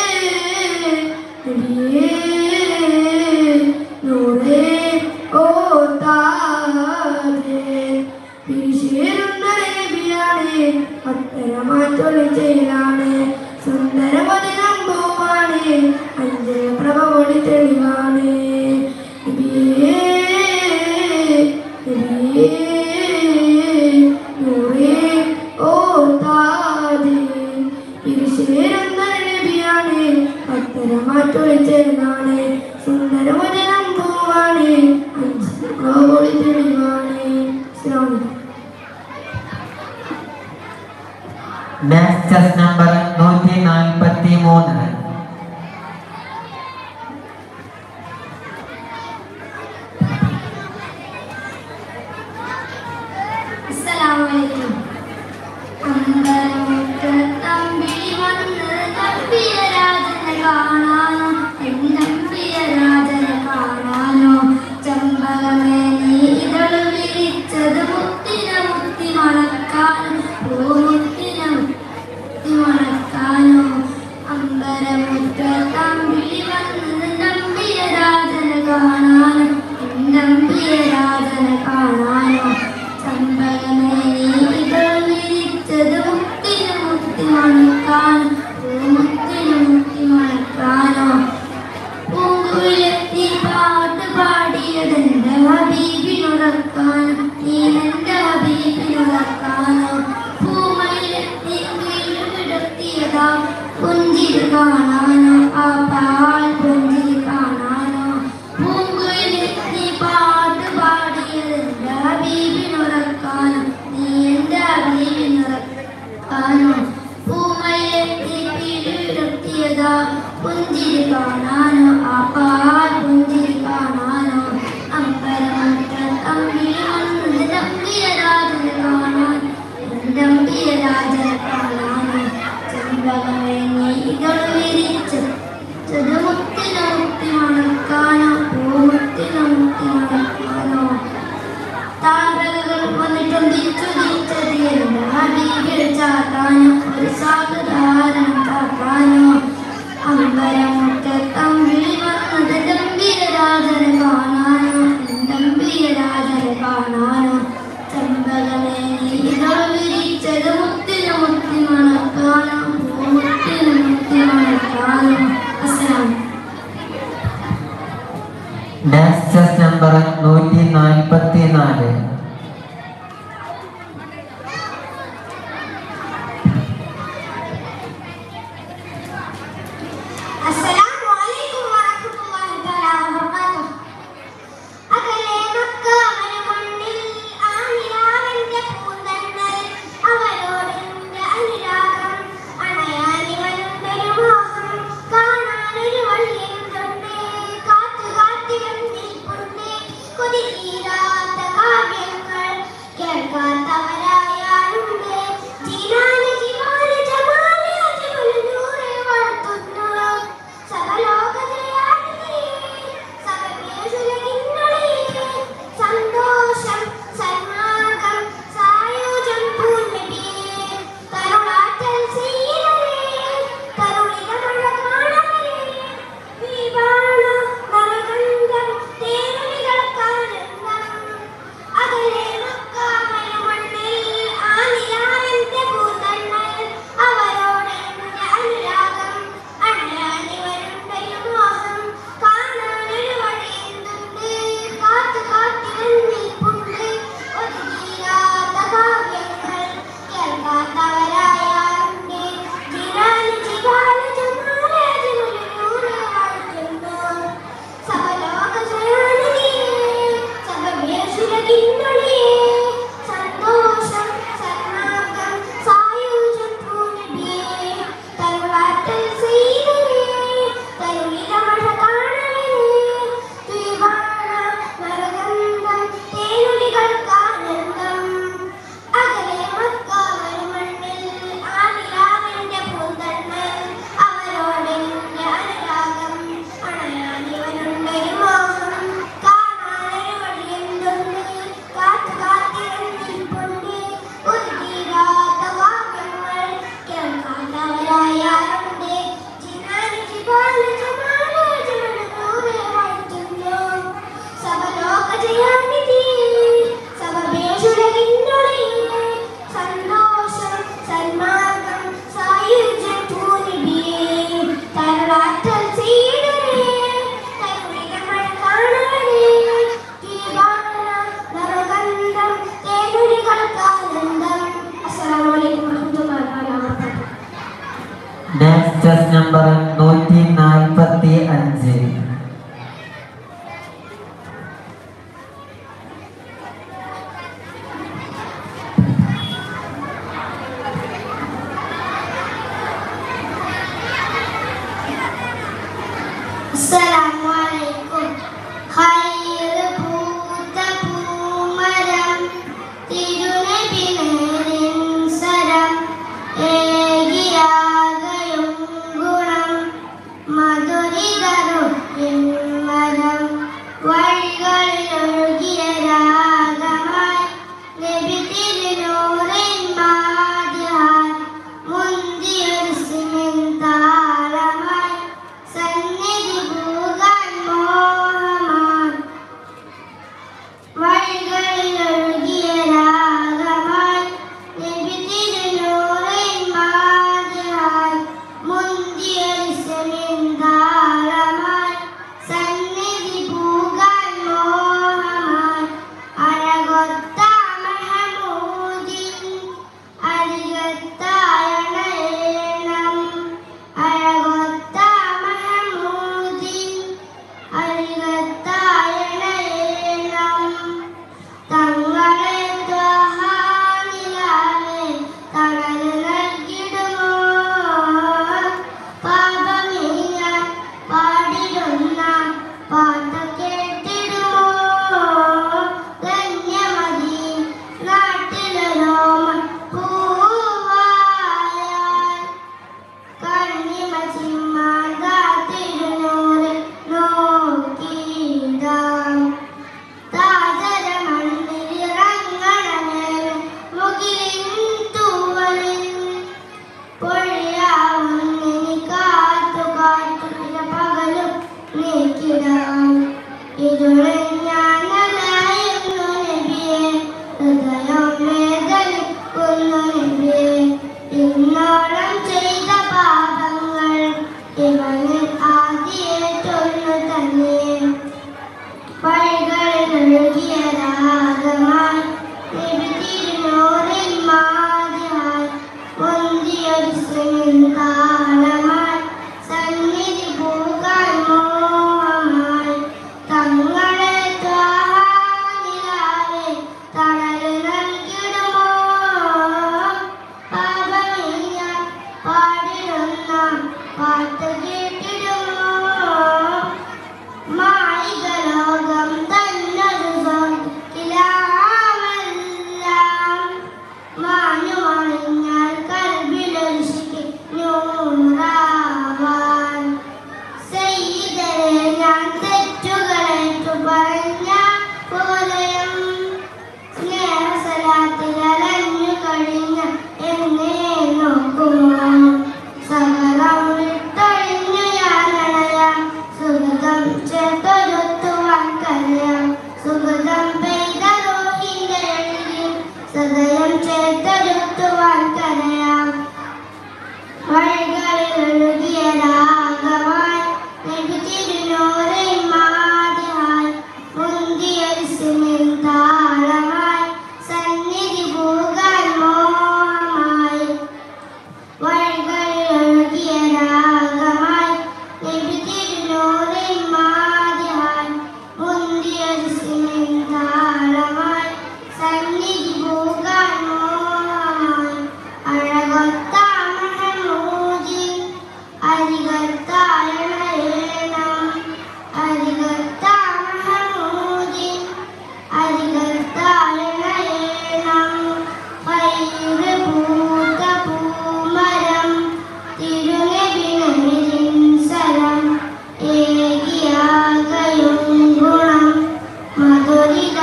നബിയേ നൂറേ ഓ താജേ പിരിശേരുന്ന നബിയാണ് പത്തരമാറ്റൊളിച്ചയിലാണ് സുന്ദരവദനം പോവാണ് അഞ്ച് പ്രഭ ഒളി തെളിവാണ് നബിയേ നബിയേ നൂറേ ഓ താജേ പിരിശേരുന്ന നബിയാണ് പത്തരമാറ്റൊളിച്ചയിലാണ് സുന്ദരവദനം പോവാണ് അഞ്ച് പ്രഭ ഒളി തെളിവാണ് അസ്സലാമു അലൈക്കും നെക്സ്റ്റ് നമ്പർ നൂറ്റി നാൽപ്പത്തി മൂന്ന് അസ്സലാമലൈക്കും അമ്പലമുറ്റത്തമ്പി വന്ന് തമ്പിയ രാജനെ കാണാനോ എന്നമ്പിയ രാജനെ കാണാനോ ചമ്പകമേ നീ ഇതൾ വിരിച്ചത് മുത്തിന മുത്തി മണക്കാനും പൂമുത്തിന മുത്തി മണക്കാനോ അമ്പലമുറ്റത്തമ്പി വന്ന് നമ്പിയ രാജനെ കാണാനോ എന്നമ്പിയ രാജനെ കാണാനോ ചമ്പകമേ നീ ഇതൾ വിരിച്ചത് മുത്തിന മുത്തി മണക്കാനും പൂമുത്തിന മുത്തി മണക്കാനോ പൂങ്കുവിലെത്തി പാട്ട് പാടിയതെന്റെ ഹബീബിനുറക്കാനോ നീ എന്റെ ഹബീബിനുറക്കാനോ പൂമയിലെത്തി വീട് വിടർത്തിയതാ പുഞ്ചിരി കാണാനോ ആ പാൽ പുഞ്ചിരി കാണാനോ പൂങ്കുവിലെത്തി പാട്ട് പാടിയതെന്റെ ഹബീബിനുറക്കാനോ നീ എന്റെ ഹബീബിനുറക്കാനോ പൂമയിലെത്തി വീട് വിടർത്തിയതാ പുഞ്ചിരി കാണാനോ ആ പാൽ പുഞ്ചിരി കാണാനോ അമ്പലമുറ്റ തമ്പിൽ വന്നത് തമ്പിയ രാജനെ കാണാൻ തമ്പിയ രാജനെ കാണാനോ ചെമ്പകമേ നീ ഇതൾ വിരിച്ച് ചെറുമുത്തിന മുത്തി മണക്കാനോ പൂമുത്തിന മുത്തി മണക്കാനോ താരകൾ വന്നിട്ടും തിരിച്ചു തിരിച്ചത് എന്റെ ഹബീബിൽ ചാത്താനോ ഒരു സാഗതാരം ചാത്താനോ അമ്പലമുറ്റത്തമ്പിൽ വന്നത് ഗംഭീര രാജനെ കാണാനോ ഗംഭീര രാജനെ കാണാനോ ചെമ്പകമേ നീ ഇതൾ വിരിച്ചത് മുത്തിന മുത്തി മണക്കാനോ പൂമുത്തിന മുത്തി മണക്കാനോ അസ്സലാം നെക്സ്റ്റ് നമ്പർ നൂറ്റി നാൽപ്പത്തി നാല് അസ്സലാമു അലൈക്കും വറഹ്മത്തുള്ളാഹി തആല വബറകാതുഹു അകലെ മക്ക മരുമണ്ണിൽ ആമിനാവിന്റെ പൂന്തന്നൽ അവരോടെന്റെ അനുരാഗം അണയാനിവനുണ്ടൊരു മോഹം കാണാനൊരു വള്ളിയുണ്ട് കാത്തു കാത്തിലും നിൽപ്പുണ്ട് കൊതി തീരാത്ത കാവ്യങ്ങൾ കേൾക്കാത്തവരായാലുണ്ട് ജീനാന ജീവാന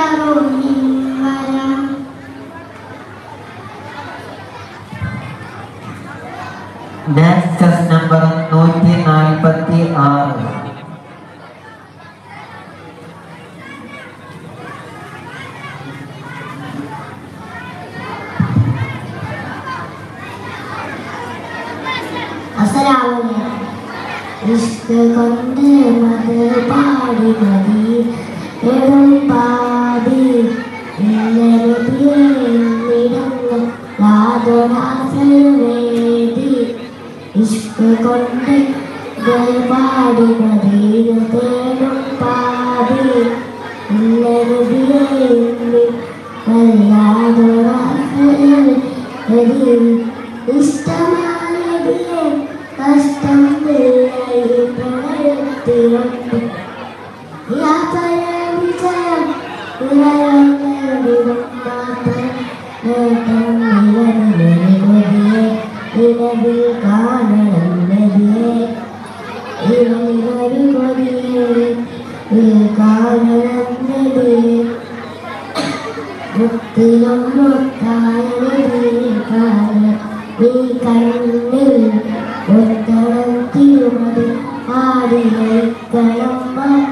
തരും നിൻവരം നെക്സ്റ്റ് നമ്പർ നൂറ്റി നാൽപ്പത്തി ആറ് അസലാമലൈക്കും ഇഷ്ക കൊണ്ട് മത് പാടി മതി എഴും പാടി ഇന്നിടങ്ങൾ യാതൊരാസവേദി ഇഷ്ക കൊണ്ട് പാടി മതി തേടും പാടി ഇല്ലാതൊരാസവേദി ഇഷ്ടമായ കഷ്ടം പ്രണയത്തിലുണ്ട് യാത്ര വിജയം ഇറങ്ങും മാത്രം നേട്ടം നിലവിലെ നിലവിൽ കാണണം നദിയെ ഇവനൊരു കൊതിയെ കാണണം നദിയെ മുത്തിലും മുത്തായ നദിയെ കാണണം നീ കണ്ണിൽ ഒത്തണം തിരുമതി ആടിക്കണം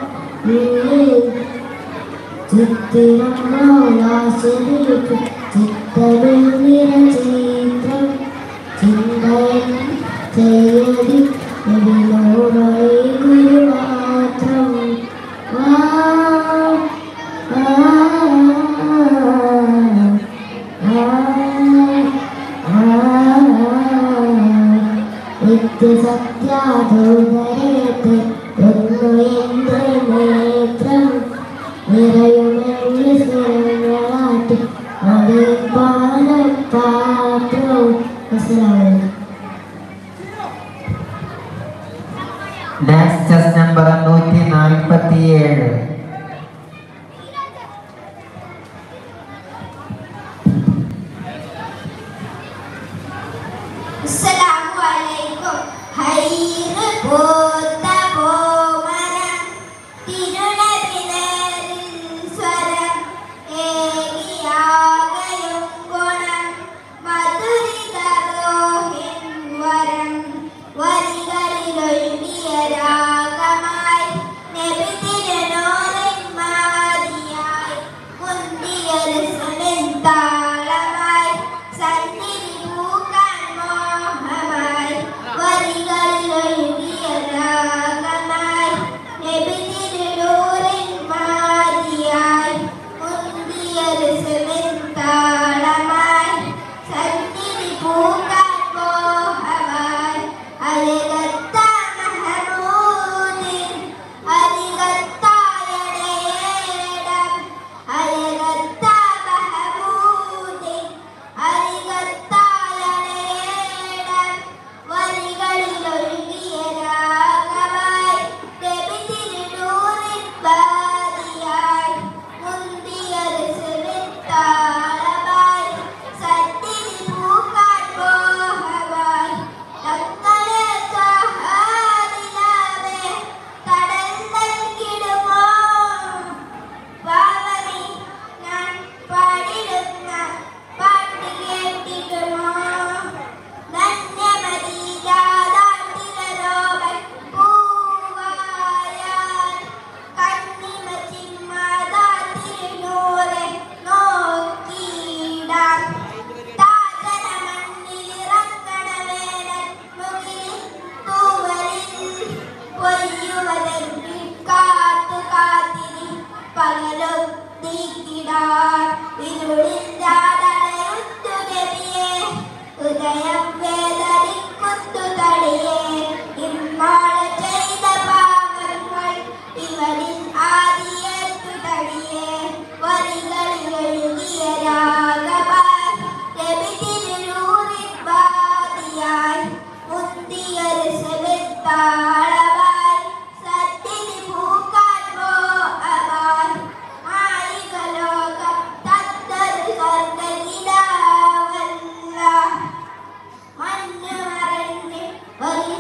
ചിത്തിരം മൗലാശരിക്ക് ചിത്തമിൽ നിരചിത്രം ചിന്തയൻ ചെയ്യതി എതിലോടായി ഗുരു മാത്രം ആ ആ നിത്യസത്യാദൂതരേത്ത് എന്നു എന്റെ നേത്രം നിറയുമെന്ന് സ്വരങ്ങളാട്ടി അതേ പാലപാത്രവും അസ്സലാമലൈക്കും നെക്സ്റ്റ് നമ്പർ നൂറ്റി നാൽപ്പത്തി ഏഴ് അസ്സലാമു അലൈക്കും ഹൈറ് പോത്ത പോമരം തിരുനബിനരിൽ സ്വരം ഏകിയാകയും ഗുണം മധുരിതരോഹിൻ വരം വരികളിലൊഴുകിയ രാഗമായി നബി തിരുനോറിൻ മാതിയായി മുന്തിയ രസമിൻ താളമായി സന്നിധി പൂക്കാൻ മോഹമായി വരികളിലൊഴുകിയ രാഗമായി നബി തിരുനൂറിൻ മാതിയായി മുന്തിയ രസമിൻ താളമായി സന്നിധി പൂക്കാൻ മോഹമായി അഴകത്ത മഹമൂദിൻ അരികത്തായടേടം അഴകത്ത മഹമൂദിൻ അരികത്തായടേടം വരികളിലൊഴുകിയ രാഗമായി നബി തിരുനൂറിൻ ബാദിയായി മുന്തിയ രസമിൻ താളമായി സന്നിധി പൂക്കാൻ മോഹമായി തങ്ങളെ സഹായിലാവേ കടൽ നൽകിടുമോ പാവനി ഞാൻ പാടിടുന്ന പാട്ട് കേട്ടിടുമോ ധന്യമതീരാതാട്ടിലരോവൻ പൂവായാൽ കണ്ണിമച്ചിമ്മാതാത്തിരുന്നൂറെ നോക്കിയിടാം താജന മണ്ണിലിറങ്ങണവേലൻ മുകിലിൻ തൂവലിൽ പൊയ്യുവതെങ്കിൽ കാത്തു കാത്തിരി പകലും നീക്കിടാൻ ഇരുളില്ലാതടയുത്തു ഗതിയെ ഹൃദയം വേദനിക്കുന്നു തടിയെ ഇന്നാളെ ചെയ്ത പാപങ്ങൾ ഇവരിൽ ആദിയേറ്റു തടിയെ വരികളിൽ എഴുതിയ രാഗമായി നബി തിരുനൂറിൻ ബാദിയായി മുന്തിയ രസമെത്താളമായി സത്യനി പൂക്കാൻ മോഹമായി മായിക ലോകം തന്നൊരു സ്വർഗ്ഗനിലാവല്ല മഞ്ഞു മറഞ്ഞ് ഒരു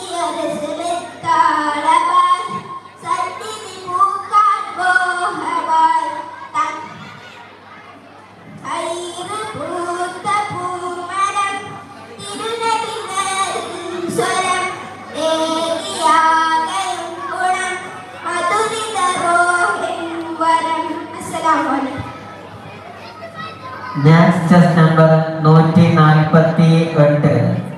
വലിയൊരു സുഹൃത്താളവായി സന്നിധി പൂക്കാൻ മോഹമായി തൻ കൈറ് പൂത്ത പൂമരം തിരുനബി നൽകും സ്വരം ഏകിയാകയും ഗുണം മധുരിതരോഹിൻ വരം അസ്സലാമു അലൈക്കും നെക്സ്റ്റ് നമ്പർ നൂറ്റി നാൽപ്പത്തി എട്ട്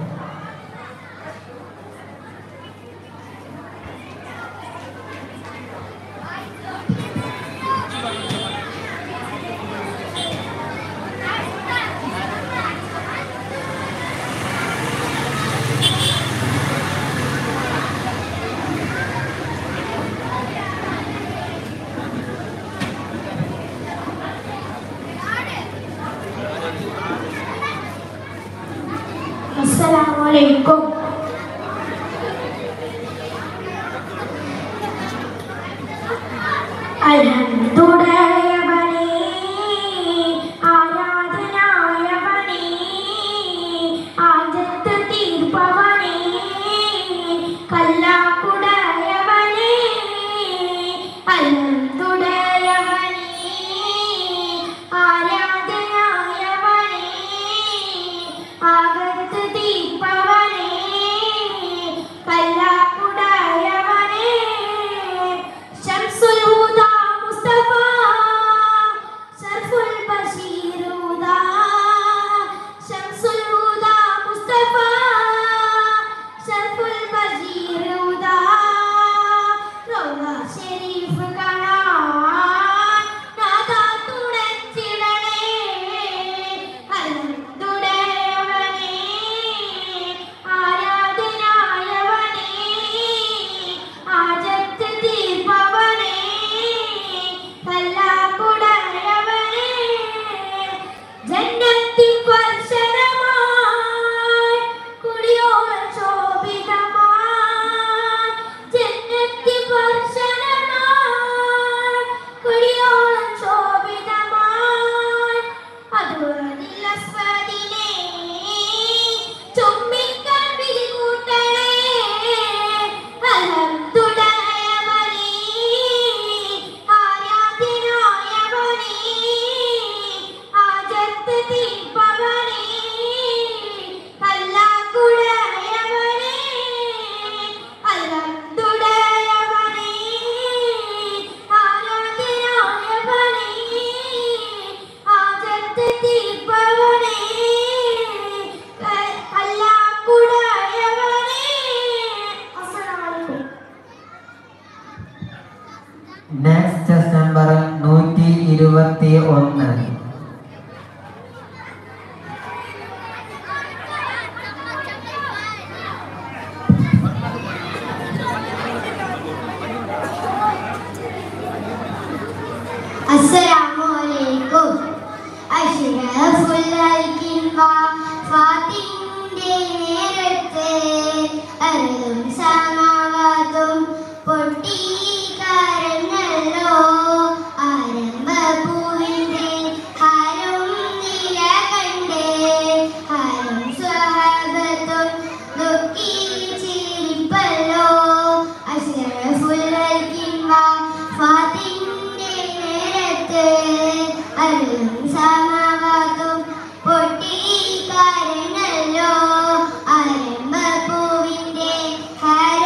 അസ്സലാമു അലൈക്കും അൽഹംദുലില്ലാഹി ആരാധനായവനേ ആജത്ത് തീർപ്പവനേ കല്ലാക്കുടയവനേ അൽഹംദുലില്ലാഹി ആരാധനായവനേ ആകത്ത് തീർപ്പവനേ കല്ലാക്കുടയവനേ ശംസുൽ ഹുദാ മുസ്തഫ സർഫുൽ ബഷീർ ഹുദാ ശംസുൽ ഹുദാ മുസ്തഫ സർഫുൽ ബഷീർ ഹുദാ റൗള ഷരീഫ് കാണാൻ നാദാ തുണച്ചിടണേ അൽഹംദുലില്ലാഹി ആരാധനായവനേ ആജത്ത് തീർപ്പവനേ കല്ലാക്കുടയവനേ ജന്നത്തിൽ സ്പർശനമായി കുടിയോളം ശോഭിതമായി ജന്നത്തിൽ സ്പർശനമായി കുടിയോളം ശോഭിതമായി അതുവരിൽ അസ്വദിനെ ചുംബിക്കാൻ വിളികൂട്ടണേ അൽഹംദുലില്ലാഹി ആരാധ്യനായവനേ ആജത്ത് തീർപ്പവനേ കല്ലാക്കുടയവനേ അൽഹംദുലില്ലാഹി ആരാധ്യനായവനേ ആജത്ത് തീർപ്പവനേ കല്ലാക്കുടയവനേ അസ്സലാമു അലൈക്കും നെക്സ്റ്റ് നമ്പർ നൂറ്റി ഇരുപത്തി ഒന്ന് അസ്സലാമു അലൈക്കും അഷ്റഫുൽ ഹൽക്കിൻ വഫാത്തിന്റെ നേരത്ത് അരുളും സമാവാതും പൊട്ടി കരഞ്ഞല്ലോ ആരംഭപൂവിന്റെ ഹരം നില കണ്ട് ഹരം സ്വഹാബത്തും ദുഃഖി ചിരിപ്പല്ലോ അഷ്റഫുൽ ഹൽക്കിൻ വഫാത്തിന്റെ നേരത്ത് അരുളും സമാവാതും പൊട്ടി കരഞ്ഞല്ലോ ആരംഭപൂവിന്റെ ഹരം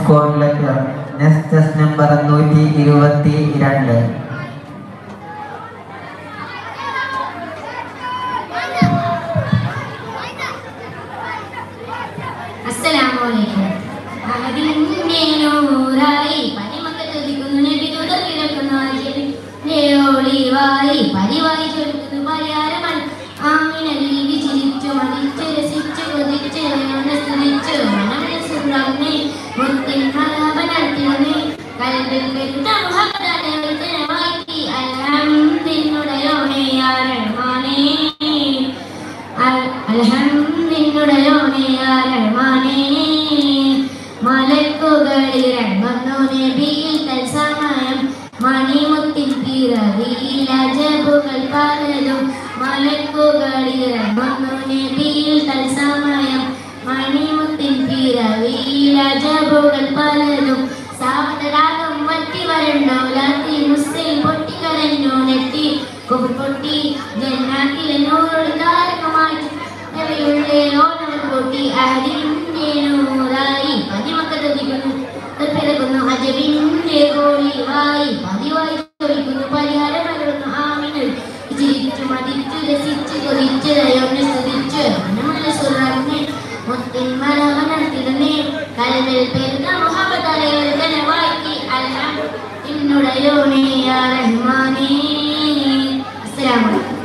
സ്കോർ ലെറ്റർ നെക്സ്റ്റ് നമ്പർ നൂറ്റി ഇരുപത്തി രണ്ട് അസ്സലാമലൈക്കും അതിന്റെ നൂറായി പനിമക്കത്തൊതിക്കുന്നു നബി തുടക്കിടക്കുന്നു അജലിന്റെ ഒളിവായി പരിവായി ചൊരുക്കുന്നു പരിഹാരമാണ് ആമിന ബീവി ചിരിച്ചു മതിച്ചു രസിച്ചു കൊതിച്ചു സ്തുതിച്ചു മനമിൽ സുബ്രഹ്മേ മുത്തിൻ ഹലാപനത്തിനെ കൽവിൽ പെരുത്ത മുഹമ്മദാനെ വാക്കി അൽഹംദിനുടയോനെ യാ റഹ്മാനേ അൽഹംദിനുടയോനെ യാ റഹ്മാനേ മലക്കുകളിറങ്ങുന്നു നബിയിൽ തത്സമയം മണിമുത്തിൻ പിറവിയിൽ അജബുകൾ പലതും മലക്കുകളിറങ്ങുന്നു നബിയിൽ തത്സമയം മണിമുത്തിൻ പിറവിയിൽ അജബുകൾ പലതും സാവതരാഗം വറ്റി വരണ്ടോ ലാത്തി മുസ്ലിം പൊട്ടിക്കരഞ്ഞു നെട്ടി കൊമ്പ് പൊട്ടി ജന്നാത്തിലെ നൂറോട് താരകമായി നബിയുടെ ഓണം പൊട്ടി അഹദിന്റെ നൂറായി പതിമക്കത്തൊതിക്കുന്നു പിറകുന്നു അജബിന്റെ കോളിവായി പതിവായി ചോദിക്കുന്നു പരിഹാരം നൽകുന്നു ആമിനൽ ചിരിച്ചു മതിച്ചു രസിച്ചു കൊതിച്ചു ദയോനെ സ്തുതിച്ചു മനമുള്ള സുറന്നെ മുത്തിൻ മലവനത്തിരുന്നേ കലവിൽ പെരുന്ന മുഹബത്താലെ ഒരുതനെ വാക്കി അൽഹം ഇന്നുടയോനെ യാ റഹ്മാനേ അസ്സലാമു അലൈക്കും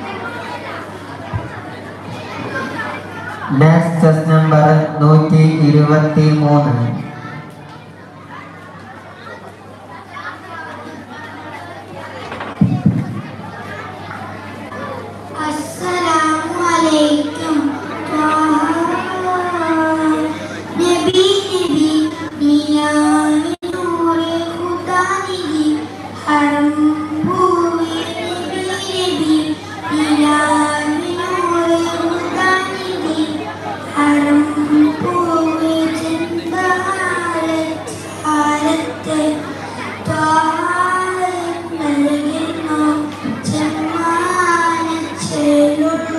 നെക്സ്റ്റ് നമ്പർ നൂറ്റി ഇരുപത്തി മൂന്ന് അസ്സലാമു അലൈക്കും നബി നബി നിലാവി നൂറെ ഖുദാ നിധി ഹറം പൂവി നബി നബി നിലാവി നൂറെ ഖുദാ നിധി ഹറം പൂവി ചെന്താരത്ത് ആരത്ത് താരം നൽകുന്നു ചെമ്മാനച്ചേലുള്ള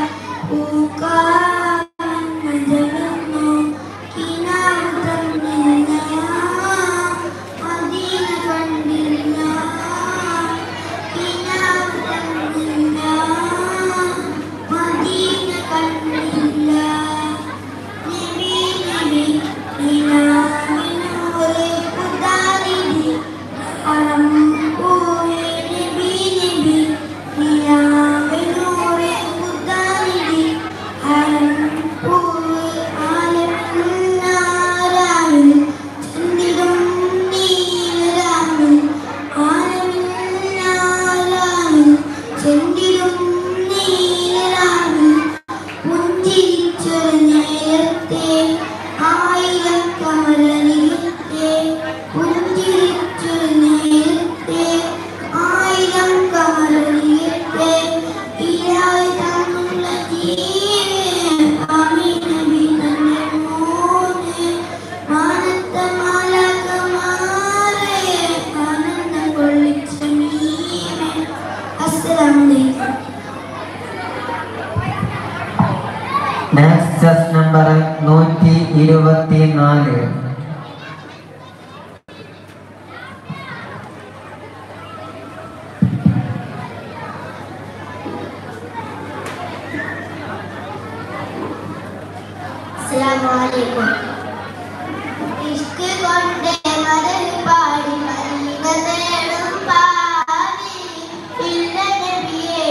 പൂക്കാലം മജളുന്നു കിനാവ് തന്നില്ല മദീന കണ്ടില്ല കിനാവ് തന്നില്ല മദീന കണ്ടില്ല നബി നബി നിലാവിനൂറെ പുതാരിതി അളം പൂവേ നബി നബി നിലാവിനൂറെ പുതാരിതി അളം പൂവേ ആലമിന്നാരാവിൽ ചന്ദ്രികം നീലരാവിൽ ആലമിന്നാരാവിൽ ചന്ദ്രികം നീലരാവിൽ പുഞ്ചിരിച്ചൊരു നേരത്തെ ആയിരം കമലനിലത്തെ പുഞ്ചിരിച്ചൊരു നേരത്തെ ആയിരം കമലനിലത്തെ ഇയായി തന്നുള്ള ജീവൻ ആമീൻ നബി തന്നെ മോനെ മാനത്ത മാലകമാരെ ആനന്ദം കൊള്ളിച്ച മീനെ അസ്സലാമലൈക്കും നെക്സ്റ്റ് നമ്പർ നൂറ്റി ഇരുപത്തി നാല് അസ്സലാമലൈക്കും ഇഷ്ക് കൊണ്ട് മദർ പാടി മദീന നേടും പാടി ഇല്ല നബിയെ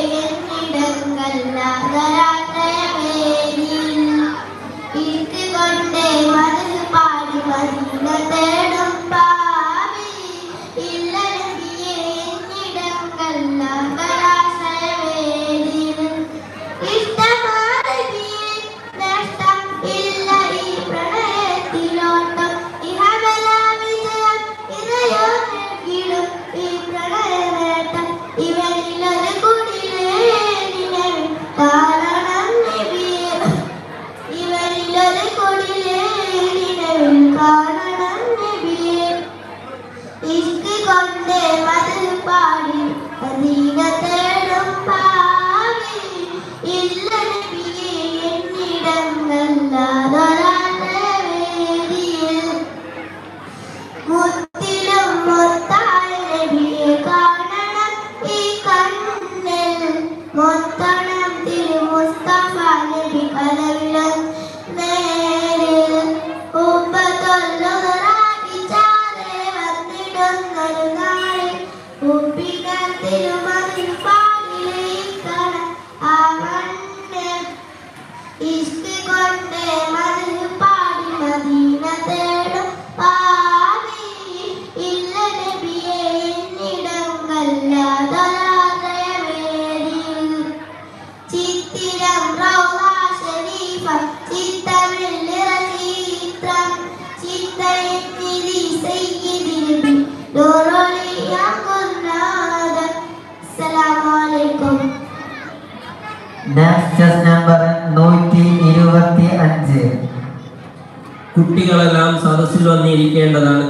എന്നിടങ്കല്ലാതരാത്രയമേരി ഇഷ്ക് കൊണ്ട് മദർ പാടി മദീന തേടും പാടി ഇല്ല നബിയെ എന്നിടങ്കല്ലാതരാത്രയമേരി ഇഷ്ടമായി നഷ്ടം ഇല്ല ഈ പ്രണയ سيدي سيدي النبي نور يا قرآن السلام عليكم നെക്സ്റ്റ് നമ്പർ നൂറ്റി ഇരുപത്തി അഞ്ച് കുട്ടികളെല്ലാം സദസ്സിൽ വന്നിരിക്കേണ്ടതാണ്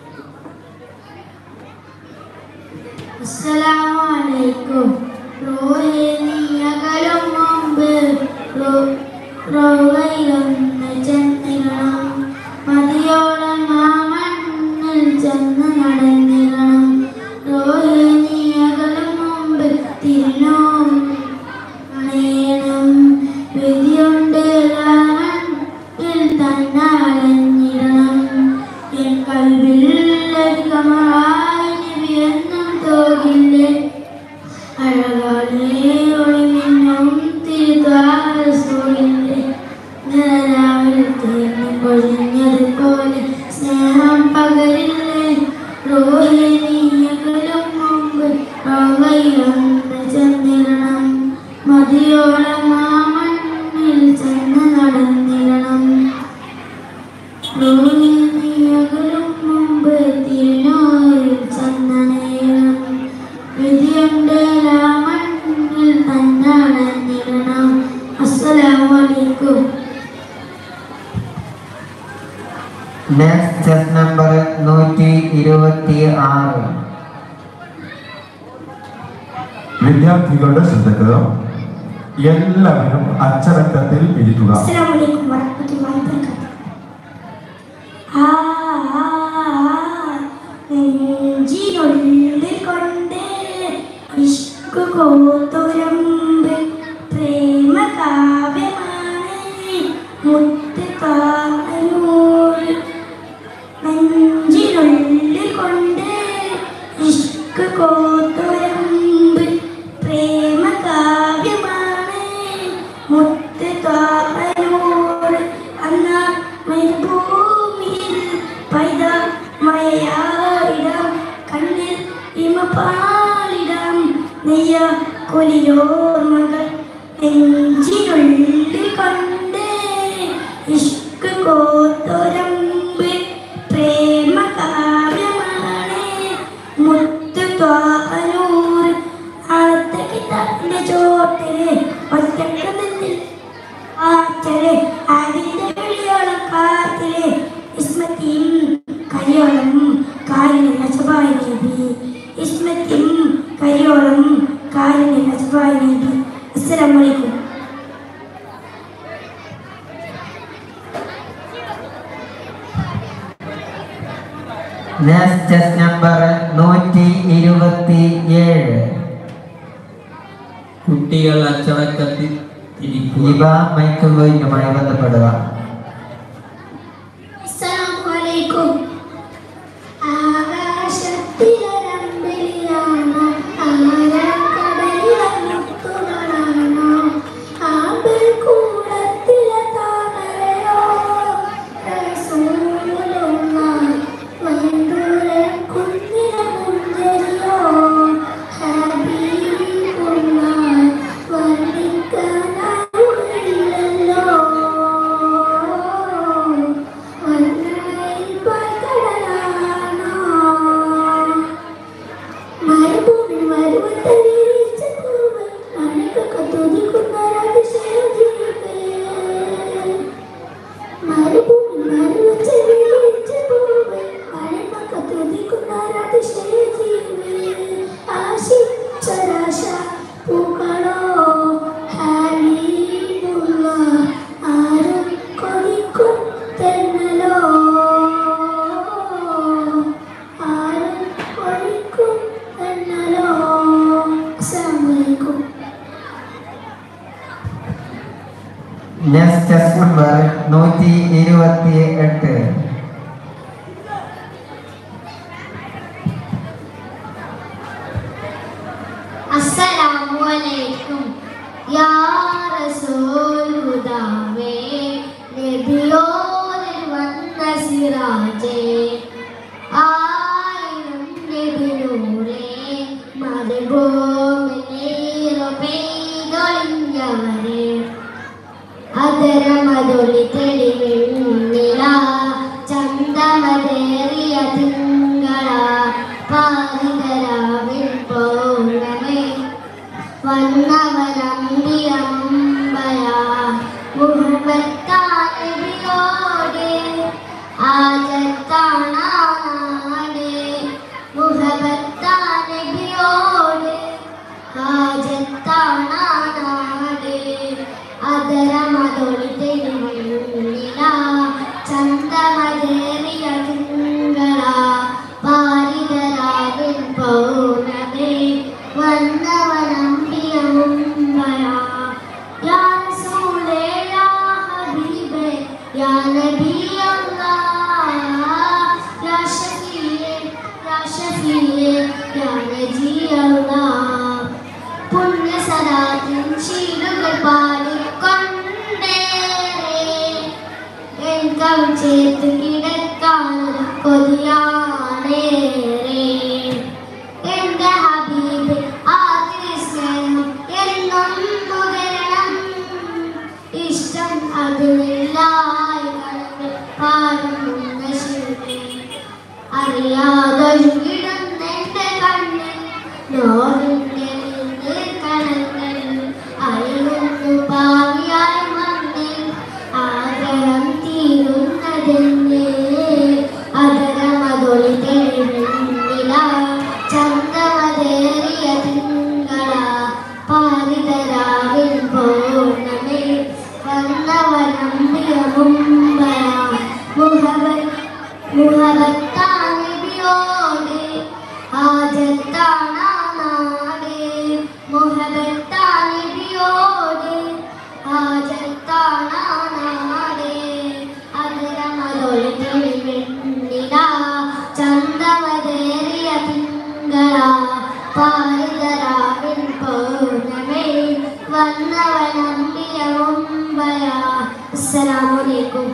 അസ്സലാമു അലൈക്കും റോഹേ നീയകലും മുമ്പ് റോ- റോവയിലൊന്ന് ചെന്നിരണം മതിയോളം ആ മണ്ണിൽ ചെന്ന് നടന്നിരണം റോഹേ നീയകലും മുമ്പ് തിരിഞ്ഞോം അണയണം വിധിയുണ്ട് രാമനിൽ തന്നെ അലഞ്ഞിടണം എൻ കൽവില്ലധികമായി നിവിയെന്നും തോകില്ലേ അഴകാലേ ഒളിമിന്നും തിരുതാരസൂരിന്റെ നിഴലാവിൽ തേങ്ങി പൊഴിഞ്ഞതുപോലെ സ്നേഹം പകരില്ലേ റോഹിണിയകലും മുമ്പ് റോവയിലൊന്ന് ചെന്നിടണം മതിയോളം ആ മണ്ണിൽ ചെന്ന് നടന്നിടണം റോഹിണിയകലും മുമ്പ് തിരുനോയിൽ ചെന്നണയണം വിധിയുണ്ട് ആ മണ്ണിൽ തന്നെ അടഞ്ഞിടണം അസ്സലാമു അലൈക്കും നെക്സ്റ്റ് നമ്പർ നൂറ്റി ഇരുപത്തി ആറ് വിദ്യാർത്ഥികളുടെ ശ്രദ്ധക്ക് എല്ലാവരും അച്ചടക്കത്തിൽ ഇരിക്കുക അസ്സലാമു അലൈക്കും വറഹ്മത്തുള്ളാഹി വബറകാതുഹു ആ ആ, ആ, നെഞ്ചിനുള്ളിൽ കൊണ്ട് ഇഷ്ക് കോത്തുരമ്പ് പ്രേമ കാവ്യമാണ് മുത്ത് താനൂര് നെഞ്ചിനുള്ളിൽ കൊണ്ട് ഇഷ്ക് കോത്തുരമ്പ് പ്രേമ കാവ്യമാണ് മുത്ത് താനൂര് അന്ന മരുഭൂമിയിൽ പൈത മഴയായിടാം കണ്ണിൽ ഇമപാളിടാം നെയ്യ കൊലിയോർമകൾ നെഞ്ചിനുള്ളിൽ കൊണ്ട് ഇഷ്ക് കോത്തൊരമ്പ് പ്രേമ കാവ്യമാണ് മുത്ത് ത്വാനൂർ ആളത്തെ കിട്ടാന്റെ ചോട്ടില് ഒറ്റക്ക് നിന്നിൽ ആറ്റല് അതിന്റെ വെളിയോളം കാത്തില് ഇസ്മത്തിയും കരിയോളം കാലിന് നജബായി നബി ഇസ്മത്തിയും കരിയോളം കാലിന് നജബായി നബി അസ്സലാമു അലൈക്കും നെക്സ്റ്റ് നമ്പർ നൂറ്റി ഇരുപത്തി ഏഴ് കുട്ടികൾ അച്ചടക്കത്തിൽ ഇരിക്കുക ഇവ മൈക്ക് പോയിന്റുമായി ബന്ധപ്പെടുക അസ്സലാമു അലൈക്കും ആകാശത്തിലൊരമ്പിളിയാണോ ആഴക്കടലിലമുത്തുകളാണോ ആമ്പൽ കൂടത്തിലെ താമരയോ റസൂലുള്ള വൈദൂരെ കുന്നിലെ മുന്തിരിയോ ഹബീബുള്ള വർണ്ണിക്കാനാവുകയില്ലല്ലോ വന്നണയിൽ പകടലാണോ മരുഭൂമി മരുവത്തരിച്ച പൂവ് മണിക്കൊക്കെ തുതിക്കുന്ന അതിശയജീവേ മരുഭൂമി മരുവച്ചരിച്ച പൂവ് മണിക്കൊക്കെ തുതിക്കുന്ന അതിശയജീവേ ആശിച്ചരാശ പൂക്കളോ ഹാലിമുള്ള ആരും കൊതിക്കും തെന്നലോ ആരും കൊതിക്കും തെന്നലോ അസ്സലാമു അലൈക്കും നെക്സ്റ്റ് നമ്പർ നൂറ്റി ഇരുപത്തി എട്ട് അസ്സലാമു അലൈക്കും യാ റസൂൽ ഹുദാവേ നബിയോരിൽ വന്ന സിറാജേ ആയിരം നബിനൂറേ മരുഭൂമിനീറു പെയ്തൊളിഞ്ഞവരെ അതരമതൊളി തെളിവില്ല ചന്ദന തെളിവില്ല ചന്തമതേറിയ തിങ്കള പാരിതരാവിൻ പൗർണമേ വന്നവനമ്പിയ മുമ്പയ യാ റസൂലേ യാ ഹബീബേ യാ നബി അല്ലാഹ് യാ ഷഫീയേ യാ ഷഫീയേ യാ നജി അല്ലാഹ് പുണ്യസരാത്തിൻ ശീലുകൾ പാടിക്കൊണ്ടേ എൻകം ചേർത്ത് കിടക്കാൻ കൊതിയാണേറെ എന്റെ ഹബീബ് ആദ്യ സ്നേഹം എന്നും നുകരണം ഇഷ്ടം അതിലായി കടന്ന് പാടുന്ന ശില്പി അറിയാതൊഴുകിടുന്ന എന്റെ കണ്ണിൽ നോറിന്റെ കണങ്ങൾ അയലുന്നു പാവിയായി മണ്ണിൽ ആഗ്രഹം തീരുന്നതെന്ന് അതരമതൊളി തെളിവില്ല ചന്തമതേറിയ തിങ്കള പാരിതരാവിൽ പൗർണമി വന്നവനമ്പിയ മുമ്പയ മുഹബൻ മുഹബത്താനിബിയോട് ആജത്താണാ നാട് മുഹബത്താനിബിയോട് ആജത്താണാ നാട് അതിരമതൊളി തെളിവെണ്ണില ചന്തമതേറിയ തിങ്കള പാരിതരാവിൻ പൗർണമി വന്നവനമ്പിയ മുമ്പയ അസ്സലാമലൈക്കും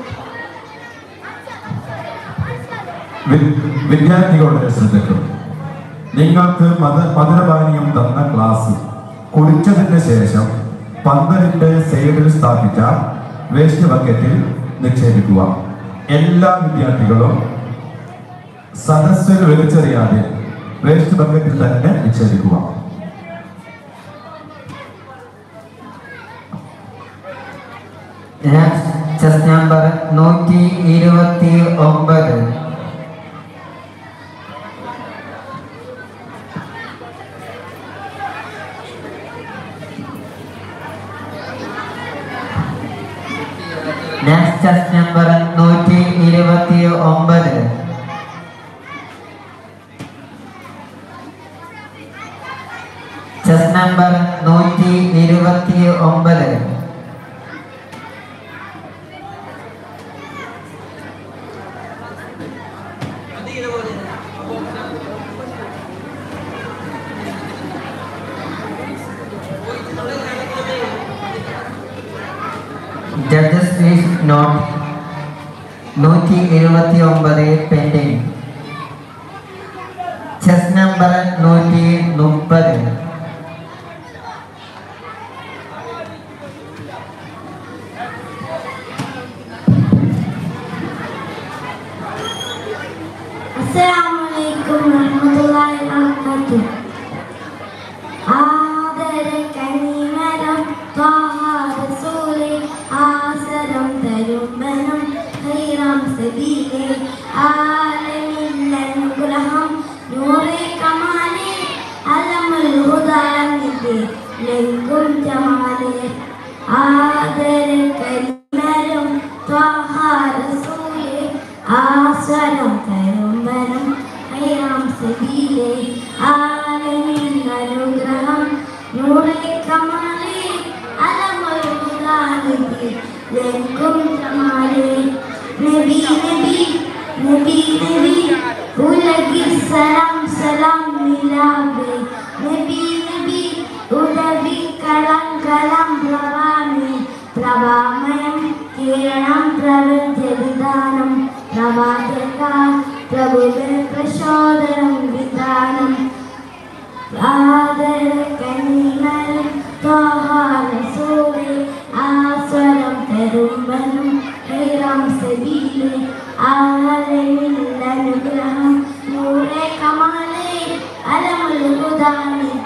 വി- വിദ്യാർത്ഥികളുടെ ശ്രദ്ധയ്ക്കും നിങ്ങൾക്ക് മത മധുരപാനീയം തന്ന ക്ലാസ് കുടിച്ചതിന് ശേഷം പന്തലിന്റെ സൈഡിൽ സ്ഥാപിച്ച വേസ്റ്റ് ബക്കറ്റിൽ നിക്ഷേപിക്കുക എല്ലാ വിദ്യാർത്ഥികളും സദസ്സിൽ വലിച്ചെറിയാതെ വേസ്റ്റ് ബക്കറ്റിൽ തന്നെ നിക്ഷേപിക്കുക ചെസ് നമ്പർ നൂറ്റി ഇരുപത്തി ഒമ്പത് നെക്സ്റ്റ് ചെസ് നമ്പർ നൂറ്റി ഇരുപത്തി ഒമ്പത് ചെസ് നമ്പർ നൂറ്റി ഇരുപത്തി ഒമ്പത് ജഡ്ജസ് ഫീസ് നോട്ട് നൂറ്റി എഴുപത്തി ഒമ്പത് പെൻഡിങ് ചെസ് നമ്പർ നൂറ്റി മുപ്പത് അസ്സലാമലൈക്കും വറഹ്മത്തുള്ളാഹി വബറകാതുഹു ആദര കനിമരം ത്വാഹ റസൂലേ ആസരം തരുമ്പനം ഹൈറാം സബീലേ ആലമിൽ അനുഗ്രഹം നൂറെ കമാലേ അലമുൽ ഹുദാനിന്റെ ലങ്കും ജമാലേ ആദര കനിമരം ത്വാഹ റസൂലേ ആസരം തരുമ്പനം ഹൈറാം സബീലേ ആലമിൽ അനുഗ്രഹം നൂറെ കമാലേ അലമുൽ ഹുദാനിന്റെ ലങ്കും ജമാലേ നബി നബി നബി നബി ഉലകിൽ സലാം സലാം നിലാവേ നബി നബി ഉദവി കളം കളം പ്രഭാമേ പ്രഭാമയം കിരണം പ്രവൃത്തിവിധാനം പ്രവാചക പ്രഭുവിൽ പ്രചോദനം വിധാനം ആദര കനിമരം ത്വാഹാരസൂരെ ആസ്വരം തരുമ്പനും ഹൈറാം സബീലെ ആലമിൽ അനുഗ്രഹം നൂറെ കമാലേ അലമുൽ ഹുദാനി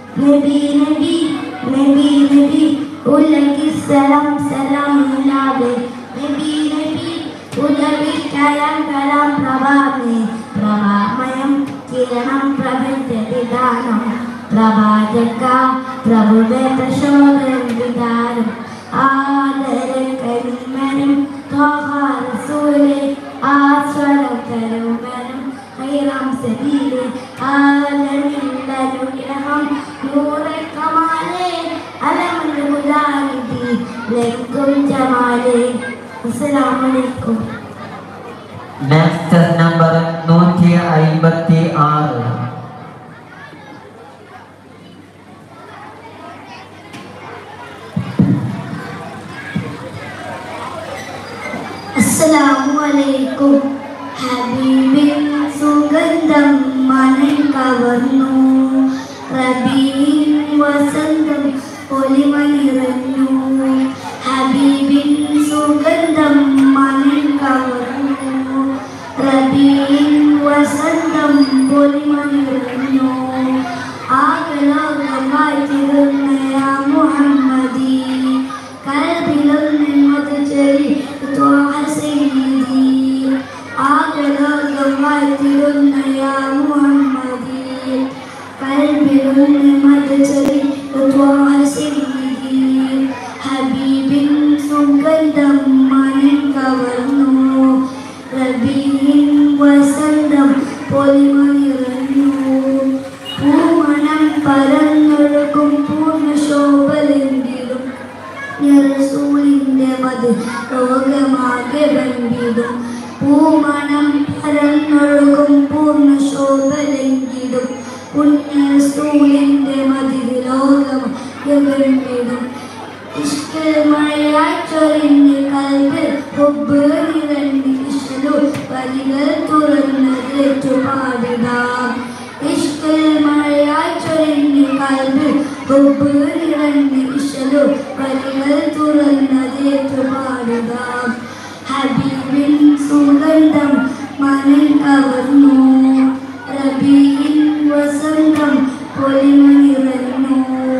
നബി നബി നബി നബി ഉലകി സലാം സലാം ഇല്ലാതെ നബി നബി ഉലകി കലാം കലാം പ്രഭാമേ പ്രഭാമയം കിരണം പ്രപഞ്ച വിധാനം പ്രഭാജക പ്രഭുവെ പ്രശോഭനം വിധാനം ആദര കരിമനും റസൂലെ ആസ്വരം തരുമനും ഹൈറാം സബീലെ ആലമില്ലനുഗ്രഹം നൂറെ കമാലെ അലമുൽ മുജാഹിദി ലക്കും ജമാലെ അസ്സലാമു അലൈക്കും നെക്സ്റ്റ് നമ്പർ നൂറ്റി അയിമ്പത്തി ആറ് അസ്സലാമു അലൈക്കും ഹബീബിൻ സുഗന്ധം മനം കവർന്നു റബീൻ വസന്തം ഒലിമനിറഞ്ഞു ഹബീബിൻ സുഗന്ധം മനം കവർന്നു റബീൻ വസന്തം ഒലിമനിറഞ്ഞു ആകലോകമായി തിരുന്നയ മുഹമ്മദി കൽബിലൊന്നിൽ മധുചരി ത്വാഹ സയ്യിദി ആകലോകമായി തിരുന്നയ മുഹമ്മദി കൽബിലൊന്നിൽ മധുചരി ത്വാഹ സയ്യിദി ഹബീബിൻ സുഗന്ധം മനം കവർന്നു റബീൻ വസന്തം പൊലിമണിറഞ്ഞു പൂമണം പരന്നൊഴുകും പൂർണ്ണ ശോഭലെങ്കിലും റസൂലിന്റെ മതി ലോകമാകെ വണ്ടിടും പൂമണം പരന്നൊഴുകും പൂർണ്ണ ശോഭലെങ്കിലും പുണ്യ റസൂലിന്റെ മതി ലോകമാകെ വണ്ടിടും ഇഷ്ടമഴയായി ചൊരിഞ്ഞ് കൽവ് ഒബ്ബ് നിറഞ്ഞ് ഇഷ്ടു വരികൾ തുറന്നത് പാടുക ഇഷ്ടമഴയായി ചൊരിഞ്ഞ് കൽവ് ഒബ്ബ് നിറഞ്ഞ് ഇഷ്ടു വരികൾ തുറന്നത് പാടുക ഹബീബിൻ സുഗന്ധം മനം കവർന്നു റബീൻ വസന്തം പൊലിമണിറഞ്ഞു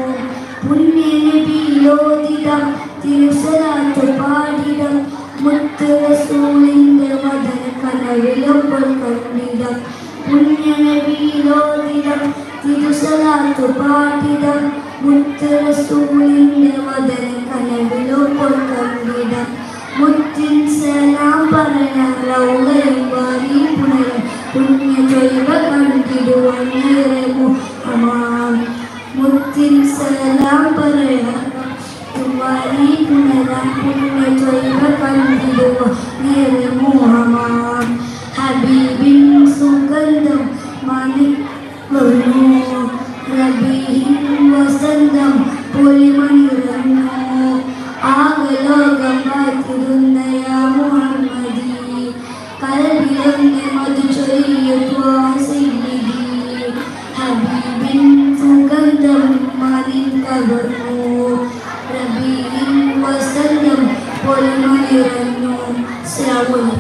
പുണ്യനബിയോദിതം തിരുസലാത്ത് പാടിടം മുത്ത് റസൂലിന്റെ മദന കനവിലൊപ്പോൾ കണ്ടിടം പുണ്യനബിയോദിതം തിരുസലാത്ത് പാടിടം മുത്ത് റസൂലിന്റെ മദന കനവിലൊപ്പോൾ കണ്ടിടം മുത്തിൻ സലാം പറയാൻ റൗലയും വാരി പുണരും പുണ്യ തൊയ്വ കണ്ടിടുവാൻ ഏറെ മുഹമാൻ മുത്തിൻ സലാം പറയാൻ വാരി പുണരാൻ പുണ്യ തൊയ്വ കണ്ടിടുവാൻ ഏറെ മുഹമാൻ ഹബീബിൻ സുഗന്ധം മണി വന്നു റബീഹിൻ വസന്തം പൊലിമണിറന്നു ആകലോകം കാത്തിരുന്നയ മുഹമ്മദി കൽവിലൊന്ന് മധു ചൊരിയുവാസിദ്ധി ഹബീബിൻ സുഗന്ധം മതിൻ കവർന്നു റബീൻ വസന്തം പൊലിമണിറന്നു ശ്രാവണി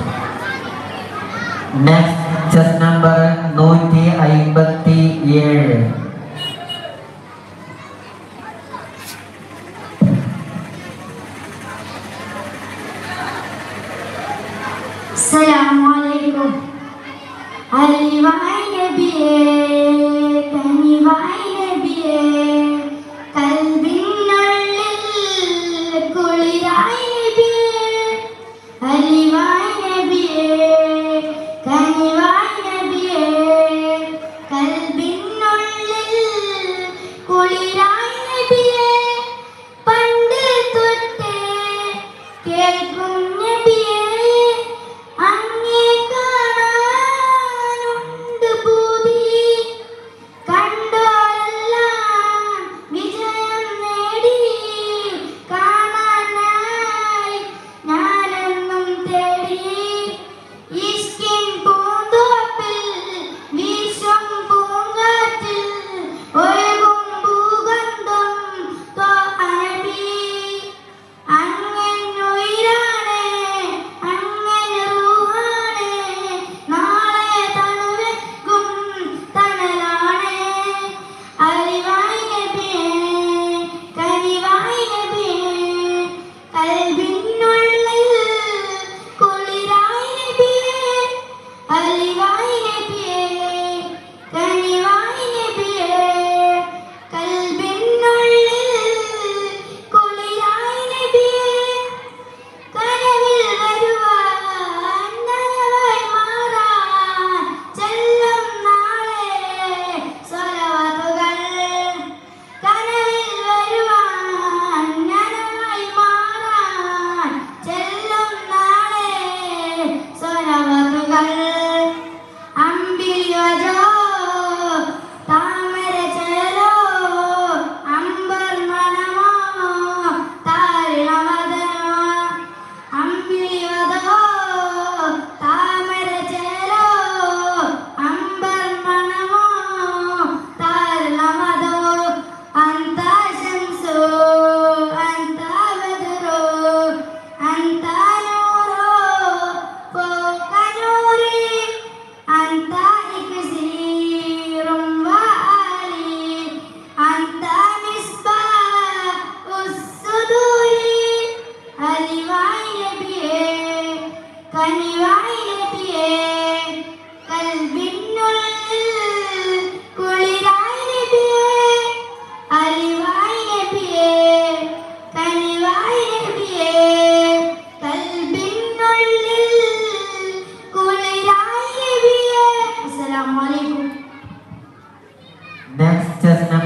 നെക്സ്റ്റ് നമ്പർ നൂറ്റി അയിമ്പത്തി ഏഴ്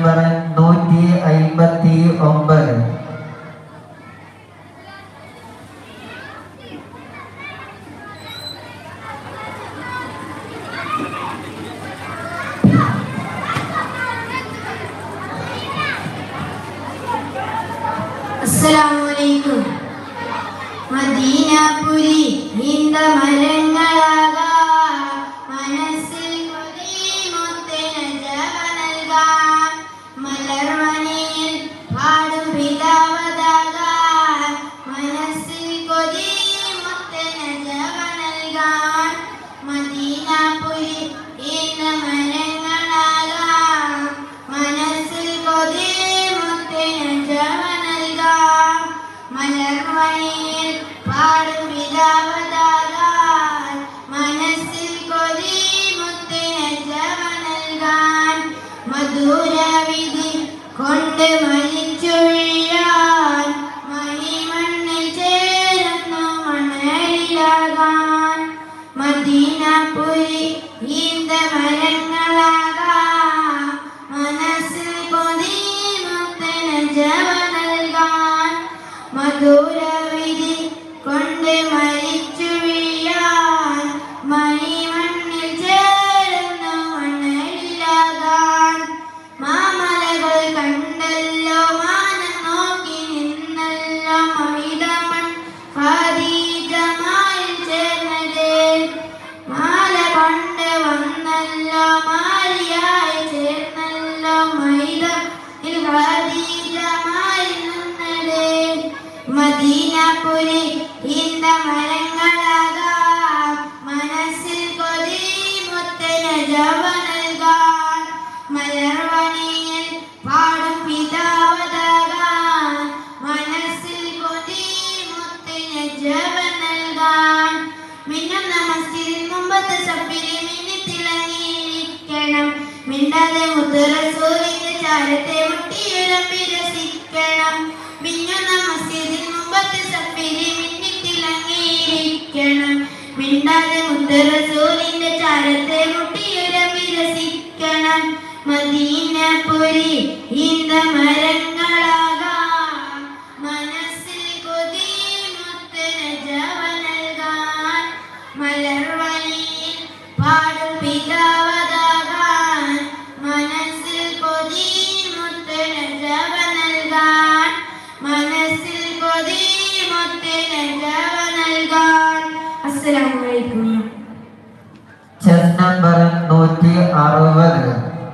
നമ്പർ നൂറ്റി അയിമ്പത്തി ഒമ്പത് അസ്സലാമലൈക്കും മദീനപുരി നീണ്ട മരങ്ങളാകാ മനസ്സിൽ കൊതിമുത്തിന് ജപ നൽകാൻ മലർമണിയിൽ പാടും പിതാവതാകാൻ മനസ്സിൽ കൊതിമുത്തിന് ജപ നൽകാൻ മദീനപുരി നീണ്ട മരങ്ങളാകാം മനസ്സിൽ കൊതിമുത്തിന് ജപ നൽകാം മലർമണിയിൽ പാടും പിതാവതാകാൻ മനസ്സിൽ കൊതി മുത്തിന് ജപ നൽകാൻ മധുരവിധി കൊണ്ട് മരിച്ചൊഴിയാൻ മണിമണ്ണിൽ ചേരുന്നു മണലിലാകാൻ മദീനപുരി ഈന്ത മരങ്ങളാകാം മനസ്സിൽ കൊതി മുത്തിന് ജപ നൽകാൻ മധുരവിധി കൊണ്ട് മരിച്ചു വീഴാൻ മണിമണ്ണിൽ ചേരുന്നു മണ്ണലിലാകാൻ മാമലകൾ കണ്ടല്ലോ മാനം നോക്കി നിന്നല്ലോ മഹിതമൺ ഖദീജമായി ചേർന്നത് മാല കൊണ്ട് വന്നല്ലോ മാരിയായി ചേർന്നല്ലോ മൈദ ഖദീജമായി നിന്നത് മദീനപുരി ഇന്ത മരങ്ങളാകാം മനസ്സിൽ കൊതി മുത്തന് ജപ നൽകാൻ മലർവണിയിൽ പാടും പിതാവതാകാൻ മനസ്സിൽ കൊതി മുത്തന് ജപ നൽകാൻ മിന്നും നമസ്തിരിൽ മുമ്പത്തെ സപ്പിരി മിന്നി തിളങ്ങിയിരിക്കണം മിണ്ടാതെ മുത്തുറസൂലിന്റെ ചാരത്തെ മുട്ടിയുലമ്പി രസിക്കണം മിന്നുന്ന മസ്ജിദിൽ മുമ്പത്തെ സപ്പിരി മിന്നി തിളങ്ങിയിരിക്കണം മിണ്ടാതെ മുത്തുറസൂലിന്റെ ചാരത്തെ മുട്ടിയുലമ്പി രസിക്കണം മദീനപുരി ഇന്ത മരങ്ങളാകാം മനസ്സിൽ കൊതി മുത്തന് ജപ നൽകാൻ മലർവഴിയിൽ പാടും പിതാവതാകാൻ മനസ്സിൽ കൊതി മുത്തന് ജപ നൽകാൻ മനസ്സിൽ കൊതി മുത്തന് ജപ നൽകാൻ അസ്സലാമു അലൈക്കും ചെസ് നമ്പർ നൂറ്റി അറുപത്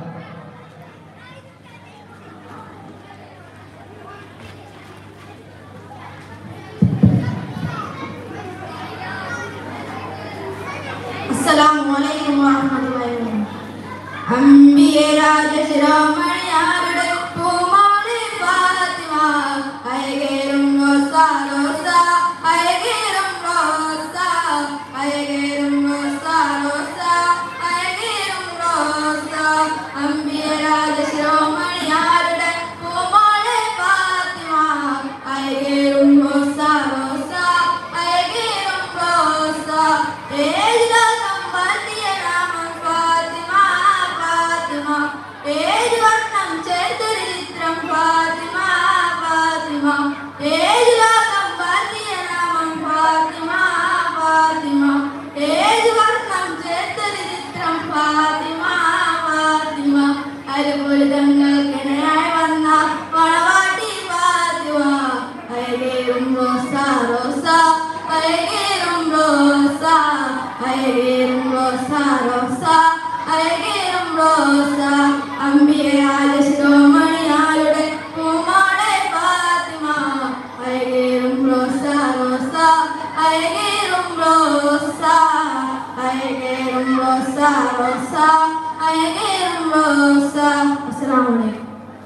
അസ്സലാമു അലൈക്കും വറഹ്മത്തുള്ളാഹി വബറകാതുഹു അംബിയ രാജശിരോമണിയാരുടെ പൂമോളി ഫാത്തിമ അയകേറും റോസ റോസ അയകേറും റോസ അയകേറും റോസ റോസ അയകേറും റോസ അംബിയ രാജശിരോമണിയാരുടെ പൂമോളി ഫാത്തിമ അയകേറും റോസ റോസ അയകേറും റോസ ഏതിലോകം പറ്റിയ നാമം ഫാത്തിമ ഫാത്തിമ ഏത് വർണ്ണം ചേർത്തൊരു ചിത്രം ഫാത്തിമ ഫാത്തിമ ഏത് ലോകം പറ്റിയ നാമം ഫാത്തിമ ഫാത്തിമ ഏത് വർണ്ണം ചേർത്തൊരു ചിത്രം ഫാത്തിമ ഫാത്തിമ അതുപോലെ തങ്ങൾക്കിണയായി വന്ന മണവാട്ടി ഫാത്തിമ അയകേറും റോസ റോസ അയകേറും റോസ അയകേറും റോസ റോസ അയകേറും റോസ അമ്പിയായ ശിരോമണിയാരുടെ പൂമാടെ ഫാത്തിമ അയകേറും റോസ റോസ അയകേറും റോസ അയകേറും റോസ റോസ അയകേറും റോസ അസ്സലാമു അലൈക്കും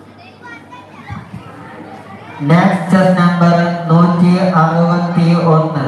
നെക്സ്റ്റ് നമ്പർ നൂറ്റി അറുപത്തി ഒന്ന്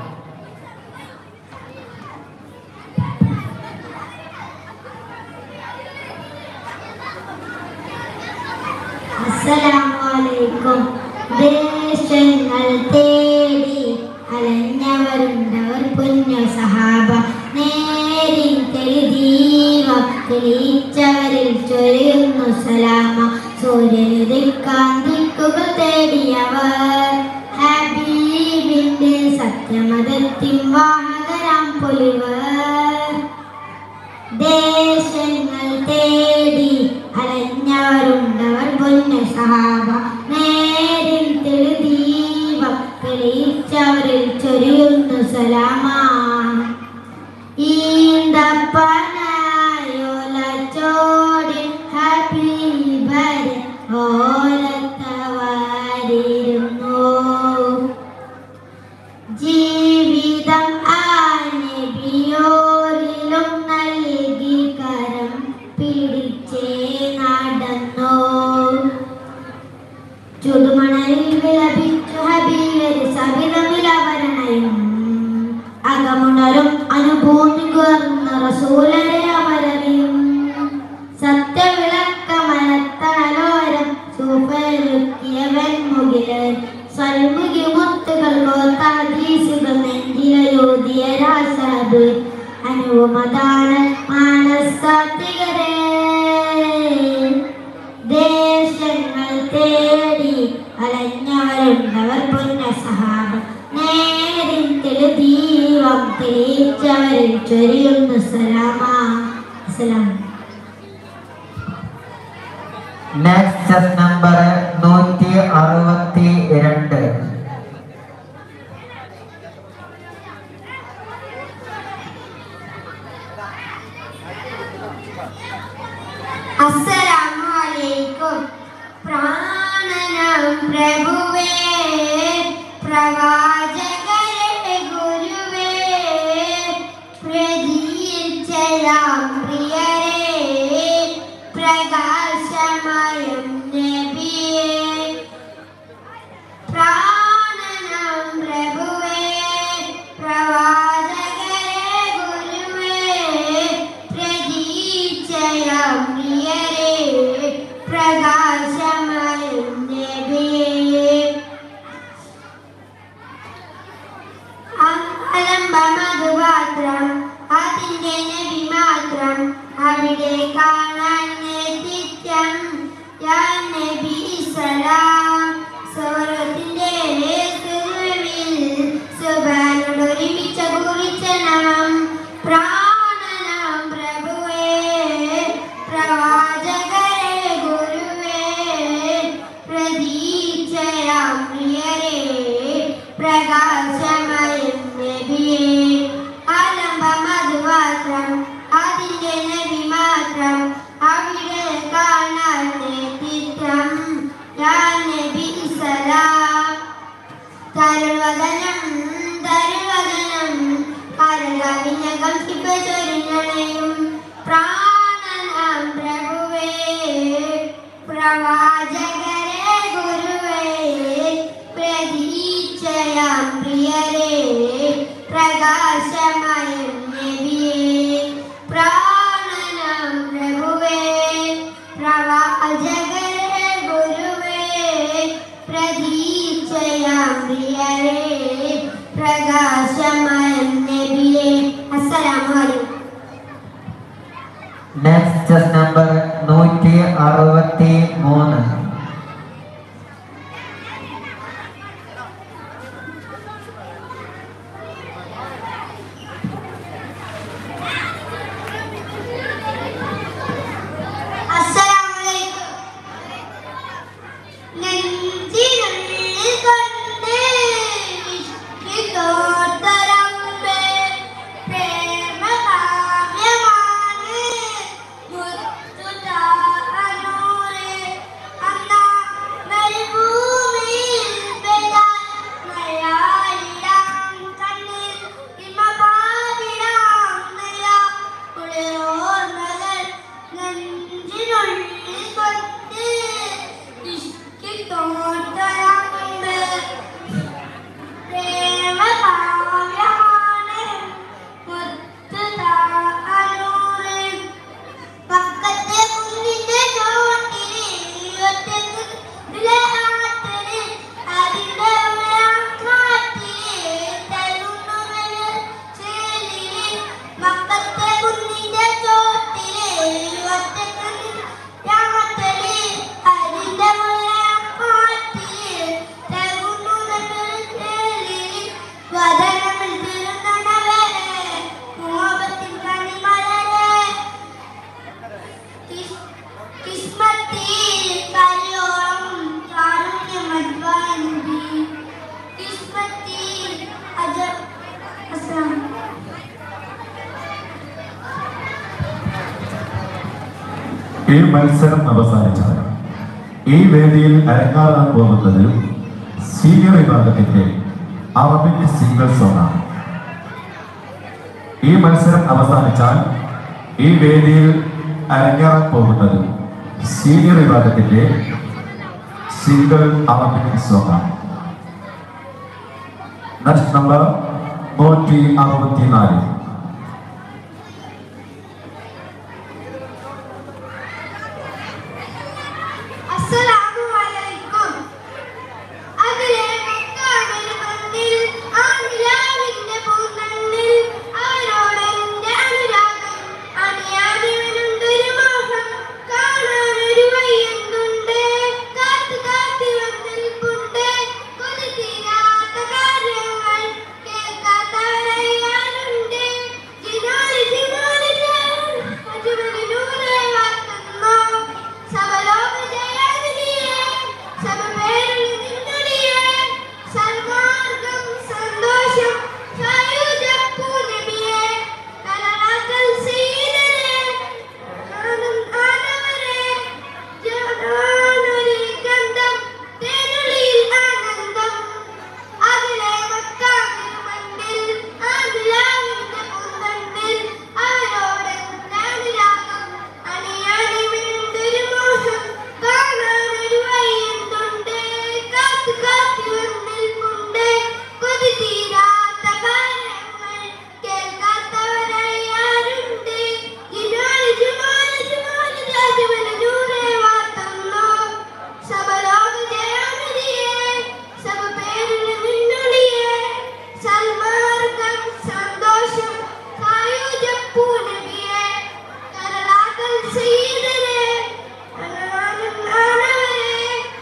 അസ്സലാമലൈക്കും ദേശങ്ങൾ തേടി അലഞ്ഞവരുണ്ടവർ പുണ്യ സഹാബ നേരിൻ തെളിദീപം തെളിയിച്ചവരിൽ ചവരിൽ ചൊരിയുന്നു സലാമ സൂര്യനുദിക്കാൻ ദിക്കുകൾ തേടിയവർ ഹബീബിന്റെ സത്യമതത്തിൻ വാഹകരാം പൊലിവർ ദേശങ്ങൾ തേടി അലഞ്ഞവരുണ്ടവർ പൊന്ന സഹാബ നേരിൽ തെളിദീപം തെളിയിച്ചവരിൽ ചൊരിയുന്നു സലാമ ഈന്തപ്പനായോലച്ചോടി ഹബീബരെ ഓലത്തവാരിരുന്നു ജീവിതം ആനബിയോരിലും നൽകി കരം പിടിച്ചേ നടന്നു ചുടുമണലിൽ വിലപിച്ചു ഹബീബര് സവിതമിലവരണയും അകമുണരും അനുഭൂതി കുർന്ന റസൂലരെ അവരറിയും സത്യവിളക്കമലത്തണലോരം സൂപ്പരുക്കിയവൻ മുകിലൻ സൽമുഖി മുത്തുകൾ കോത്താദീസുകൾ നെഞ്ചിലയോതിയ രാസാബ് അനുപമദാന മാനസാത്വികരേ ദേശങ്ങൾ തേടി അലഞ്ഞവരുണ്ടവർ പുന്ന സഹാബം നേരിൽ തെളിദീപം തെളിയിച്ചവരിൽ ചൊരിയുന്നു സലാമ അസ്സലാം നെക്സ്റ്റ് നമ്പർ നൂറ്റി അറുപത്തി രണ്ട് അസ്സലാമു അലൈക്കും പ്രാണനം പ്രഭുവേ പ്രവാചകരെ ഗുരുവേ പ്രതീക്ഷയാം പ്രിയരേ പ്രകാശമയം നബിയേ പ്രാണനം പ്രഭുവേ പ്രവാചകരെ ഗുരുവേ പ്രതീക്ഷയാം പ്രിയരേ പ്രകാശമയം നബിയേ അലംബമതുപാത്രം അതിന്റെ നബി മാത്രം അവിടെ കാണാൻ നിത്യം യാ നബി സലാം സൗരത്തിന്റെ സുരുവിൽ സുബാനോട് ഒരുമിച്ച കുറിച്ച നമം പ്രാണനം പ്രഭുവേ പ്രവാചകരെ ഗുരുവേ പ്രതീക്ഷയാം പ്രിയരേ പ്രകാശമയം നബിയേ ആലംബമതുപാത്രം അതിന്റെ നബി മാത്രം അവിടെ കാണാൻ നേതൃത്വം യാ നബി സലാം തരുവദനം തരുവദനം കരകവിനകം ശിവചൊരിഞ്ഞണയും പ്രാണനം പ്രഭുവേ പ്രവാചകരെ ഗുരുവേ പ്രതീക്ഷയാം പ്രിയരേ പ്രകാശമയം നബിയേ പ്രാണനം പ്രഭുവേ പ്രവാചകരെ ഗുരുവേ പ്രതീക്ഷയാം പ്രിയരേ പ്രകാശമയം നബിയേ അസ്സലാമു അലൈക്കും നെക്സ്റ്റ് നമ്പർ നൂറ്റി അറുപത്തി മൂന്ന് അസ്സലാമു അലൈക്കും നെഞ്ചിനുള്ളിൽ കൊണ്ട് ഇഷ്ടത്തോട്ട ഈ മത്സരം അവസാനിച്ചത് ഈ വേദിയിൽ അരങ്ങാറാൻ പോകുന്നത് സീനിയർ വിഭാഗത്തിന്റെ അറബിക് സിംഗിൾ സോങ്ങാണ് ഈ മത്സരം അവസാനിച്ചാൽ ഈ വേദിയിൽ അരങ്ങേറാൻ പോകുന്നത് സീനിയർ വിഭാഗത്തിന്റെ സിംഗിൾ അറബിക് സോങ്ങാണ് നെക്സ്റ്റ് നമ്പർ നൂറ്റി അറുപത്തിനാല് അസ്സലാമു അലൈക്കും അകലെ മക്കാവിൽ മണ്ണിൽ ആനിലാവിന്റെ പൂന്തണ്ണിൽ അവരോട് എന്റെ അനുരാഗം അണിയാനിവനുണ്ടൊരു മോഹം കാണാനൊരു വയ്യുന്നുണ്ട് കാത്തു കാത്തി വന്നിൽപ്പുണ്ട് കൊതി തീരാത്ത കാര്യങ്ങൾ കേൾക്കാത്തവരയ്യാനുണ്ട് ജിനോലി ജിനോലി ജാൻ അജുമലി നൂറെ വാർത്തുന്നു സബലോക ജയാനിധിയെ സബപേരുളി നിന്നുടിയെ സന്മാർഗം സന്തോഷം സായുജപ്പൂ നബിയെ കലറാക്കൽ സീതരെ ആനവരെ ജാനൊരു ഗന്ധം തേനുള്ളിൽ ആനന്ദം അകലെ മക്കാവിൽ മണ്ണിൽ ആദിലാവിന്റെ പൂന്തണ്ടിൽ അവരോട് അനുരാഗം അണിയാനിവനുണ്ടൊരു മോഹം കാണാനൊരു വയ്യുന്നുണ്ട് കാത്തു കാത്തി വന്നിൽപ്പുണ്ട് കൊതി തീരാത്ത കാര്യങ്ങൾ കേൾക്കാത്തവരയ്യാരുണ്ട് ജുമാലി ജുമാലി ജുമാലി രാജമല നൂറെ വാർത്തുന്നു സബലോക ജയാനിധിയെ സബ പേരിന് നിന്നുടിയെ സൽമാർഗം സന്തോഷം സായുജപ്പൂ നബിയെ കരളാക്കൽ സീതരെ അനാനും ആനവരെ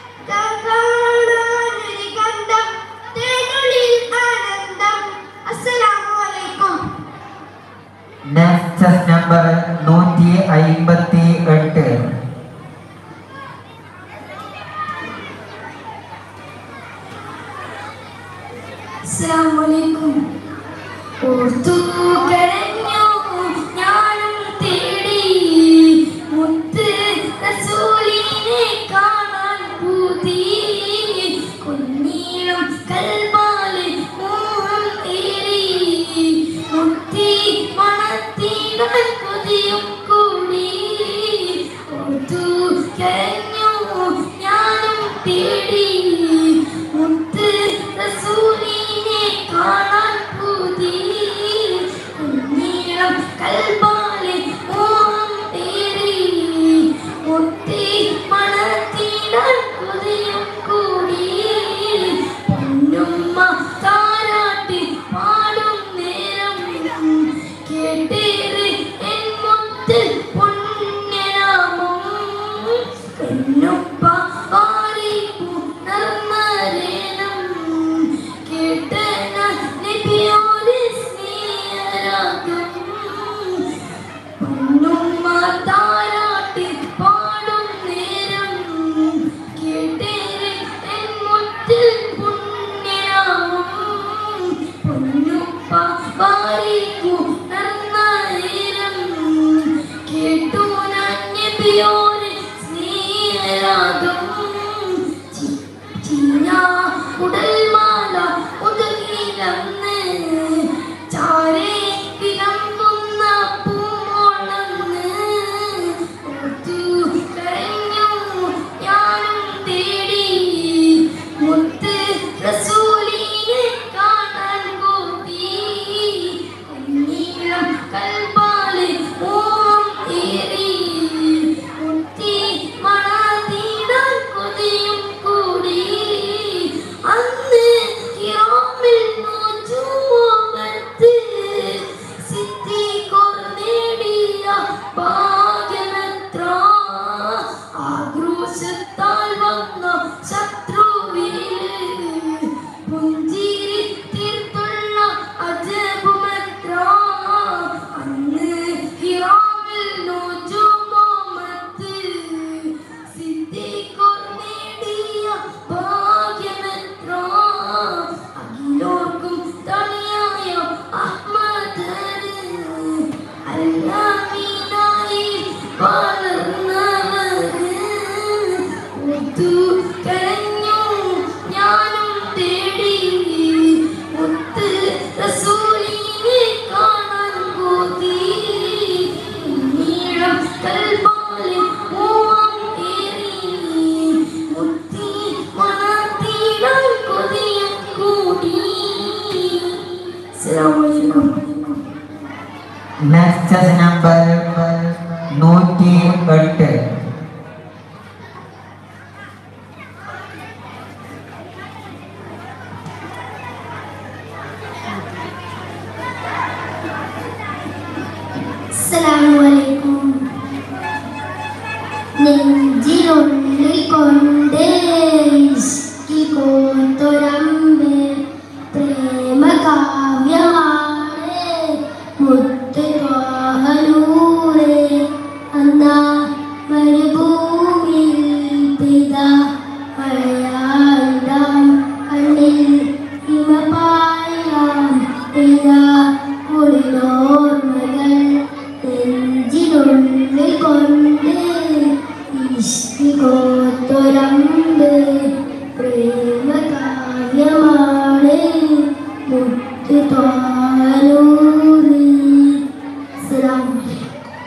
കാണാനൊരു ഗന്ധം തേനുള്ളിൽ ആനന്ദം അസ്സലാമു അലൈക്കും നെക്സ്റ്റ് നമ്പർ നൂറ്റി അയിമ്പത്തി എട്ട് അസ്സലാമലൈക്കും ഓർത്തു കരഞ്ഞു ഞാനും തേടി മുത്ത് റസൂലിനെ കാണാൻ പൂതി കുഞ്ഞീളും കൽബാലെ മോഹം തേടി മുത്തി മണത്തിടാൻ കൊതിയും കൂടി ഓർത്തു കരഞ്ഞു ഞാനും തേടി മുത്ത് റസൂലിനെ കാണാൻ പൂതി കുഞ്ഞീളം കൽബാലെ മോഹം തേടി മുത്തി മണത്തിടാൻ കൊതിയും കൂടി പൊന്നുമ്മ താരാട്ടി പാടും നേരം കേട്ടേറെ എൻ മുത്ത് പുണ്യനാമം കണ്ണുപ്പ വാരി പുണർന്നരേണം കേട്ടന നബിയോട് സ്നേഹരാഗം പൊന്നുമ്മ താരാട്ടി പാടും നേരം കേട്ടേറെ എൻ മുത്തിൽ പുണ്യനാമം പൊന്നുപ്പ വാരി പുണർന്നരേണം കേട്ടു ഞാൻ നബിയോട് സ്നേഹരാഗം ചിന്ന ഉടൽമാല ഉദകിലന്ന് ചാരേ വിളമ്പുന്ന പൂമോളന്ന് ഓർത്തു കരഞ്ഞു ഞാനും തേടി മുത്ത് റസൂലിനെ കാണാൻ കൂട്ടി കുഞ്ഞീളം കൽബാലെ ഓം തേടി മുത്തി മണതീടാൻ കൊതിയും കൂടി അന്ന് യാമിൽ നോച്ചുമോമത്ത് സിദ്ധി നേടിയ ഭാഗ്യമെത്ര ആക്രോശത്താൽ വന്ന കരഞ്ഞു ഞാനും തേടി മുത്ത് റസൂലിനെ കാണാൻ പോതി നീളം കൽബാലിൽ മോഹം ഏറി മുത്തി മണത്തിടാൻ കൊതിയം കൂടി അസ്സലാമു അലൈക്കും നെക്സ്റ്റ് നമ്പർ നൂറ്റി എട്ട് അസ്സലാമലൈക്കും നെഞ്ചിനുള്ളിൽ കൊണ്ട് ഇഷ്കി കോത്തൊരമ്പ് പ്രേമ കാവ്യമാണ് മുത്ത് കാഹനൂറ് അന്നാ മരുഭൂമിയിൽ പിത മഴയായിടാം കണ്ണിൽ ഹിമപായാം പിതാ കുളിരോർമ്മകൾ നെഞ്ചിനുള്ളിൽ കൊണ്ട് ഇഷ്ടികോത്തൊരമ്പ് പ്രേമ കാവ്യമാണ് മുത്ത് താനൂറി അസ്സലാമു അലൈക്കും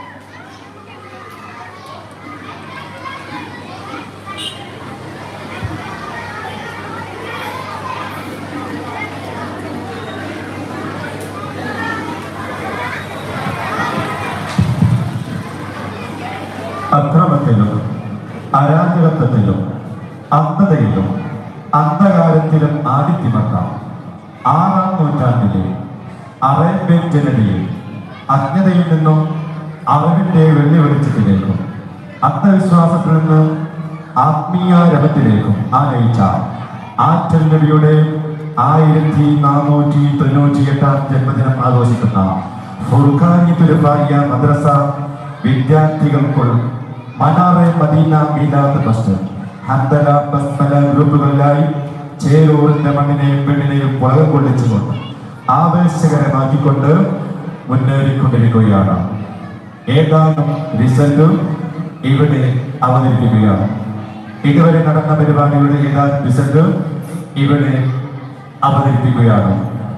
അക്രമത്തിലും അരാജകത്വത്തിലും അന്ധതയിലും അന്ധകാരത്തിലും ആദിത്യമത്ത ആറാം നൂറ്റാണ്ടിലെ അറേബ്യൻ ജനതയിൽ അജ്ഞതയിൽ നിന്നും അറിവിന്റെ വെള്ളി വെളിച്ചത്തിലേക്കും അന്ധവിശ്വാസത്തിൽ നിന്ന് ആത്മീയ രഥത്തിലേക്കും ആനയിച്ച ആറ്റൽ നബിയുടെ ആയിരത്തി നാനൂറ്റി തൊണ്ണൂറ്റി എട്ടാം ജന്മദിനം ആഘോഷിക്കുന്ന ഫുർഖാനി തുരുബായ മദ്രസ വിദ്യാർത്ഥികൾക്കുള്ള മനാറെ മദീന മീലാത്ത് ട്രസ്റ്റ് ഹന്തല ബസ്മല ഗ്രൂപ്പുകളിലായി ചേരൂരിന്റെ മണ്ണിനെയും പെണ്ണിനെയും പുളകം കൊള്ളിച്ചുകൊണ്ട് ആവേശകരമാക്കിക്കൊണ്ട് മുന്നേറിക്കൊണ്ടിരിക്കുകയാണ് ഏതാനും റിസൾട്ട് ഇവിടെ അവതരിപ്പിക്കുകയാണ് ഇതുവരെ നടന്ന പരിപാടിയുടെ ഏതാനും റിസൾട്ട് ഇവിടെ അവതരിപ്പിക്കുകയാണ്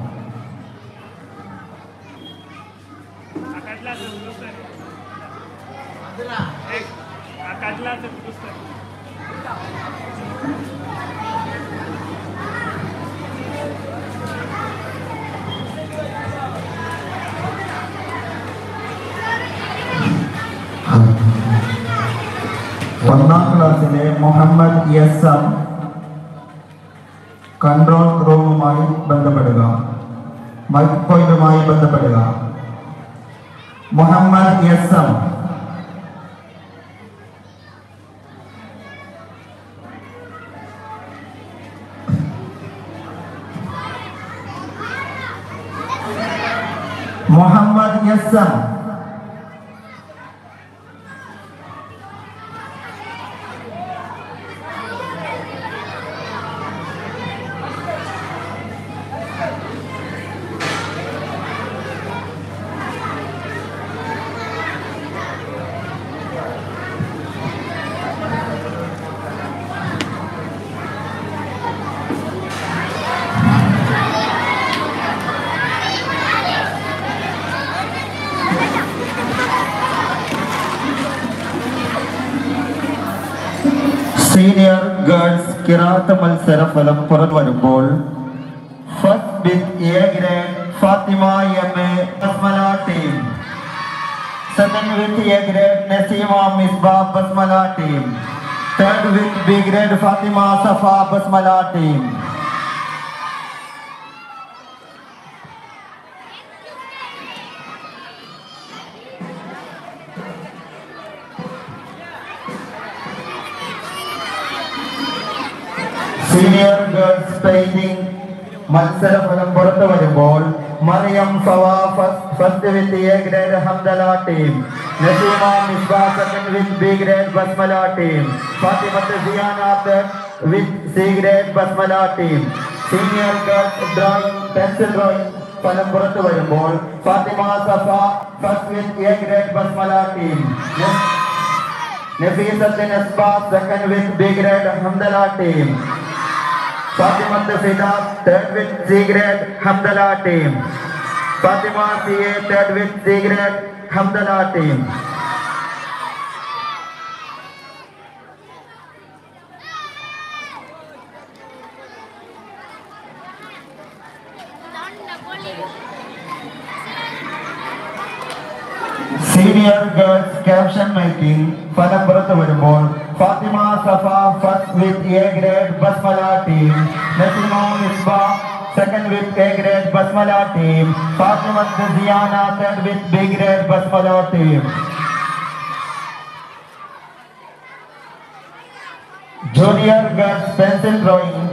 ഒന്നാം ക്ലാസ്സിലെ മുഹമ്മദ് എസ് എം കൺട്രോൾ റൂമുമായി ബന്ധപ്പെടുക മൈക്ക് പോയിന്റുമായി ബന്ധപ്പെടുക Muhammad S M Muhammad S M senior girls കിറാത്ത് മത്സര ഫലം പുറത്തു വരുമ്പോൾ first with A grade Fathima M A Basmala team second with A grade Naseema Misba Basmala team third with B grade Fathima Safa Basmala team senior girls painting മത്സരഫലം പുറത്തു വരുമ്പോൾ Mariyam Fava first with A grade Hamdala team Naseema Misba second with B grade Basmala team Fathimath Siyana third with C grade Basmala team senior girls drawing pencil drawing ഫലം പുറത്തു വരുമ്പോൾ Fathima Safa first with A grade Basmala team Nafisat Nasbat, second with B grade Hamdala team. Fatima Fida, third with C grade Hamdala team. Fatima CA, third with C grade Hamdala team. Senior girls caption making ഫലം പുറത്തു വരുമ്പോൾ Fathima Safa first with A grade Basmala team Nasima Misba second with A grade Basmala team Fathima Siyana third with B grade Basmala team junior girls pencil drawing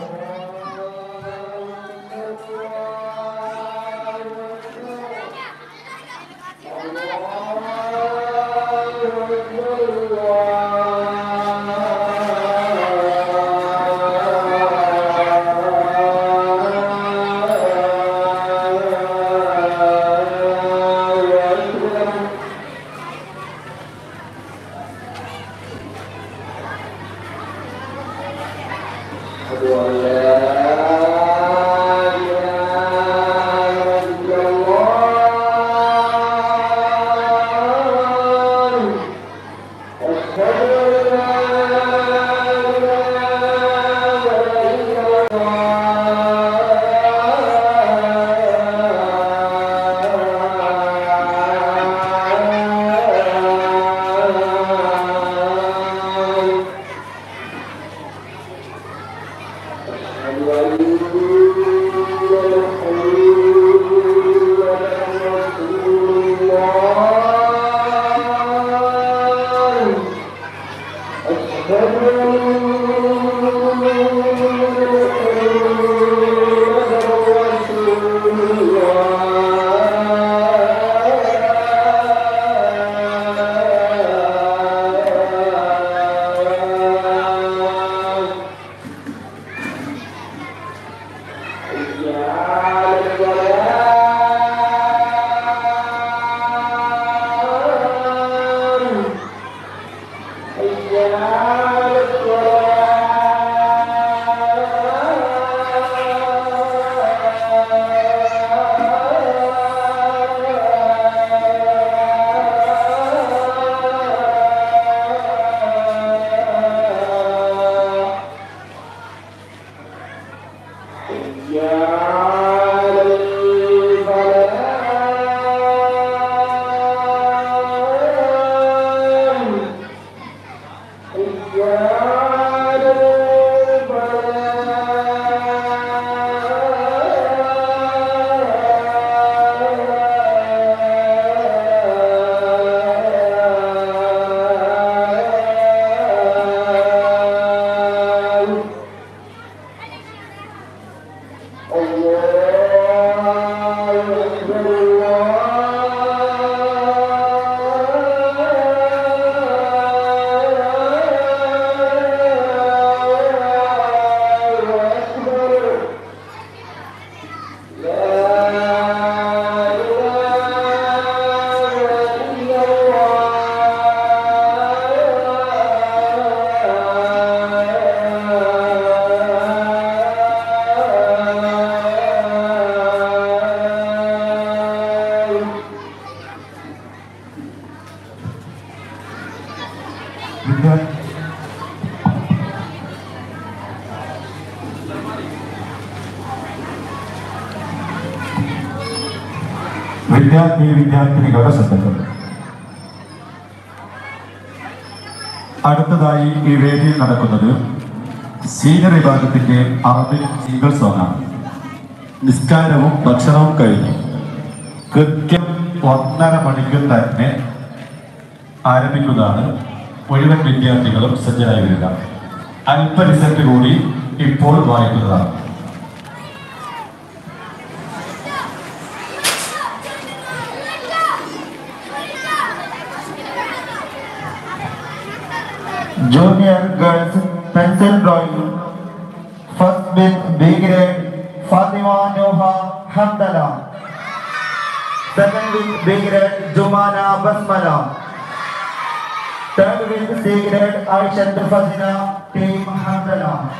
വിദ്യാർത്ഥി വിദ്യാർത്ഥിനികളുടെ ശ്രദ്ധയ്ക്കുണ്ട് അടുത്തതായി ഈ വേദിയിൽ നടക്കുന്നത് സീനിയർ വിഭാഗത്തിന്റെ അറബിക് സിംഗിൾ സോങ്ങാണ് നിസ്കാരവും ഭക്ഷണവും കഴിഞ്ഞു കൃത്യം ഒന്നര മണിക്ക് തന്നെ ആരംഭിക്കുന്നതാണ് മുഴുവൻ വിദ്യാർത്ഥികളും സജ്ജരായി വരിക അല്പ റിസൾട്ട് കൂടി ഇപ്പോൾ വായിക്കുന്നതാണ് Junior girls pencil drawing. First with B grade Fatima Noha Hamdala. Second with B grade Jumana Basmala. Third with C grade Aisha Fazina, Team Hamdala.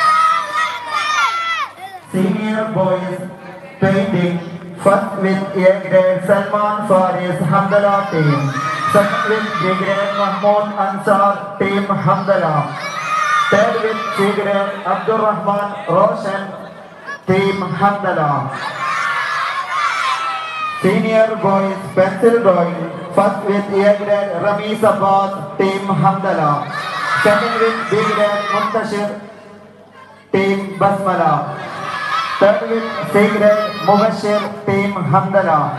Senior boys painting. First with A grade Salman Faris Hamdala team. Second with B grade Mahmoud Ansar Team Hamdala. Third with C grade Abdul Rahman Roshan Team Hamdala. Senior boys pencil drawing. First with A grade Ramesh Abbas Team Hamdala. Second with B grade Muntashir Team Basmala. Third with C grade Mubashir Team Hamdala.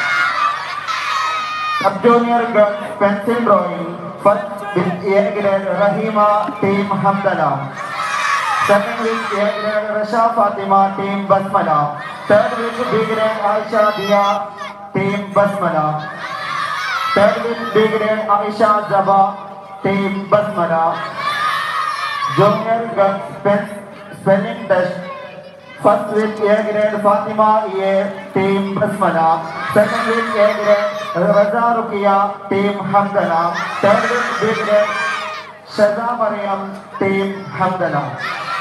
Sub junior girls pencil drawing. First with A grade Rahima Team Hamdala. Second with A grade Rasha Fatima Team Basmala. Third with B grade Aisha Dia Team Basmala. Third with B grade Aisha Zaba Team Basmala. Junior girls pen- spelling test. First with A grade Fatima A Team Basmala. Second with A grade Raza Rukia Team Hamdala. Third with B grade Shaza Mariam Team Hamdala.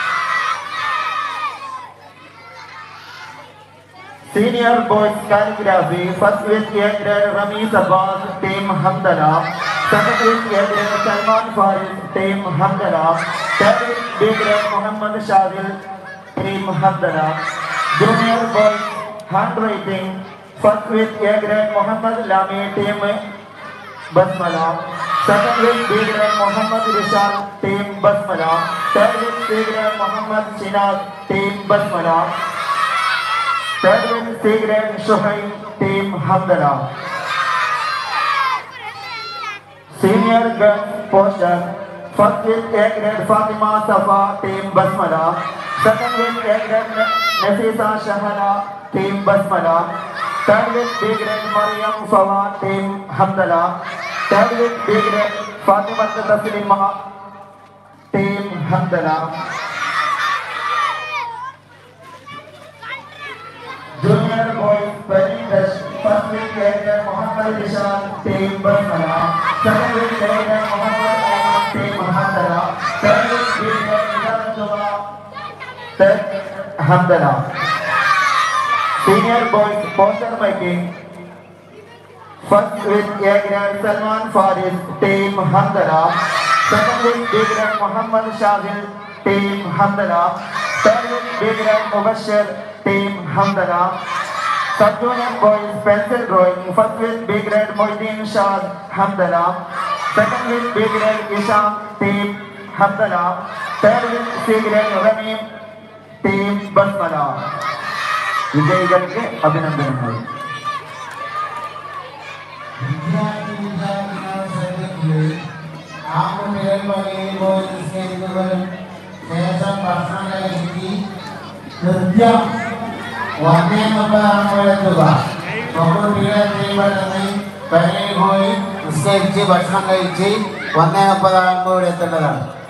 Senior boys calligraphy. First with A grade Ramesh Abbas Team Hamdala. Second with A grade Salman Faris Team Hamdala. Third with B grade Muhammad Shadil Team Hamdala. Junior boys handwriting. First with A grade Muhammad Lami Team Basmala. Second with B grade Muhammad Rishal Team Basmala. Third with C grade Muhammad Sinaz Team Basmala. Third with C grade Shuhaib Team Hamdala. Senior girls poster. First with A grade Fatima Safa Team Basmala. Second with A grade Nafisa Shahana Team Basmala. Third with B grade Mariam Fawa Team Hamdala. Third with B grade Fatima Taslima Team Hamdala. Junior boys spelling test. First with A grade Muhammad Rishan Team Basmala. Second with A grade Muhammad Ahmad Team Hamdala. Third with B grade Nizam Juma Third Hamdala. Senior boys poster making. First with A grade Salman Faris Team Hamdala. Second with B grade Muhammad Shahil Team Hamdala. Third with B grade Mubashir Team Hamdala. Sub junior boys pencil drawing. First with B grade Moiddin Shah Hamdala. Second with B grade Isham Team Hamdala. Third with C grade Ramim Team Basmala. വിജയികൾക്ക് അഭിനന്ദനങ്ങൾ ശേഷം ഭക്ഷണം കഴിച്ച് കൃത്യം ഒന്നേ മുപ്പതാകുമ്പോഴെത്തുക അപ്പോൾ പെട്ടെന്ന് കരയിൽ പോയി നിശ്ചയിച്ച് ഭക്ഷണം കഴിച്ച് ഒന്നേ മുപ്പതാകുമ്പോൾ എത്തേണ്ടതാണ്